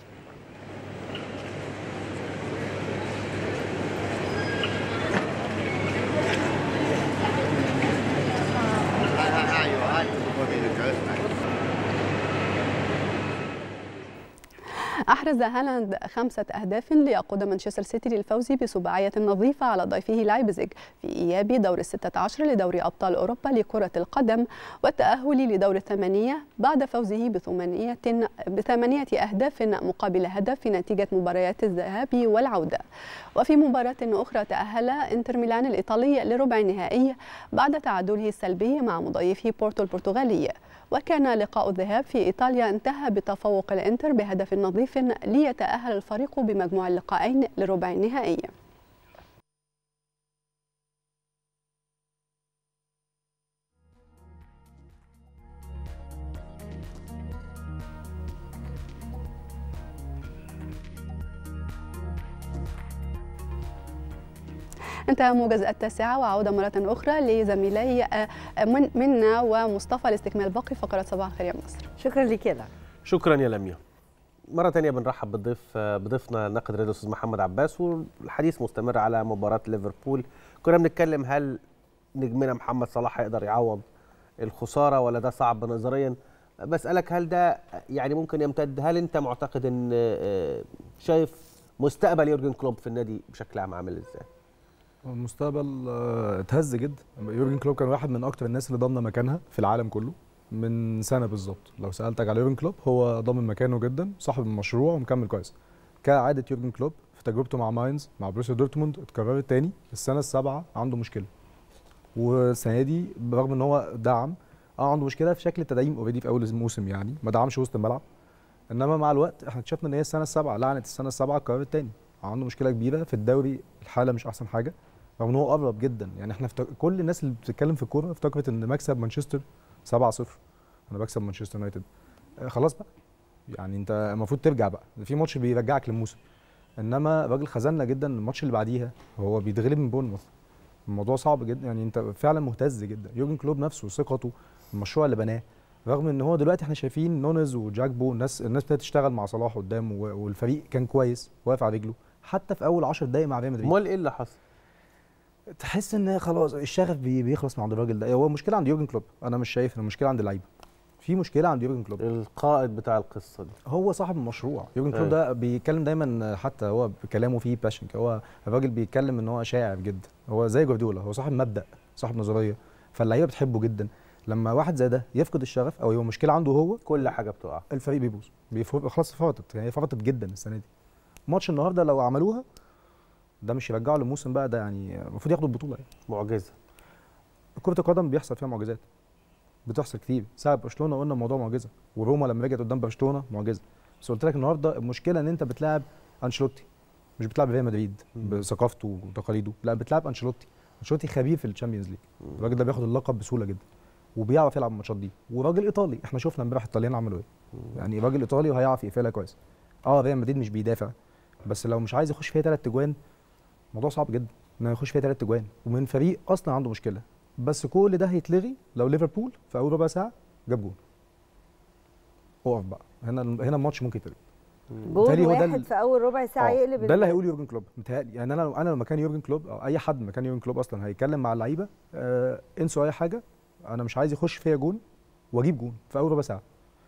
أحرز هالاند خمسة أهداف ليقود مانشستر سيتي للفوز بسباعية نظيفة على ضيفه لايبزيج في إياب دور الستة عشر لدوري أبطال أوروبا لكرة القدم والتأهل لدور الثمانية بعد فوزه بثمانية بثمانية أهداف مقابل هدف في نتيجة مباريات الذهاب والعودة وفي مباراة أخرى تأهل إنتر ميلان الإيطالي لربع النهائي بعد تعادله السلبي مع مضيفه بورتو البرتغالي وكان لقاء الذهاب في إيطاليا انتهى بتفوق الإنتر بهدف نظيف ليتأهل الفريق بمجموع اللقاءين لربع النهائي انتهى موجز التاسعة وعودة مرة أخرى لزميلي من منا ومصطفى لاستكمال باقي فقرات صباح الخير يا مصر شكرا لك يا لميا شكرا يا لميا مرة تانية بنرحب بالضيف بضيفنا الناقد الرياضي الأستاذ محمد عباس والحديث مستمر على مباراة ليفربول كنا بنتكلم هل نجمنا محمد صلاح هيقدر يعوض الخساره ولا ده صعب نظريا بسالك هل ده يعني ممكن يمتد هل انت معتقد ان آه، شايف مستقبل يورجن كلوب في النادي بشكل عام عامل ازاي المستقبل آه، اتهز جدا يورجن كلوب كان واحد من اكتر الناس اللي ضامنه مكانها في العالم كله من سنه بالظبط لو سالتك على يورجن كلوب هو ضامن مكانه جدا صاحب المشروع ومكمل كويس كعاده يورجن كلوب في تجربته مع ماينز مع بروسيا دورتموند اتكررت تاني السنه السابعه عنده مشكله والسنه دي برغم ان هو دعم اه عنده مشكله في شكل التدعيم اوريدي في اول الموسم يعني ما دعمش وسط الملعب انما مع الوقت احنا اكتشفنا ان هي السنه السابعه لعنه السنه السابعه اتكررت تاني عنده مشكله كبيره في الدوري الحاله مش احسن حاجه رغم ان هو قرب جدا يعني احنا فتك... كل الناس اللي بتتكلم في الكوره افتكرت ان مكسب مانشستر 7-0 انا بكسب مانشستر يونايتد آه خلاص بقى يعني انت المفروض ترجع بقى في ماتش بيرجعك للموسم انما الراجل خذلنا جدا الماتش اللي بعديها هو بيتغلب من بورنموث الموضوع صعب جدا يعني انت فعلا مهتز جدا يورجن كلوب نفسه ثقته المشروع اللي بناه رغم ان هو دلوقتي احنا شايفين نونز وجاك بو الناس الناس ابتدت تشتغل مع صلاح قدام و- والفريق كان كويس واقف على رجله حتى في اول 10 دقائق مع ريال مدريد امال ايه اللي حصل تحس ان خلاص الشغف بي- بيخلص من عند الراجل ده هو المشكله عند يورجن كلوب انا مش شايف ان المشكله عند اللعيبه في مشكله عند يورجن كلوب القائد بتاع القصه دي هو صاحب المشروع يورجن كلوب أيوة. ده بيتكلم دايما حتى هو بكلامه فيه باشن هو الراجل بيتكلم ان هو شاعر جدا هو زي جوارديولا هو صاحب مبدا صاحب نظريه فاللعيبه بتحبه جدا لما واحد زي ده يفقد الشغف او يبقى مشكله عنده هو كل حاجه بتقع الفريق بيبوظ بيفوق خلاص فرطت يعني فرطت جدا السنه دي ماتش النهارده لو عملوها ده مش يرجعوا للموسم بقى ده يعني المفروض ياخدوا البطوله يعني. معجزه كره القدم بيحصل فيها معجزات بتحصل كتير ساعه برشلونه قلنا الموضوع معجزه وروما لما رجعت قدام برشلونه معجزه بس قلت لك النهارده المشكله ان انت بتلاعب انشيلوتي مش بتلعب ريال مدريد بثقافته وتقاليده لا بتلعب انشيلوتي انشيلوتي خبير في الشامبيونز ليج الراجل ده بياخد اللقب بسهوله جدا وبيعرف يلعب الماتشات دي وراجل ايطالي احنا شفنا امبارح الطليان عملوا ايه يعني راجل ايطالي وهيعرف يقفلها كويس اه ريال مدريد مش بيدافع بس لو مش عايز يخش فيها ثلاث اجوان الموضوع صعب جدا انه يخش فيها ثلاث اجوان ومن فريق اصلا عنده مشكله بس كل ده هيتلغي لو ليفربول في اول ربع ساعه جاب جول اقف بقى هنا هنا الماتش ممكن يتلغي جول متهيألي هو ده واحد ال- في اول ربع ساعه آه، يقلب ده اللي هيقول يورجن كلوب متهيألي يعني انا لو انا لو مكان يورجن كلوب او اي حد مكان يورجن كلوب اصلا هيتكلم مع اللعيبه آه انسوا اي حاجه انا مش عايز يخش فيا جون واجيب جون في اول ربع ساعه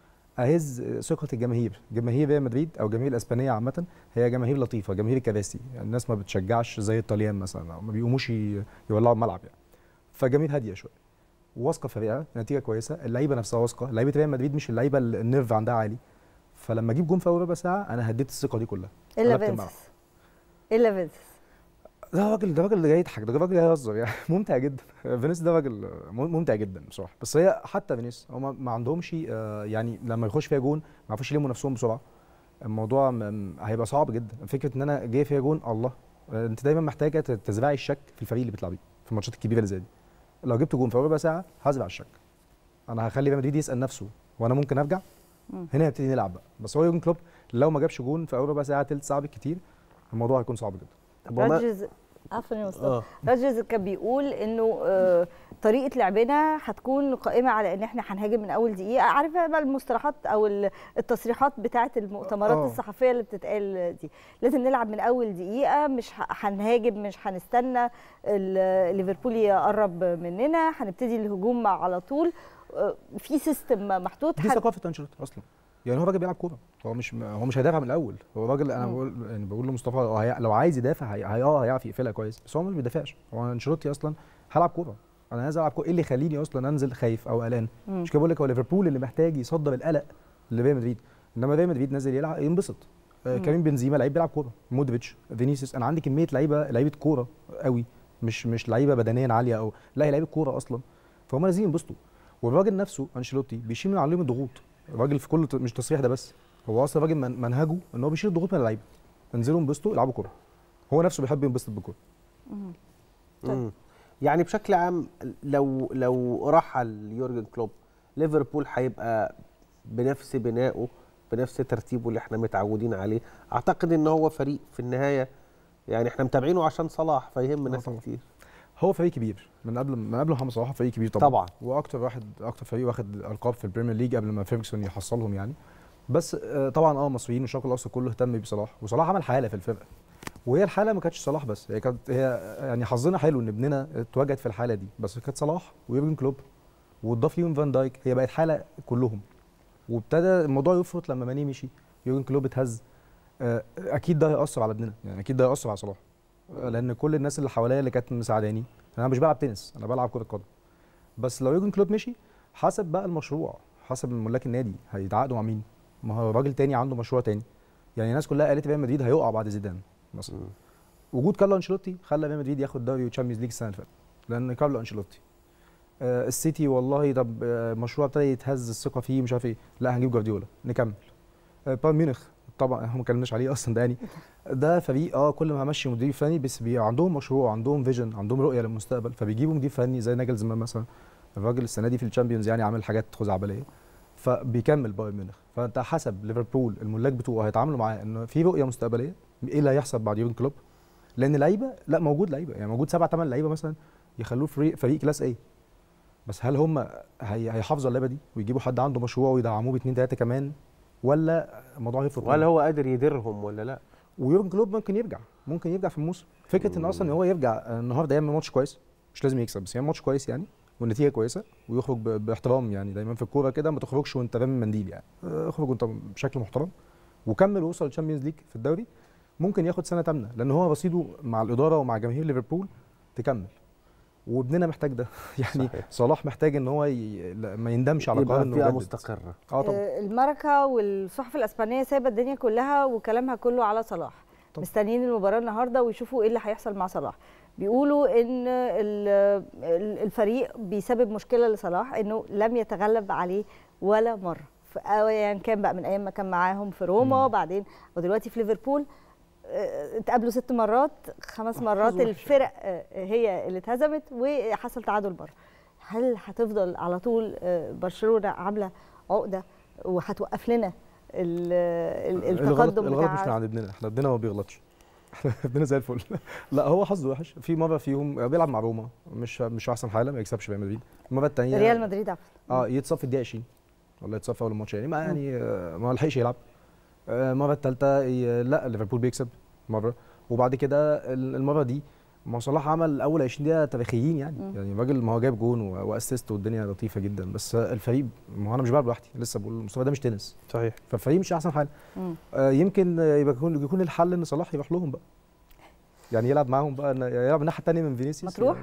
اهز ثقه الجماهير جماهير ريال مدريد او الجماهير الاسبانيه عامه هي جماهير لطيفه جماهير كراسي يعني الناس ما بتشجعش زي الطليان مثلا او ما بيقوموش ي- يولعوا الملعب يعني فجماهير هاديه شويه واثقه في فريقها نتيجه كويسه اللعيبه نفسها واثقه لعيبه ريال مدريد مش اللعيبه اللي النيرف عندها عالي فلما اجيب جون في اول ربع ساعه انا هديت الثقه دي كلها الا قلبت الملعب. فينسس الا فينسس ده راجل ده راجل جاي يضحك ده راجل جاي يهزر يعني ممتع جدا فينيس ده راجل مم- ممتع جدا بصراحه بس هي حتى فينيس هم ما عندهمش آه، يعني لما يخش فيها جون ما يعرفوش يلموا نفسهم بسرعه الموضوع م- م- هيبقى صعب جدا فكره ان انا جاي فيها جون الله آه، انت دايما محتاجه ت- تزرعي الشك في الفريق اللي بتلعبيه في الماتشات الكبيره اللي زي دي لو جبت جون في ربع ساعه هزرع الشك انا هخلي ريال مدريد يسال نفسه وانا ممكن ارجع مم. هنا هنبتدي نلعب بقى بس هو يورجن كلوب لو ما جابش جون في اول ربع ساعه تلت ساعه بالكتير الموضوع هيكون صعب جدا راجز عفوا يا آه. مصطفى راجز كان بيقول انه آه، طريقه لعبنا هتكون قائمه على ان احنا هنهاجم من اول دقيقه عارفه بقى المصطلحات او ال- التصريحات بتاعه المؤتمرات آه. الصحفيه اللي بتتقال دي لازم نلعب من اول دقيقه مش ه- هنهاجم مش هنستنى ال- ليفربول يقرب مننا هنبتدي الهجوم مع- على طول آه، في سيستم محطوط دي هن- ثقافه انشيلوتي اصلا يعني هو راجل بيلعب كوره هو مش هو مش هيدافع من الاول هو راجل انا مم. بقول يعني بقول لمصطفى هو هي- لو عايز يدافع هي هي- اه هيعرف يقفلها كويس بس هو ما بيدافعش هو انشيلوتي اصلا هلعب كوره انا عايز العب كوره ايه اللي يخليني اصلا انزل خايف او قلقان مم. مش كده بقول لك هو ليفربول اللي محتاج يصدر القلق لريال مدريد انما ريال مدريد نازل يلعب ينبسط آه مم. كريم بنزيما لعيب بيلعب كوره مودريتش فينيسيوس انا عندي كميه لعيبه لعيبه كوره قوي مش مش لعيبه بدنيا عاليه او لا هي لعيبه كوره اصلا فهم لازم ينبسطوا والراجل نفسه انشيلوتي بيشيل من عليهم الضغوط الراجل في كل ت- مش تصريح ده بس هو اصلا راجل من- منهجه ان هو بيشيل الضغوط من اللعيبه انزلوا انبسطوا العبوا كوره هو نفسه بيحب ينبسط بالكوره مم. يعني بشكل عام لو لو رحل يورجن كلوب ليفربول هيبقى بنفس بنائه بنفس ترتيبه اللي احنا متعودين عليه اعتقد ان هو فريق في النهايه يعني احنا متابعينه عشان صلاح فيهم ناس كتير هو فريق كبير من قبل من قبل محمد صلاح فريق كبير طبعا طبعاً. واكتر واحد اكتر فريق واخد القاب في البريمير ليج قبل ما فيرجسون يحصلهم يعني بس آه، طبعا اه المصريين والشرق الاوسط كله اهتم بصلاح وصلاح عمل حاله في الفرقه وهي الحاله ما كانتش صلاح بس هي كانت هي يعني حظنا حلو ان ابننا اتواجد في الحاله دي بس كانت صلاح ويورجن كلوب واتضاف ليهم فان دايك هي بقت حاله كلهم وابتدى الموضوع يفرط لما ماني مشي يورجن كلوب اتهز آه، اكيد ده هيأثر على ابننا يعني اكيد ده هيأثر على صلاح آه، لان كل الناس اللي حواليا اللي كانت مساعداني انا مش بلعب تنس انا بلعب كره قدم بس لو يورجن كلوب مشي حسب بقى المشروع حسب ملاك النادي هيتعاقدوا مع مين ما هو راجل تاني عنده مشروع تاني يعني الناس كلها قالت ريال مدريد هيقع بعد زيدان مثلا وجود كارلو انشيلوتي خلى ريال مدريد ياخد دوري وتشامبيونز ليج السنه اللي فاتت لان كارلو انشيلوتي آه السيتي والله طب آه مشروع ابتدى يتهز الثقه فيه مش عارف ايه لا هنجيب جوارديولا نكمل آه بايرن ميونخ طبعا احنا ما اتكلمناش عليه اصلا ده يعني ده فريق اه كل ما همشي مدير فني بس بي عندهم مشروع عندهم فيجن عندهم رؤيه للمستقبل فبيجيبوا مدير فني زي ناجلزمان مثلا الراجل السنه دي في الشامبيونز يعني عامل حاجات خزعبليه فبيكمل بايرن ميونخ فانت حسب ليفربول الملاك بتوعه هيتعاملوا معاه انه في رؤيه مستقبليه ايه اللي هيحصل بعد يورجن كلوب لان لعيبه لا موجود لعيبه يعني موجود سبع ثمان لعيبه مثلا يخلوه فريق فريق كلاس ايه بس هل هم هي هيحافظوا على اللعبه دي ويجيبوا حد عنده مشروع ويدعموه باثنين ثلاثه كمان ولا الموضوع هيفرق ولا هو قادر يديرهم ولا لا ويورجن كلوب ممكن يرجع ممكن يرجع في الموسم فكره ان اصلا ان هو يرجع النهارده يعمل ماتش كويس مش لازم يكسب بس يعمل ماتش كويس يعني والنتيجه كويسه ويخرج ب- باحترام يعني دايما في الكوره كده ما تخرجش وانت رامي منديل يعني آه، اخرج وانت بشكل محترم وكمل ووصل للشامبيونز ليج في الدوري ممكن ياخد سنه تامنه لان هو رصيده مع الاداره ومع جماهير ليفربول تكمل وابننا محتاج ده يعني صحيح. صلاح محتاج ان هو ي... لا- ما يندمش على يبقى قرار انه فئة يجدد. مستقرة. اه طبعا آه، الماركه والصحف الاسبانيه سايبه الدنيا كلها وكلامها كله على صلاح طب. مستنيين المباراه النهارده ويشوفوا ايه اللي هيحصل مع صلاح بيقولوا ان ال- ال- الفريق بيسبب مشكله لصلاح انه لم يتغلب عليه ولا مره في ايا كان بقى من ايام ما كان معاهم في روما بعدين ودلوقتي في ليفربول آه، اتقابلوا ست مرات خمس مرات وحشة. الفرق آه، هي اللي اتهزمت وحصل تعادل بره هل هتفضل على طول آه، برشلونه عامله عقده وهتوقف لنا ال- ال- الغلط التقدم الغلط مش من بتاع عند ابننا احنا ابننا ما بيغلطش احنا ابننا زي الفل لا هو حظه وحش في مره فيهم بيلعب مع روما مش مش في احسن حاله ما يكسبش ريال مدريد المره الثانيه ريال مدريد عفوا اه يتصفى الدقيقه 20 ولا يتصفى اول الماتش يعني ما يعني آه، ما لحقش يلعب آه، المره الثالثه لا ليفربول بيكسب مره وبعد كده ال- المره دي ما صلاح عمل اول 20 دقيقه تاريخيين يعني مم. يعني الراجل ما هو جايب جون و- واسيست والدنيا لطيفه جدا بس الفريق ما هو انا مش بلعب لوحدي لسه بقول المستوى ده مش تنس صحيح فالفريق مش احسن حاله مم. آه، يمكن آه، يبقى يكون يكون الحل ان صلاح يروح لهم بقى يعني يلعب معاهم بقى إن- يلعب الناحيه الثانيه من فينيسيوس مطروح؟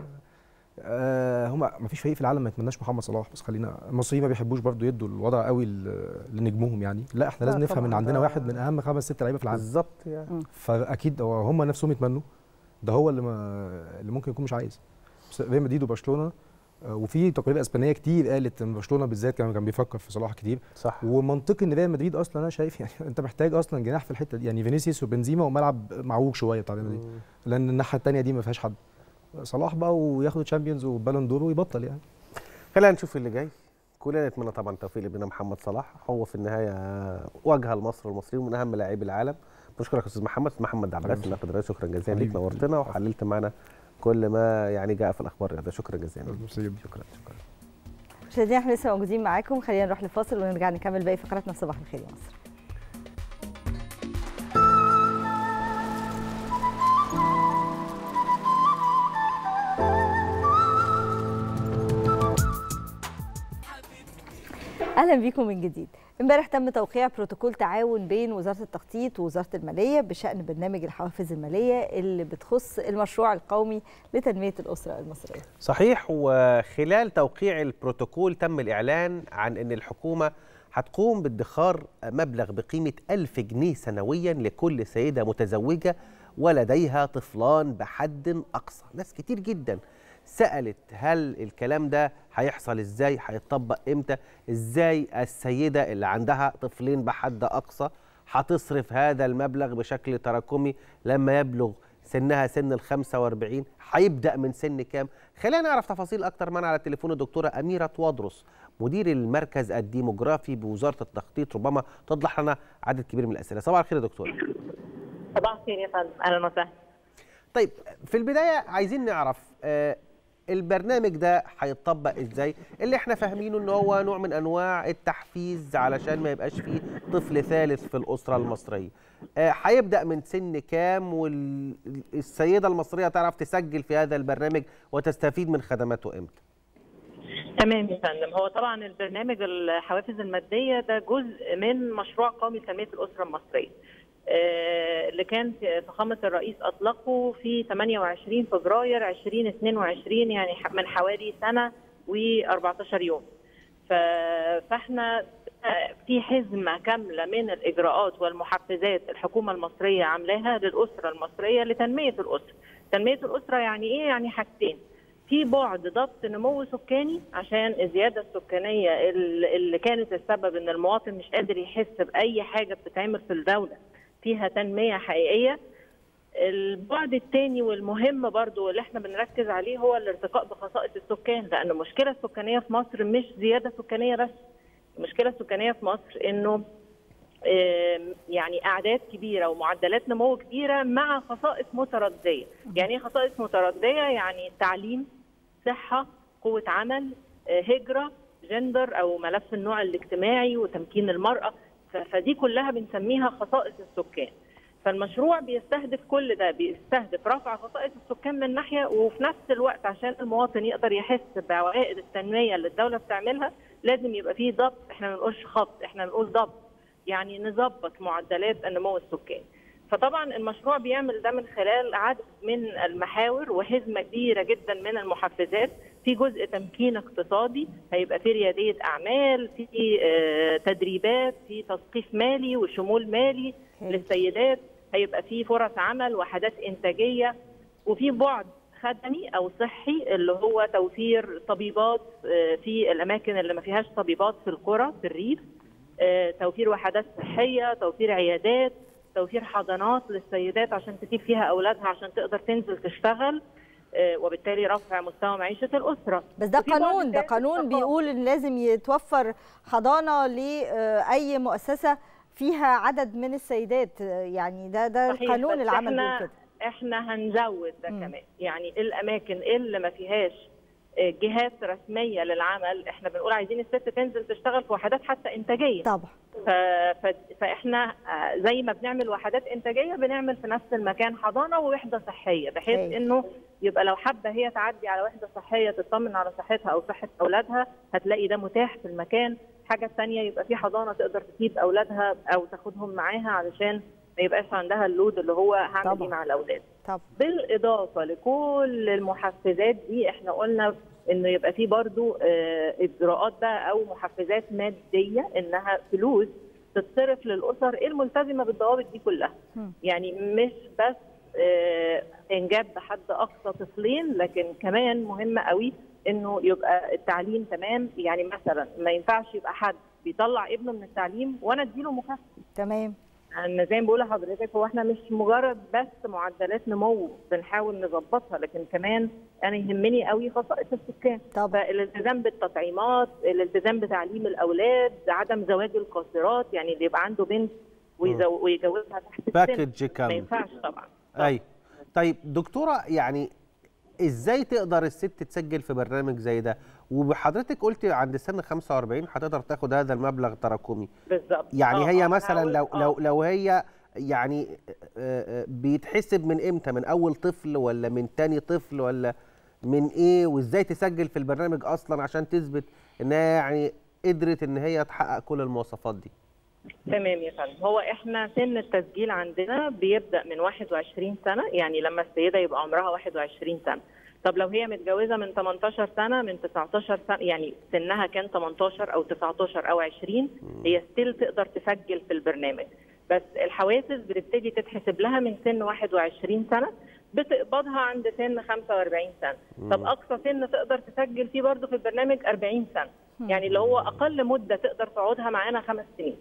آه هم ما فيش فريق في العالم ما يتمناش محمد صلاح بس خلينا المصريين ما بيحبوش برضو يدوا الوضع قوي ل- لنجمهم يعني لا احنا لا لازم نفهم ان طبعاً، عندنا ده- واحد من اهم خمس ست لعيبه في العالم بالظبط يعني فاكيد هو هم نفسهم يتمنوا ده هو اللي ما اللي ممكن يكون مش عايز بس ريال مدريد وبرشلونه آه، وفي تقارير اسبانيه كتير قالت ان برشلونه بالذات كان كان بيفكر في صلاح كتير صح ومنطقي ان ريال مدريد اصلا انا شايف يعني انت محتاج اصلا جناح في الحته دي يعني فينيسيوس وبنزيما وملعب معوج شويه بتاع ريال مدريد لان الناحيه الثانيه دي ما فيهاش حد صلاح بقى وياخد تشامبيونز وبالون دور ويبطل يعني خلينا نشوف اللي جاي كلنا نتمنى طبعا التوفيق لابننا محمد صلاح هو في النهايه واجهه لمصر والمصريين من اهم لاعبي العالم بشكرك يا استاذ محمد أستاذ محمد عباس حبيبي. الناقد الرئيسي شكرا جزيلا ليك حبيبي. نورتنا وحللت معنا كل ما يعني جاء في الاخبار الرياضيه شكرا جزيلا شكرا شكرا شكرا مشاهدينا احنا لسه موجودين معاكم خلينا نروح لفاصل ونرجع نكمل باقي فقراتنا في صباح الخير يا مصر اهلا بيكم من جديد امبارح تم توقيع بروتوكول تعاون بين وزاره التخطيط ووزاره الماليه بشان برنامج الحوافز الماليه اللي بتخص المشروع القومي لتنميه الاسره المصريه صحيح وخلال توقيع البروتوكول تم الإعلان عن أن الحكومة هتقوم بادخار مبلغ بقيمة ألف جنيه سنويا لكل سيدة متزوجة ولديها طفلان بحد أقصى ناس كتير جدا سألت هل الكلام ده هيحصل ازاي هيتطبق امتى ازاي السيدة اللي عندها طفلين بحد أقصى هتصرف هذا المبلغ بشكل تراكمي لما يبلغ سنها سن ال 45 هيبدا من سن كام خلينا نعرف تفاصيل اكتر معنا على التليفون الدكتوره اميره وادرس مدير المركز الديموغرافي بوزاره التخطيط ربما توضح لنا عدد كبير من الاسئله صباح الخير يا دكتوره صباح الخير يا فندم اهلا وسهلا طيب في البدايه عايزين نعرف آه، البرنامج ده هيتطبق ازاي اللي احنا فاهمينه ان هو نوع من انواع التحفيز علشان ما يبقاش فيه طفل ثالث في الاسره المصريه آه، هيبدا من سن كام والسيده المصريه تعرف تسجل في هذا البرنامج وتستفيد من خدماته امتى تمام يا فندم هو طبعا البرنامج الحوافز الماديه ده جزء من مشروع قومي لتنميه الاسره المصريه آه، اللي كان فخامه الرئيس اطلقه في 28 فبراير 2022 يعني ح- من حوالي سنه و14 يوم ف- فاحنا آه، في حزمه كامله من الاجراءات والمحفزات الحكومه المصريه عاملاها للاسره المصريه لتنميه الاسره تنميه الاسره يعني ايه يعني حاجتين في بعد ضبط نمو سكاني عشان الزياده السكانيه ال- اللي كانت السبب ان المواطن مش قادر يحس باي حاجه بتتعمل في الدوله فيها تنميه حقيقيه البعد الثاني والمهم برضو اللي احنا بنركز عليه هو الارتقاء بخصائص السكان لان المشكله السكانيه في مصر مش زياده سكانيه بس المشكله السكانيه في مصر انه آم، يعني اعداد كبيره ومعدلات نمو كبيره مع خصائص مترديه يعني ايه خصائص مترديه يعني تعليم صحه قوه عمل آه، هجره جندر او ملف النوع الاجتماعي وتمكين المراه ف- فدي كلها بنسميها خصائص السكان فالمشروع بيستهدف كل ده بيستهدف رفع خصائص السكان من ناحيه وفي نفس الوقت عشان المواطن يقدر يحس بعوائد التنميه اللي الدوله بتعملها لازم يبقى فيه ضبط احنا ما بنقولش خبط احنا بنقول ضبط يعني نظبط معدلات النمو السكاني فطبعا المشروع بيعمل ده من خلال عدد من المحاور وحزمه كبيره جدا من المحفزات في جزء تمكين اقتصادي هيبقى في رياديه اعمال في آه، تدريبات في تثقيف مالي وشمول مالي للسيدات هيبقى في فرص عمل وحدات انتاجيه وفي بعد خدمي او صحي اللي هو توفير طبيبات آه، في الاماكن اللي ما فيهاش طبيبات في القرى في الريف آه، توفير وحدات صحيه توفير عيادات توفير حضانات للسيدات عشان تسيب فيها اولادها عشان تقدر تنزل تشتغل آه، وبالتالي رفع مستوى معيشه الاسره بس ده وفي بعد قانون ده تاني قانون بيقول ان لازم يتوفر حضانه لاي مؤسسه فيها عدد من السيدات يعني ده ده صحيح، قانون بس العمل بيقول احنا كده احنا هنزود ده كمان يعني الاماكن اللي ما فيهاش آه، جهات رسميه للعمل احنا بنقول عايزين الست تنزل تشتغل في وحدات حتى انتاجيه طبعا ف... ف... فاحنا آه، زي ما بنعمل وحدات انتاجيه بنعمل في نفس المكان حضانه ووحده صحيه بحيث هايل. انه يبقى لو حابه هي تعدي على وحده صحيه تطمن على صحتها او صحه اولادها هتلاقي ده متاح في المكان الحاجه الثانيه يبقى في حضانه تقدر تسيب اولادها او تاخدهم معاها علشان ما يبقاش عندها اللود اللي هو هعمل ايه مع الاولاد طب بالاضافه لكل المحفزات دي احنا قلنا انه يبقى في برضو آه، اجراءات بقى او محفزات ماديه انها فلوس تتصرف للاسر الملتزمه بالضوابط دي كلها يعني مش بس آه، انجاب بحد اقصى طفلين لكن كمان مهم قوي انه يبقى التعليم تمام يعني مثلا ما ينفعش يبقى حد بيطلع ابنه من التعليم وانا اديله مكافاه تمام انا زي ما بقول لحضرتك هو احنا مش مجرد بس معدلات نمو بنحاول نظبطها لكن كمان انا يهمني قوي خصائص السكان طبعا الالتزام بالتطعيمات الالتزام بتعليم الاولاد عدم زواج القاصرات يعني اللي يبقى عنده بنت ويزو- ويجوزها تحت السن باكج ما كامل ينفعش طبعا اي طيب دكتوره يعني ازاي تقدر الست تسجل في برنامج زي ده وحضرتك قلتي عند سن 45 هتقدر تاخد هذا المبلغ تراكمي بالظبط يعني آه، هي آه، مثلا هقول- لو آه. لو لو هي يعني آه، آه، بيتحسب من امتى من اول طفل ولا من تاني طفل ولا من ايه وازاي تسجل في البرنامج اصلا عشان تثبت انها يعني قدرت ان هي تحقق كل المواصفات دي تمام يا فندم هو احنا سن التسجيل عندنا بيبدا من 21 سنه يعني لما السيده يبقى عمرها 21 سنه طب لو هي متجوزه من 18 سنه من 19 سنه يعني سنها كان 18 او 19 او 20 هي ستيل تقدر تسجل في البرنامج بس الحوافز بتبتدي تتحسب لها من سن 21 سنه بتقبضها عند سن 45 سنه طب اقصى سن تقدر تسجل فيه برضه في البرنامج 40 سنه يعني اللي هو اقل مده تقدر تقعدها معانا خمس سنين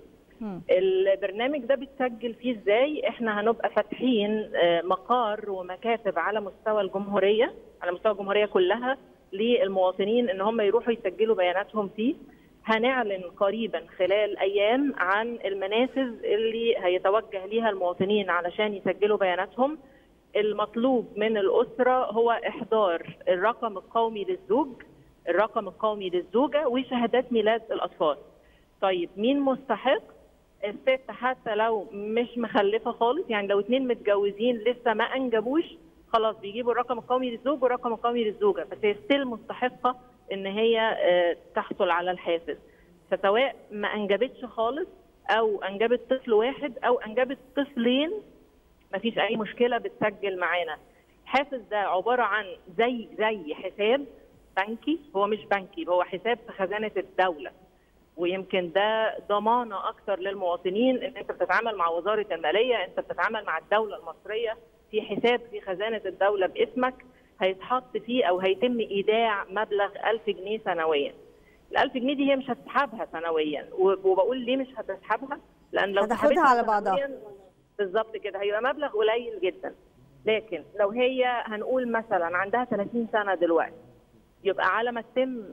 البرنامج ده بيتسجل فيه ازاي احنا هنبقى فاتحين آه، مقار ومكاتب على مستوى الجمهوريه على مستوى الجمهوريه كلها للمواطنين ان هم يروحوا يسجلوا بياناتهم فيه هنعلن قريبا خلال ايام عن المنافذ اللي هيتوجه ليها المواطنين علشان يسجلوا بياناتهم المطلوب من الاسره هو احضار الرقم القومي للزوج الرقم القومي للزوجه وشهادات ميلاد الاطفال طيب مين مستحق الست حتى لو مش مخلفه خالص يعني لو اتنين متجوزين لسه ما انجبوش خلاص بيجيبوا الرقم القومي للزوج والرقم القومي للزوجه بس هي ستيل مستحقه ان هي آه، تحصل على الحافز فسواء ما انجبتش خالص او انجبت طفل واحد او انجبت طفلين مفيش اي مشكله بتسجل معانا الحافز ده عباره عن زي زي حساب بنكي هو مش بنكي هو حساب في خزانه الدوله ويمكن ده ضمانه اكتر للمواطنين ان انت بتتعامل مع وزاره الماليه انت بتتعامل مع الدوله المصريه في حساب في خزانه الدوله باسمك هيتحط فيه او هيتم ايداع مبلغ 1000 جنيه سنويا ال 1000 جنيه دي هي مش هتسحبها سنويا وبقول ليه مش هتسحبها لان لو هتاخدها سحبتها على بعضها. سنوياً بالظبط كده هيبقى مبلغ قليل جدا لكن لو هي هنقول مثلا عندها 30 سنه دلوقتي يبقى على ما تتم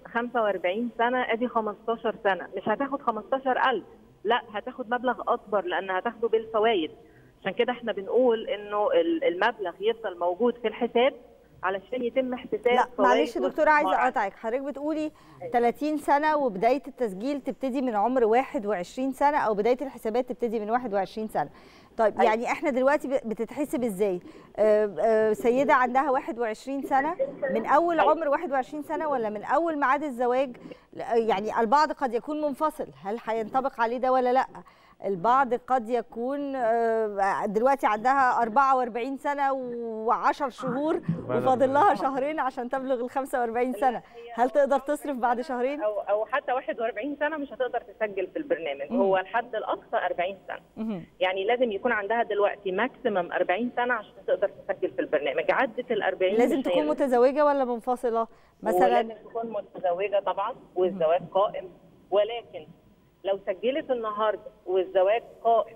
45 سنه ادي 15 سنه مش هتاخد 15000 لا هتاخد مبلغ اكبر لان هتاخده بالفوائد عشان كده احنا بنقول انه ال- المبلغ يفضل موجود في الحساب علشان يتم احتساب لا فوائد معلش يا دكتوره عايزه واستثمار. اقاطعك حضرتك بتقولي 30 سنه وبدايه التسجيل تبتدي من عمر 21 سنه او بدايه الحسابات تبتدي من 21 سنه طيب يعني احنا دلوقتي ب- بتتحسب ازاي آه، آه، سيده عندها 21 سنه من اول عمر 21 سنه ولا من اول ميعاد الزواج لا، يعني البعض قد يكون منفصل هل هينطبق عليه ده ولا لا البعض قد يكون آه، دلوقتي عندها 44 سنه و10 شهور وفاضل لها شهرين عشان تبلغ ال 45 سنه هل تقدر تصرف بعد شهرين او او حتى 41 سنه مش هتقدر تسجل في البرنامج مم. هو الحد الاقصى 40 سنه يعني لازم يكون عندها دلوقتي ماكسيمم 40 سنه عشان تقدر تسجل في البرنامج عدت ال 40 لازم مش تكون هينفع. متزوجه ولا منفصله مثلا ولازم تكون متزوجه طبعا والزواج قائم ولكن لو سجلت النهارده والزواج قائم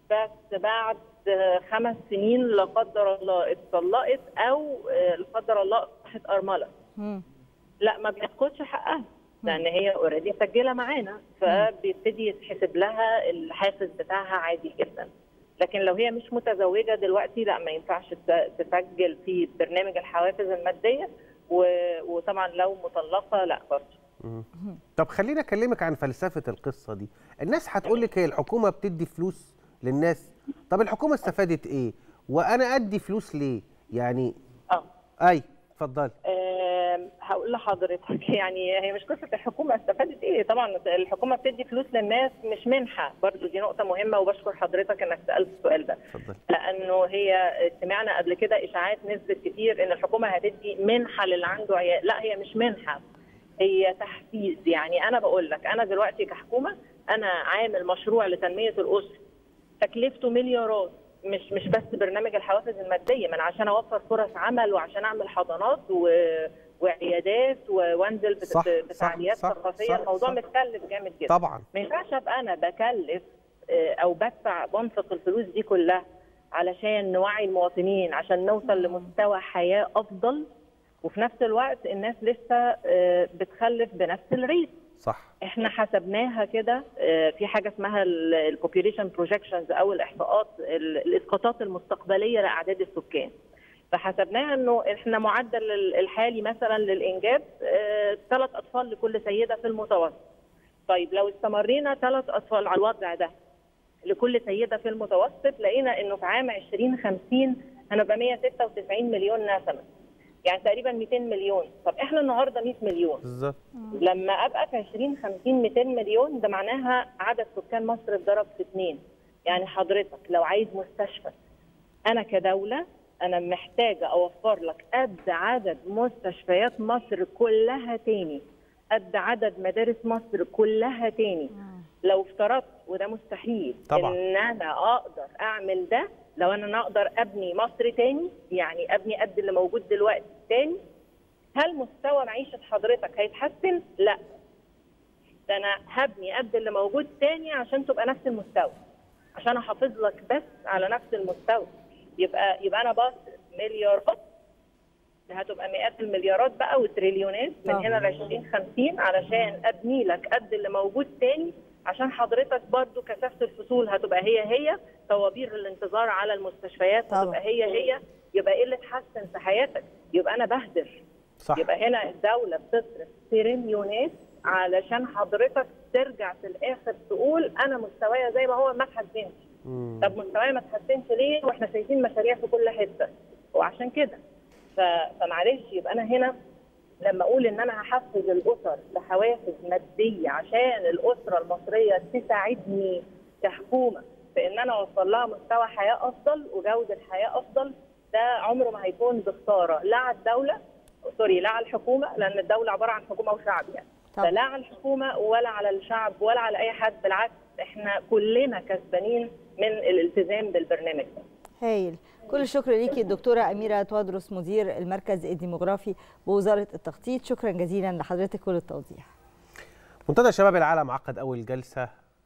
بس بعد آه، خمس سنين لا قدر الله اتطلقت او آه، لا قدر الله اصبحت ارمله مم. لا ما بياخدش حقها لان هي اوريدي مسجله معانا فبيبتدي يتحسب لها الحافز بتاعها عادي جدا لكن لو هي مش متزوجه دلوقتي لا ما ينفعش تس- تسجل في برنامج الحوافز الماديه و- وطبعا لو مطلقه لا برضه مم. طب خليني اكلمك عن فلسفه القصه دي الناس هتقول لك هي الحكومه بتدي فلوس للناس طب الحكومه استفادت ايه وانا ادي فلوس ليه يعني اه اي اتفضلي آم، هقول لحضرتك يعني هي مش قصه الحكومه استفادت ايه طبعا الحكومه بتدي فلوس للناس مش منحه برضو دي نقطه مهمه وبشكر حضرتك انك سالت السؤال ده اتفضلي لانه هي سمعنا قبل كده اشاعات نزلت كتير ان الحكومه هتدي منحه للي عنده عيال لا هي مش منحه هي تحفيز يعني انا بقول لك انا دلوقتي كحكومه انا عامل مشروع لتنميه الاسره تكلفته مليارات مش مش بس برنامج الحوافز الماديه من عشان اوفر فرص عمل وعشان اعمل حضانات و وعيادات و- وانزل بت- صح، بفعاليات صح، صح، ثقافيه صح، الموضوع صح. متكلف جامد جدا طبعا ما ينفعش ابقى انا بكلف آه، او بدفع بنفق الفلوس دي كلها علشان نوعي المواطنين عشان نوصل لمستوى حياه افضل وفي نفس الوقت الناس لسه آه، بتخلف بنفس الريت صح احنا حسبناها كده آه، في حاجه اسمها البوبيوليشن بروجكشنز او الاحصاءات ال- الاسقاطات المستقبليه لاعداد السكان فحسبناها انه احنا معدل ال- الحالي مثلا للانجاب ثلاث اطفال لكل سيده في المتوسط طيب لو استمرينا ثلاث اطفال على الوضع ده لكل سيده في المتوسط لقينا انه في عام 2050 هنبقى 196 مليون نسمه يعني تقريبا 200 مليون طب احنا النهارده 100 مليون بالظبط لما ابقى في 2050 200 مليون ده معناها عدد سكان مصر اتضرب في اثنين يعني حضرتك لو عايز مستشفى انا كدوله انا محتاجه اوفر لك قد عدد مستشفيات مصر كلها تاني قد عدد مدارس مصر كلها تاني لو افترضت وده مستحيل طبعا. ان انا اقدر اعمل ده لو انا اقدر ابني مصر تاني يعني ابني قد اللي موجود دلوقتي تاني هل مستوى معيشه حضرتك هيتحسن؟ لا ده انا هبني قد اللي موجود تاني عشان تبقى نفس المستوى عشان احافظ لك بس على نفس المستوى يبقى يبقى انا بصرف مليارات هتبقى مئات المليارات بقى وتريليونات من طبعا. هنا ل 2050 علشان ابني لك قد اللي موجود تاني عشان حضرتك برضو كثافه الفصول هتبقى هي هي طوابير الانتظار على المستشفيات طبعا. هتبقى هي هي يبقى ايه اللي اتحسن في حياتك يبقى انا بهدر صح. يبقى هنا الدوله بتصرف تريليونات علشان حضرتك ترجع في الاخر تقول انا مستوايا زي ما هو ما اتحسنش طب مستواي ما اتحسنش ليه واحنا شايفين مشاريع في كل حته وعشان كده ف- فمعلش يبقى انا هنا لما اقول ان انا هحفز الاسر بحوافز ماديه عشان الاسره المصريه تساعدني كحكومه في ان انا اوصل لها مستوى حياه افضل وجوده حياه افضل ده عمره ما هيكون بخساره لا على الدوله سوري لا على الحكومه لان الدوله عباره عن حكومه وشعب يعني طبعا. فلا على الحكومه ولا على الشعب ولا على اي حد بالعكس احنا كلنا كسبانين من الالتزام بالبرنامج ده هايل كل الشكر ليكي الدكتوره اميره توادرس مدير المركز الديموغرافي بوزاره التخطيط شكرا جزيلا لحضرتك كل التوضيح منتدى شباب العالم عقد أول جلسة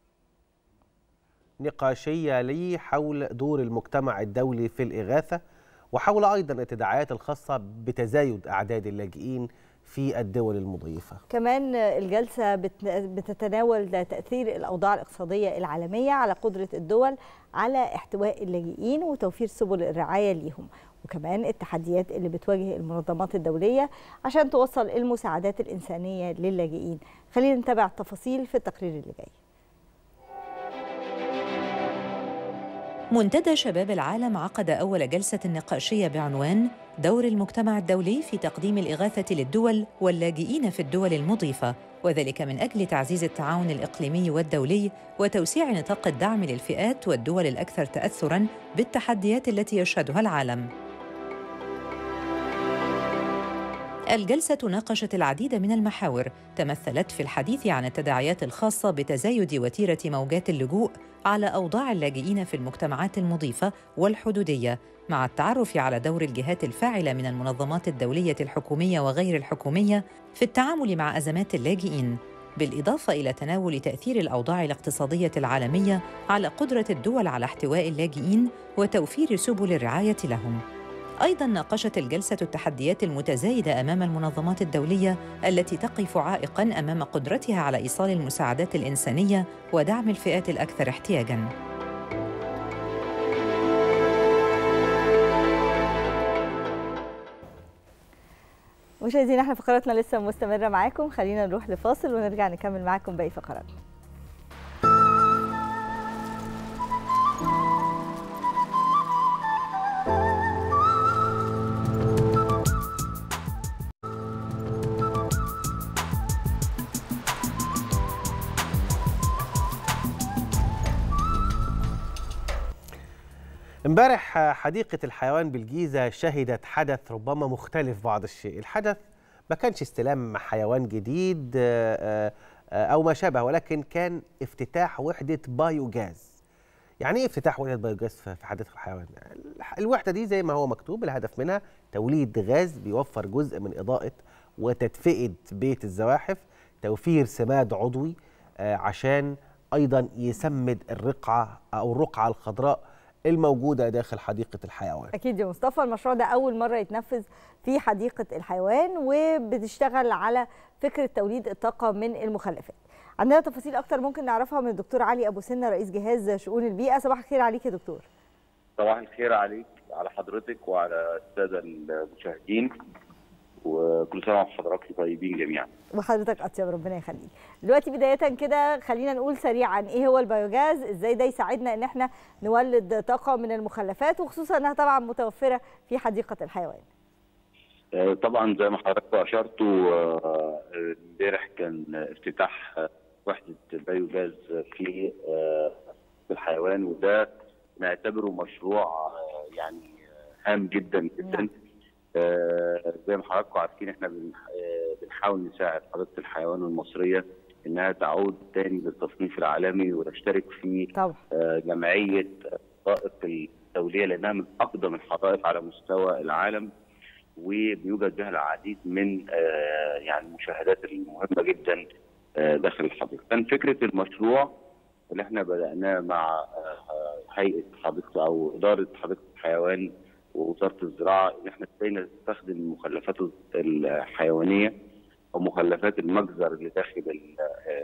نقاشية لي حول دور المجتمع الدولي في الإغاثة وحول أيضا التداعيات الخاصة بتزايد أعداد اللاجئين في الدول المضيفة كمان الجلسة بت- بتتناول تأثير الأوضاع الاقتصادية العالمية على قدرة الدول على احتواء اللاجئين وتوفير سبل الرعاية ليهم وكمان التحديات اللي بتواجه المنظمات الدولية عشان توصل المساعدات الإنسانية للاجئين خلينا نتابع التفاصيل في التقرير اللي جاي منتدى شباب العالم عقد أول جلسة نقاشية بعنوان دور المجتمع الدولي في تقديم الإغاثة للدول واللاجئين في الدول المضيفة وذلك من أجل تعزيز التعاون الإقليمي والدولي وتوسيع نطاق الدعم للفئات والدول الأكثر تأثراً بالتحديات التي يشهدها العالم الجلسة ناقشت العديد من المحاور تمثلت في الحديث عن التداعيات الخاصة بتزايد وتيرة موجات اللجوء على أوضاع اللاجئين في المجتمعات المضيفة والحدودية مع التعرف على دور الجهات الفاعلة من المنظمات الدولية الحكومية وغير الحكومية في التعامل مع أزمات اللاجئين بالإضافة إلى تناول تأثير الأوضاع الاقتصادية العالمية على قدرة الدول على احتواء اللاجئين وتوفير سبل الرعاية لهم ايضا ناقشت الجلسه التحديات المتزايده امام المنظمات الدوليه التي تقف عائقا امام قدرتها على ايصال المساعدات الانسانيه ودعم الفئات الاكثر احتياجا مشاهدينا احنا فقراتنا لسه مستمرة معاكم خلينا نروح لفاصل ونرجع نكمل معاكم باقي فقراتنا امبارح حديقة الحيوان بالجيزة شهدت حدث ربما مختلف بعض الشيء الحدث ما كانش استلام حيوان جديد آه، آه، أو ما شابه ولكن كان افتتاح وحدة بايوجاز يعني ايه افتتاح وحدة بايوجاز في في حديقة الحيوان الح- الوحدة دي زي ما هو مكتوب الهدف منها توليد غاز بيوفر جزء من إضاءة وتدفئة بيت الزواحف توفير سماد عضوي آه، عشان أيضا يسمد الرقعة أو الرقعة الخضراء الموجودة داخل حديقة الحيوان اكيد يا مصطفى المشروع ده اول مره يتنفذ في حديقه الحيوان وبتشتغل على فكره توليد الطاقه من المخلفات عندنا تفاصيل اكتر ممكن نعرفها من الدكتور علي ابو سنه رئيس جهاز شؤون البيئه صباح الخير عليك يا دكتور صباح الخير عليك على حضرتك وعلى الساده المشاهدين وكل سنه وحضراتكم طيبين جميعا. وحضرتك اطيب ربنا يخليك دلوقتي بدايه كده خلينا نقول سريعا ايه هو البيوجاز ازاي ده يساعدنا ان احنا نولد طاقه من المخلفات وخصوصا انها طبعا متوفره في حديقه الحيوان آه، طبعا زي ما حضراتكم اشرتوا آه، امبارح كان افتتاح آه، وحده بايوجاز في آه، في الحيوان وده نعتبره مشروع آه، يعني آه، هام جدا جدا آه، زي ما حضراتكم عارفين احنا بن- آه، بنحاول نساعد حديقه الحيوان المصريه انها تعود تاني للتصنيف العالمي وتشترك في طبعا. آه، جمعيه الحدائق الدوليه لانها من اقدم الحدائق على مستوى العالم وبيوجد بها العديد من آه، يعني المشاهدات المهمه جدا آه، داخل الحديقه. كان فكره المشروع اللي احنا بداناه مع آه، هيئه حديقه او اداره حديقه الحيوان ووزاره الزراعه ان احنا ازاي نستخدم المخلفات الحيوانيه او مخلفات المجزر اللي داخل ال-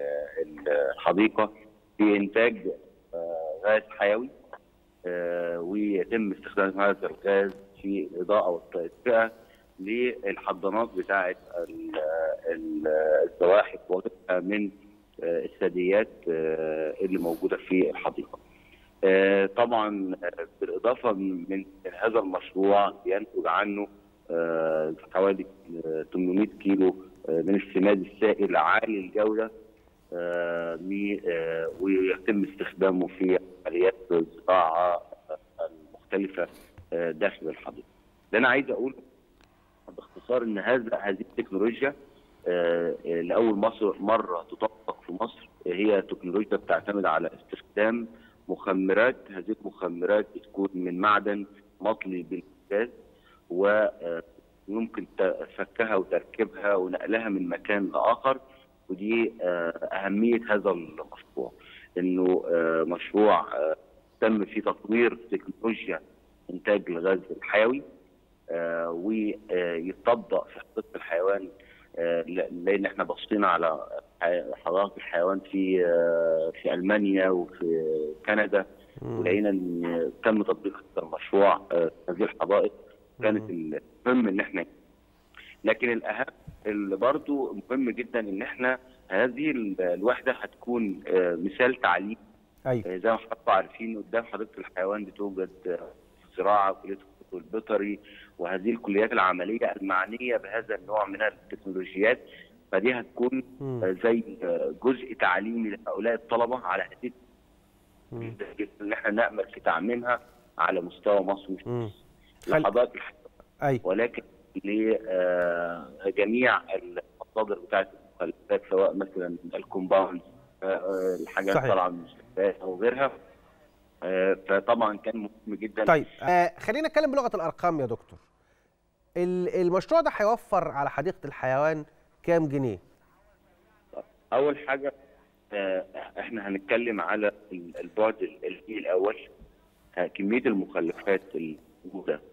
آه، الحديقه في انتاج آه، غاز حيوي آه، ويتم استخدام هذا الغاز في الاضاءه والتدفئه للحضانات بتاعه ال- ال- الزواحف وغيرها من آه، الثدييات آه، اللي موجوده في الحديقه. آه، طبعا آه، بالاضافه من من هذا المشروع بينتج عنه آه، حوالي آه، 800 كيلو آه، من السماد السائل عالي الجوده آه، و- آه، ويتم استخدامه في عمليات الزراعه المختلفه آه، داخل الحديقه. اللي انا عايز اقول باختصار ان هذا هذه التكنولوجيا آه، آه، لاول مصر مره تطبق في مصر آه، هي تكنولوجيا بتعتمد على استخدام مخمرات هذه المخمرات بتكون من معدن مطلي بالغاز ويمكن فكها وتركيبها ونقلها من مكان لاخر ودي آه، اهميه هذا المشروع انه آه، مشروع آه، تم فيه تطوير تكنولوجيا انتاج الغاز الحيوي آه، ويطبق في حديقه الحيوان آه، ل- لان احنا بصينا على حي- حدائق الحيوان في آه، في المانيا وفي كندا ولقينا ان تم تطبيق هذا المشروع آه، في هذه الحدائق كانت المهم ان احنا لكن الاهم اللي برضو مهم جدا ان احنا هذه ال- الوحده هتكون آه، مثال تعليم أيوة. زي ما حضراتكم عارفين قدام حديقه الحيوان بتوجد آه، الزراعه كليه الطب البيطري وهذه الكليات العمليه المعنيه بهذا النوع من التكنولوجيات فدي هتكون آه، زي آه، جزء تعليمي لهؤلاء الطلبه على هذه جدا جدا ان احنا نامل في تعميمها على مستوى مصر مش مم. لحضارة الحيوان أيوة. ولكن لجميع المصادر بتاعت المخلفات سواء مثلا الكومباوند آه، الحاجات صحيح. طالعه من المستشفيات او غيرها آه، فطبعا كان مهم جدا طيب آه خلينا نتكلم بلغه الارقام يا دكتور ال- المشروع ده هيوفر على حديقه الحيوان كام جنيه اول حاجه آه، احنا هنتكلم على ال- البعد العلمي الاول آه، كميه المخلفات الموجوده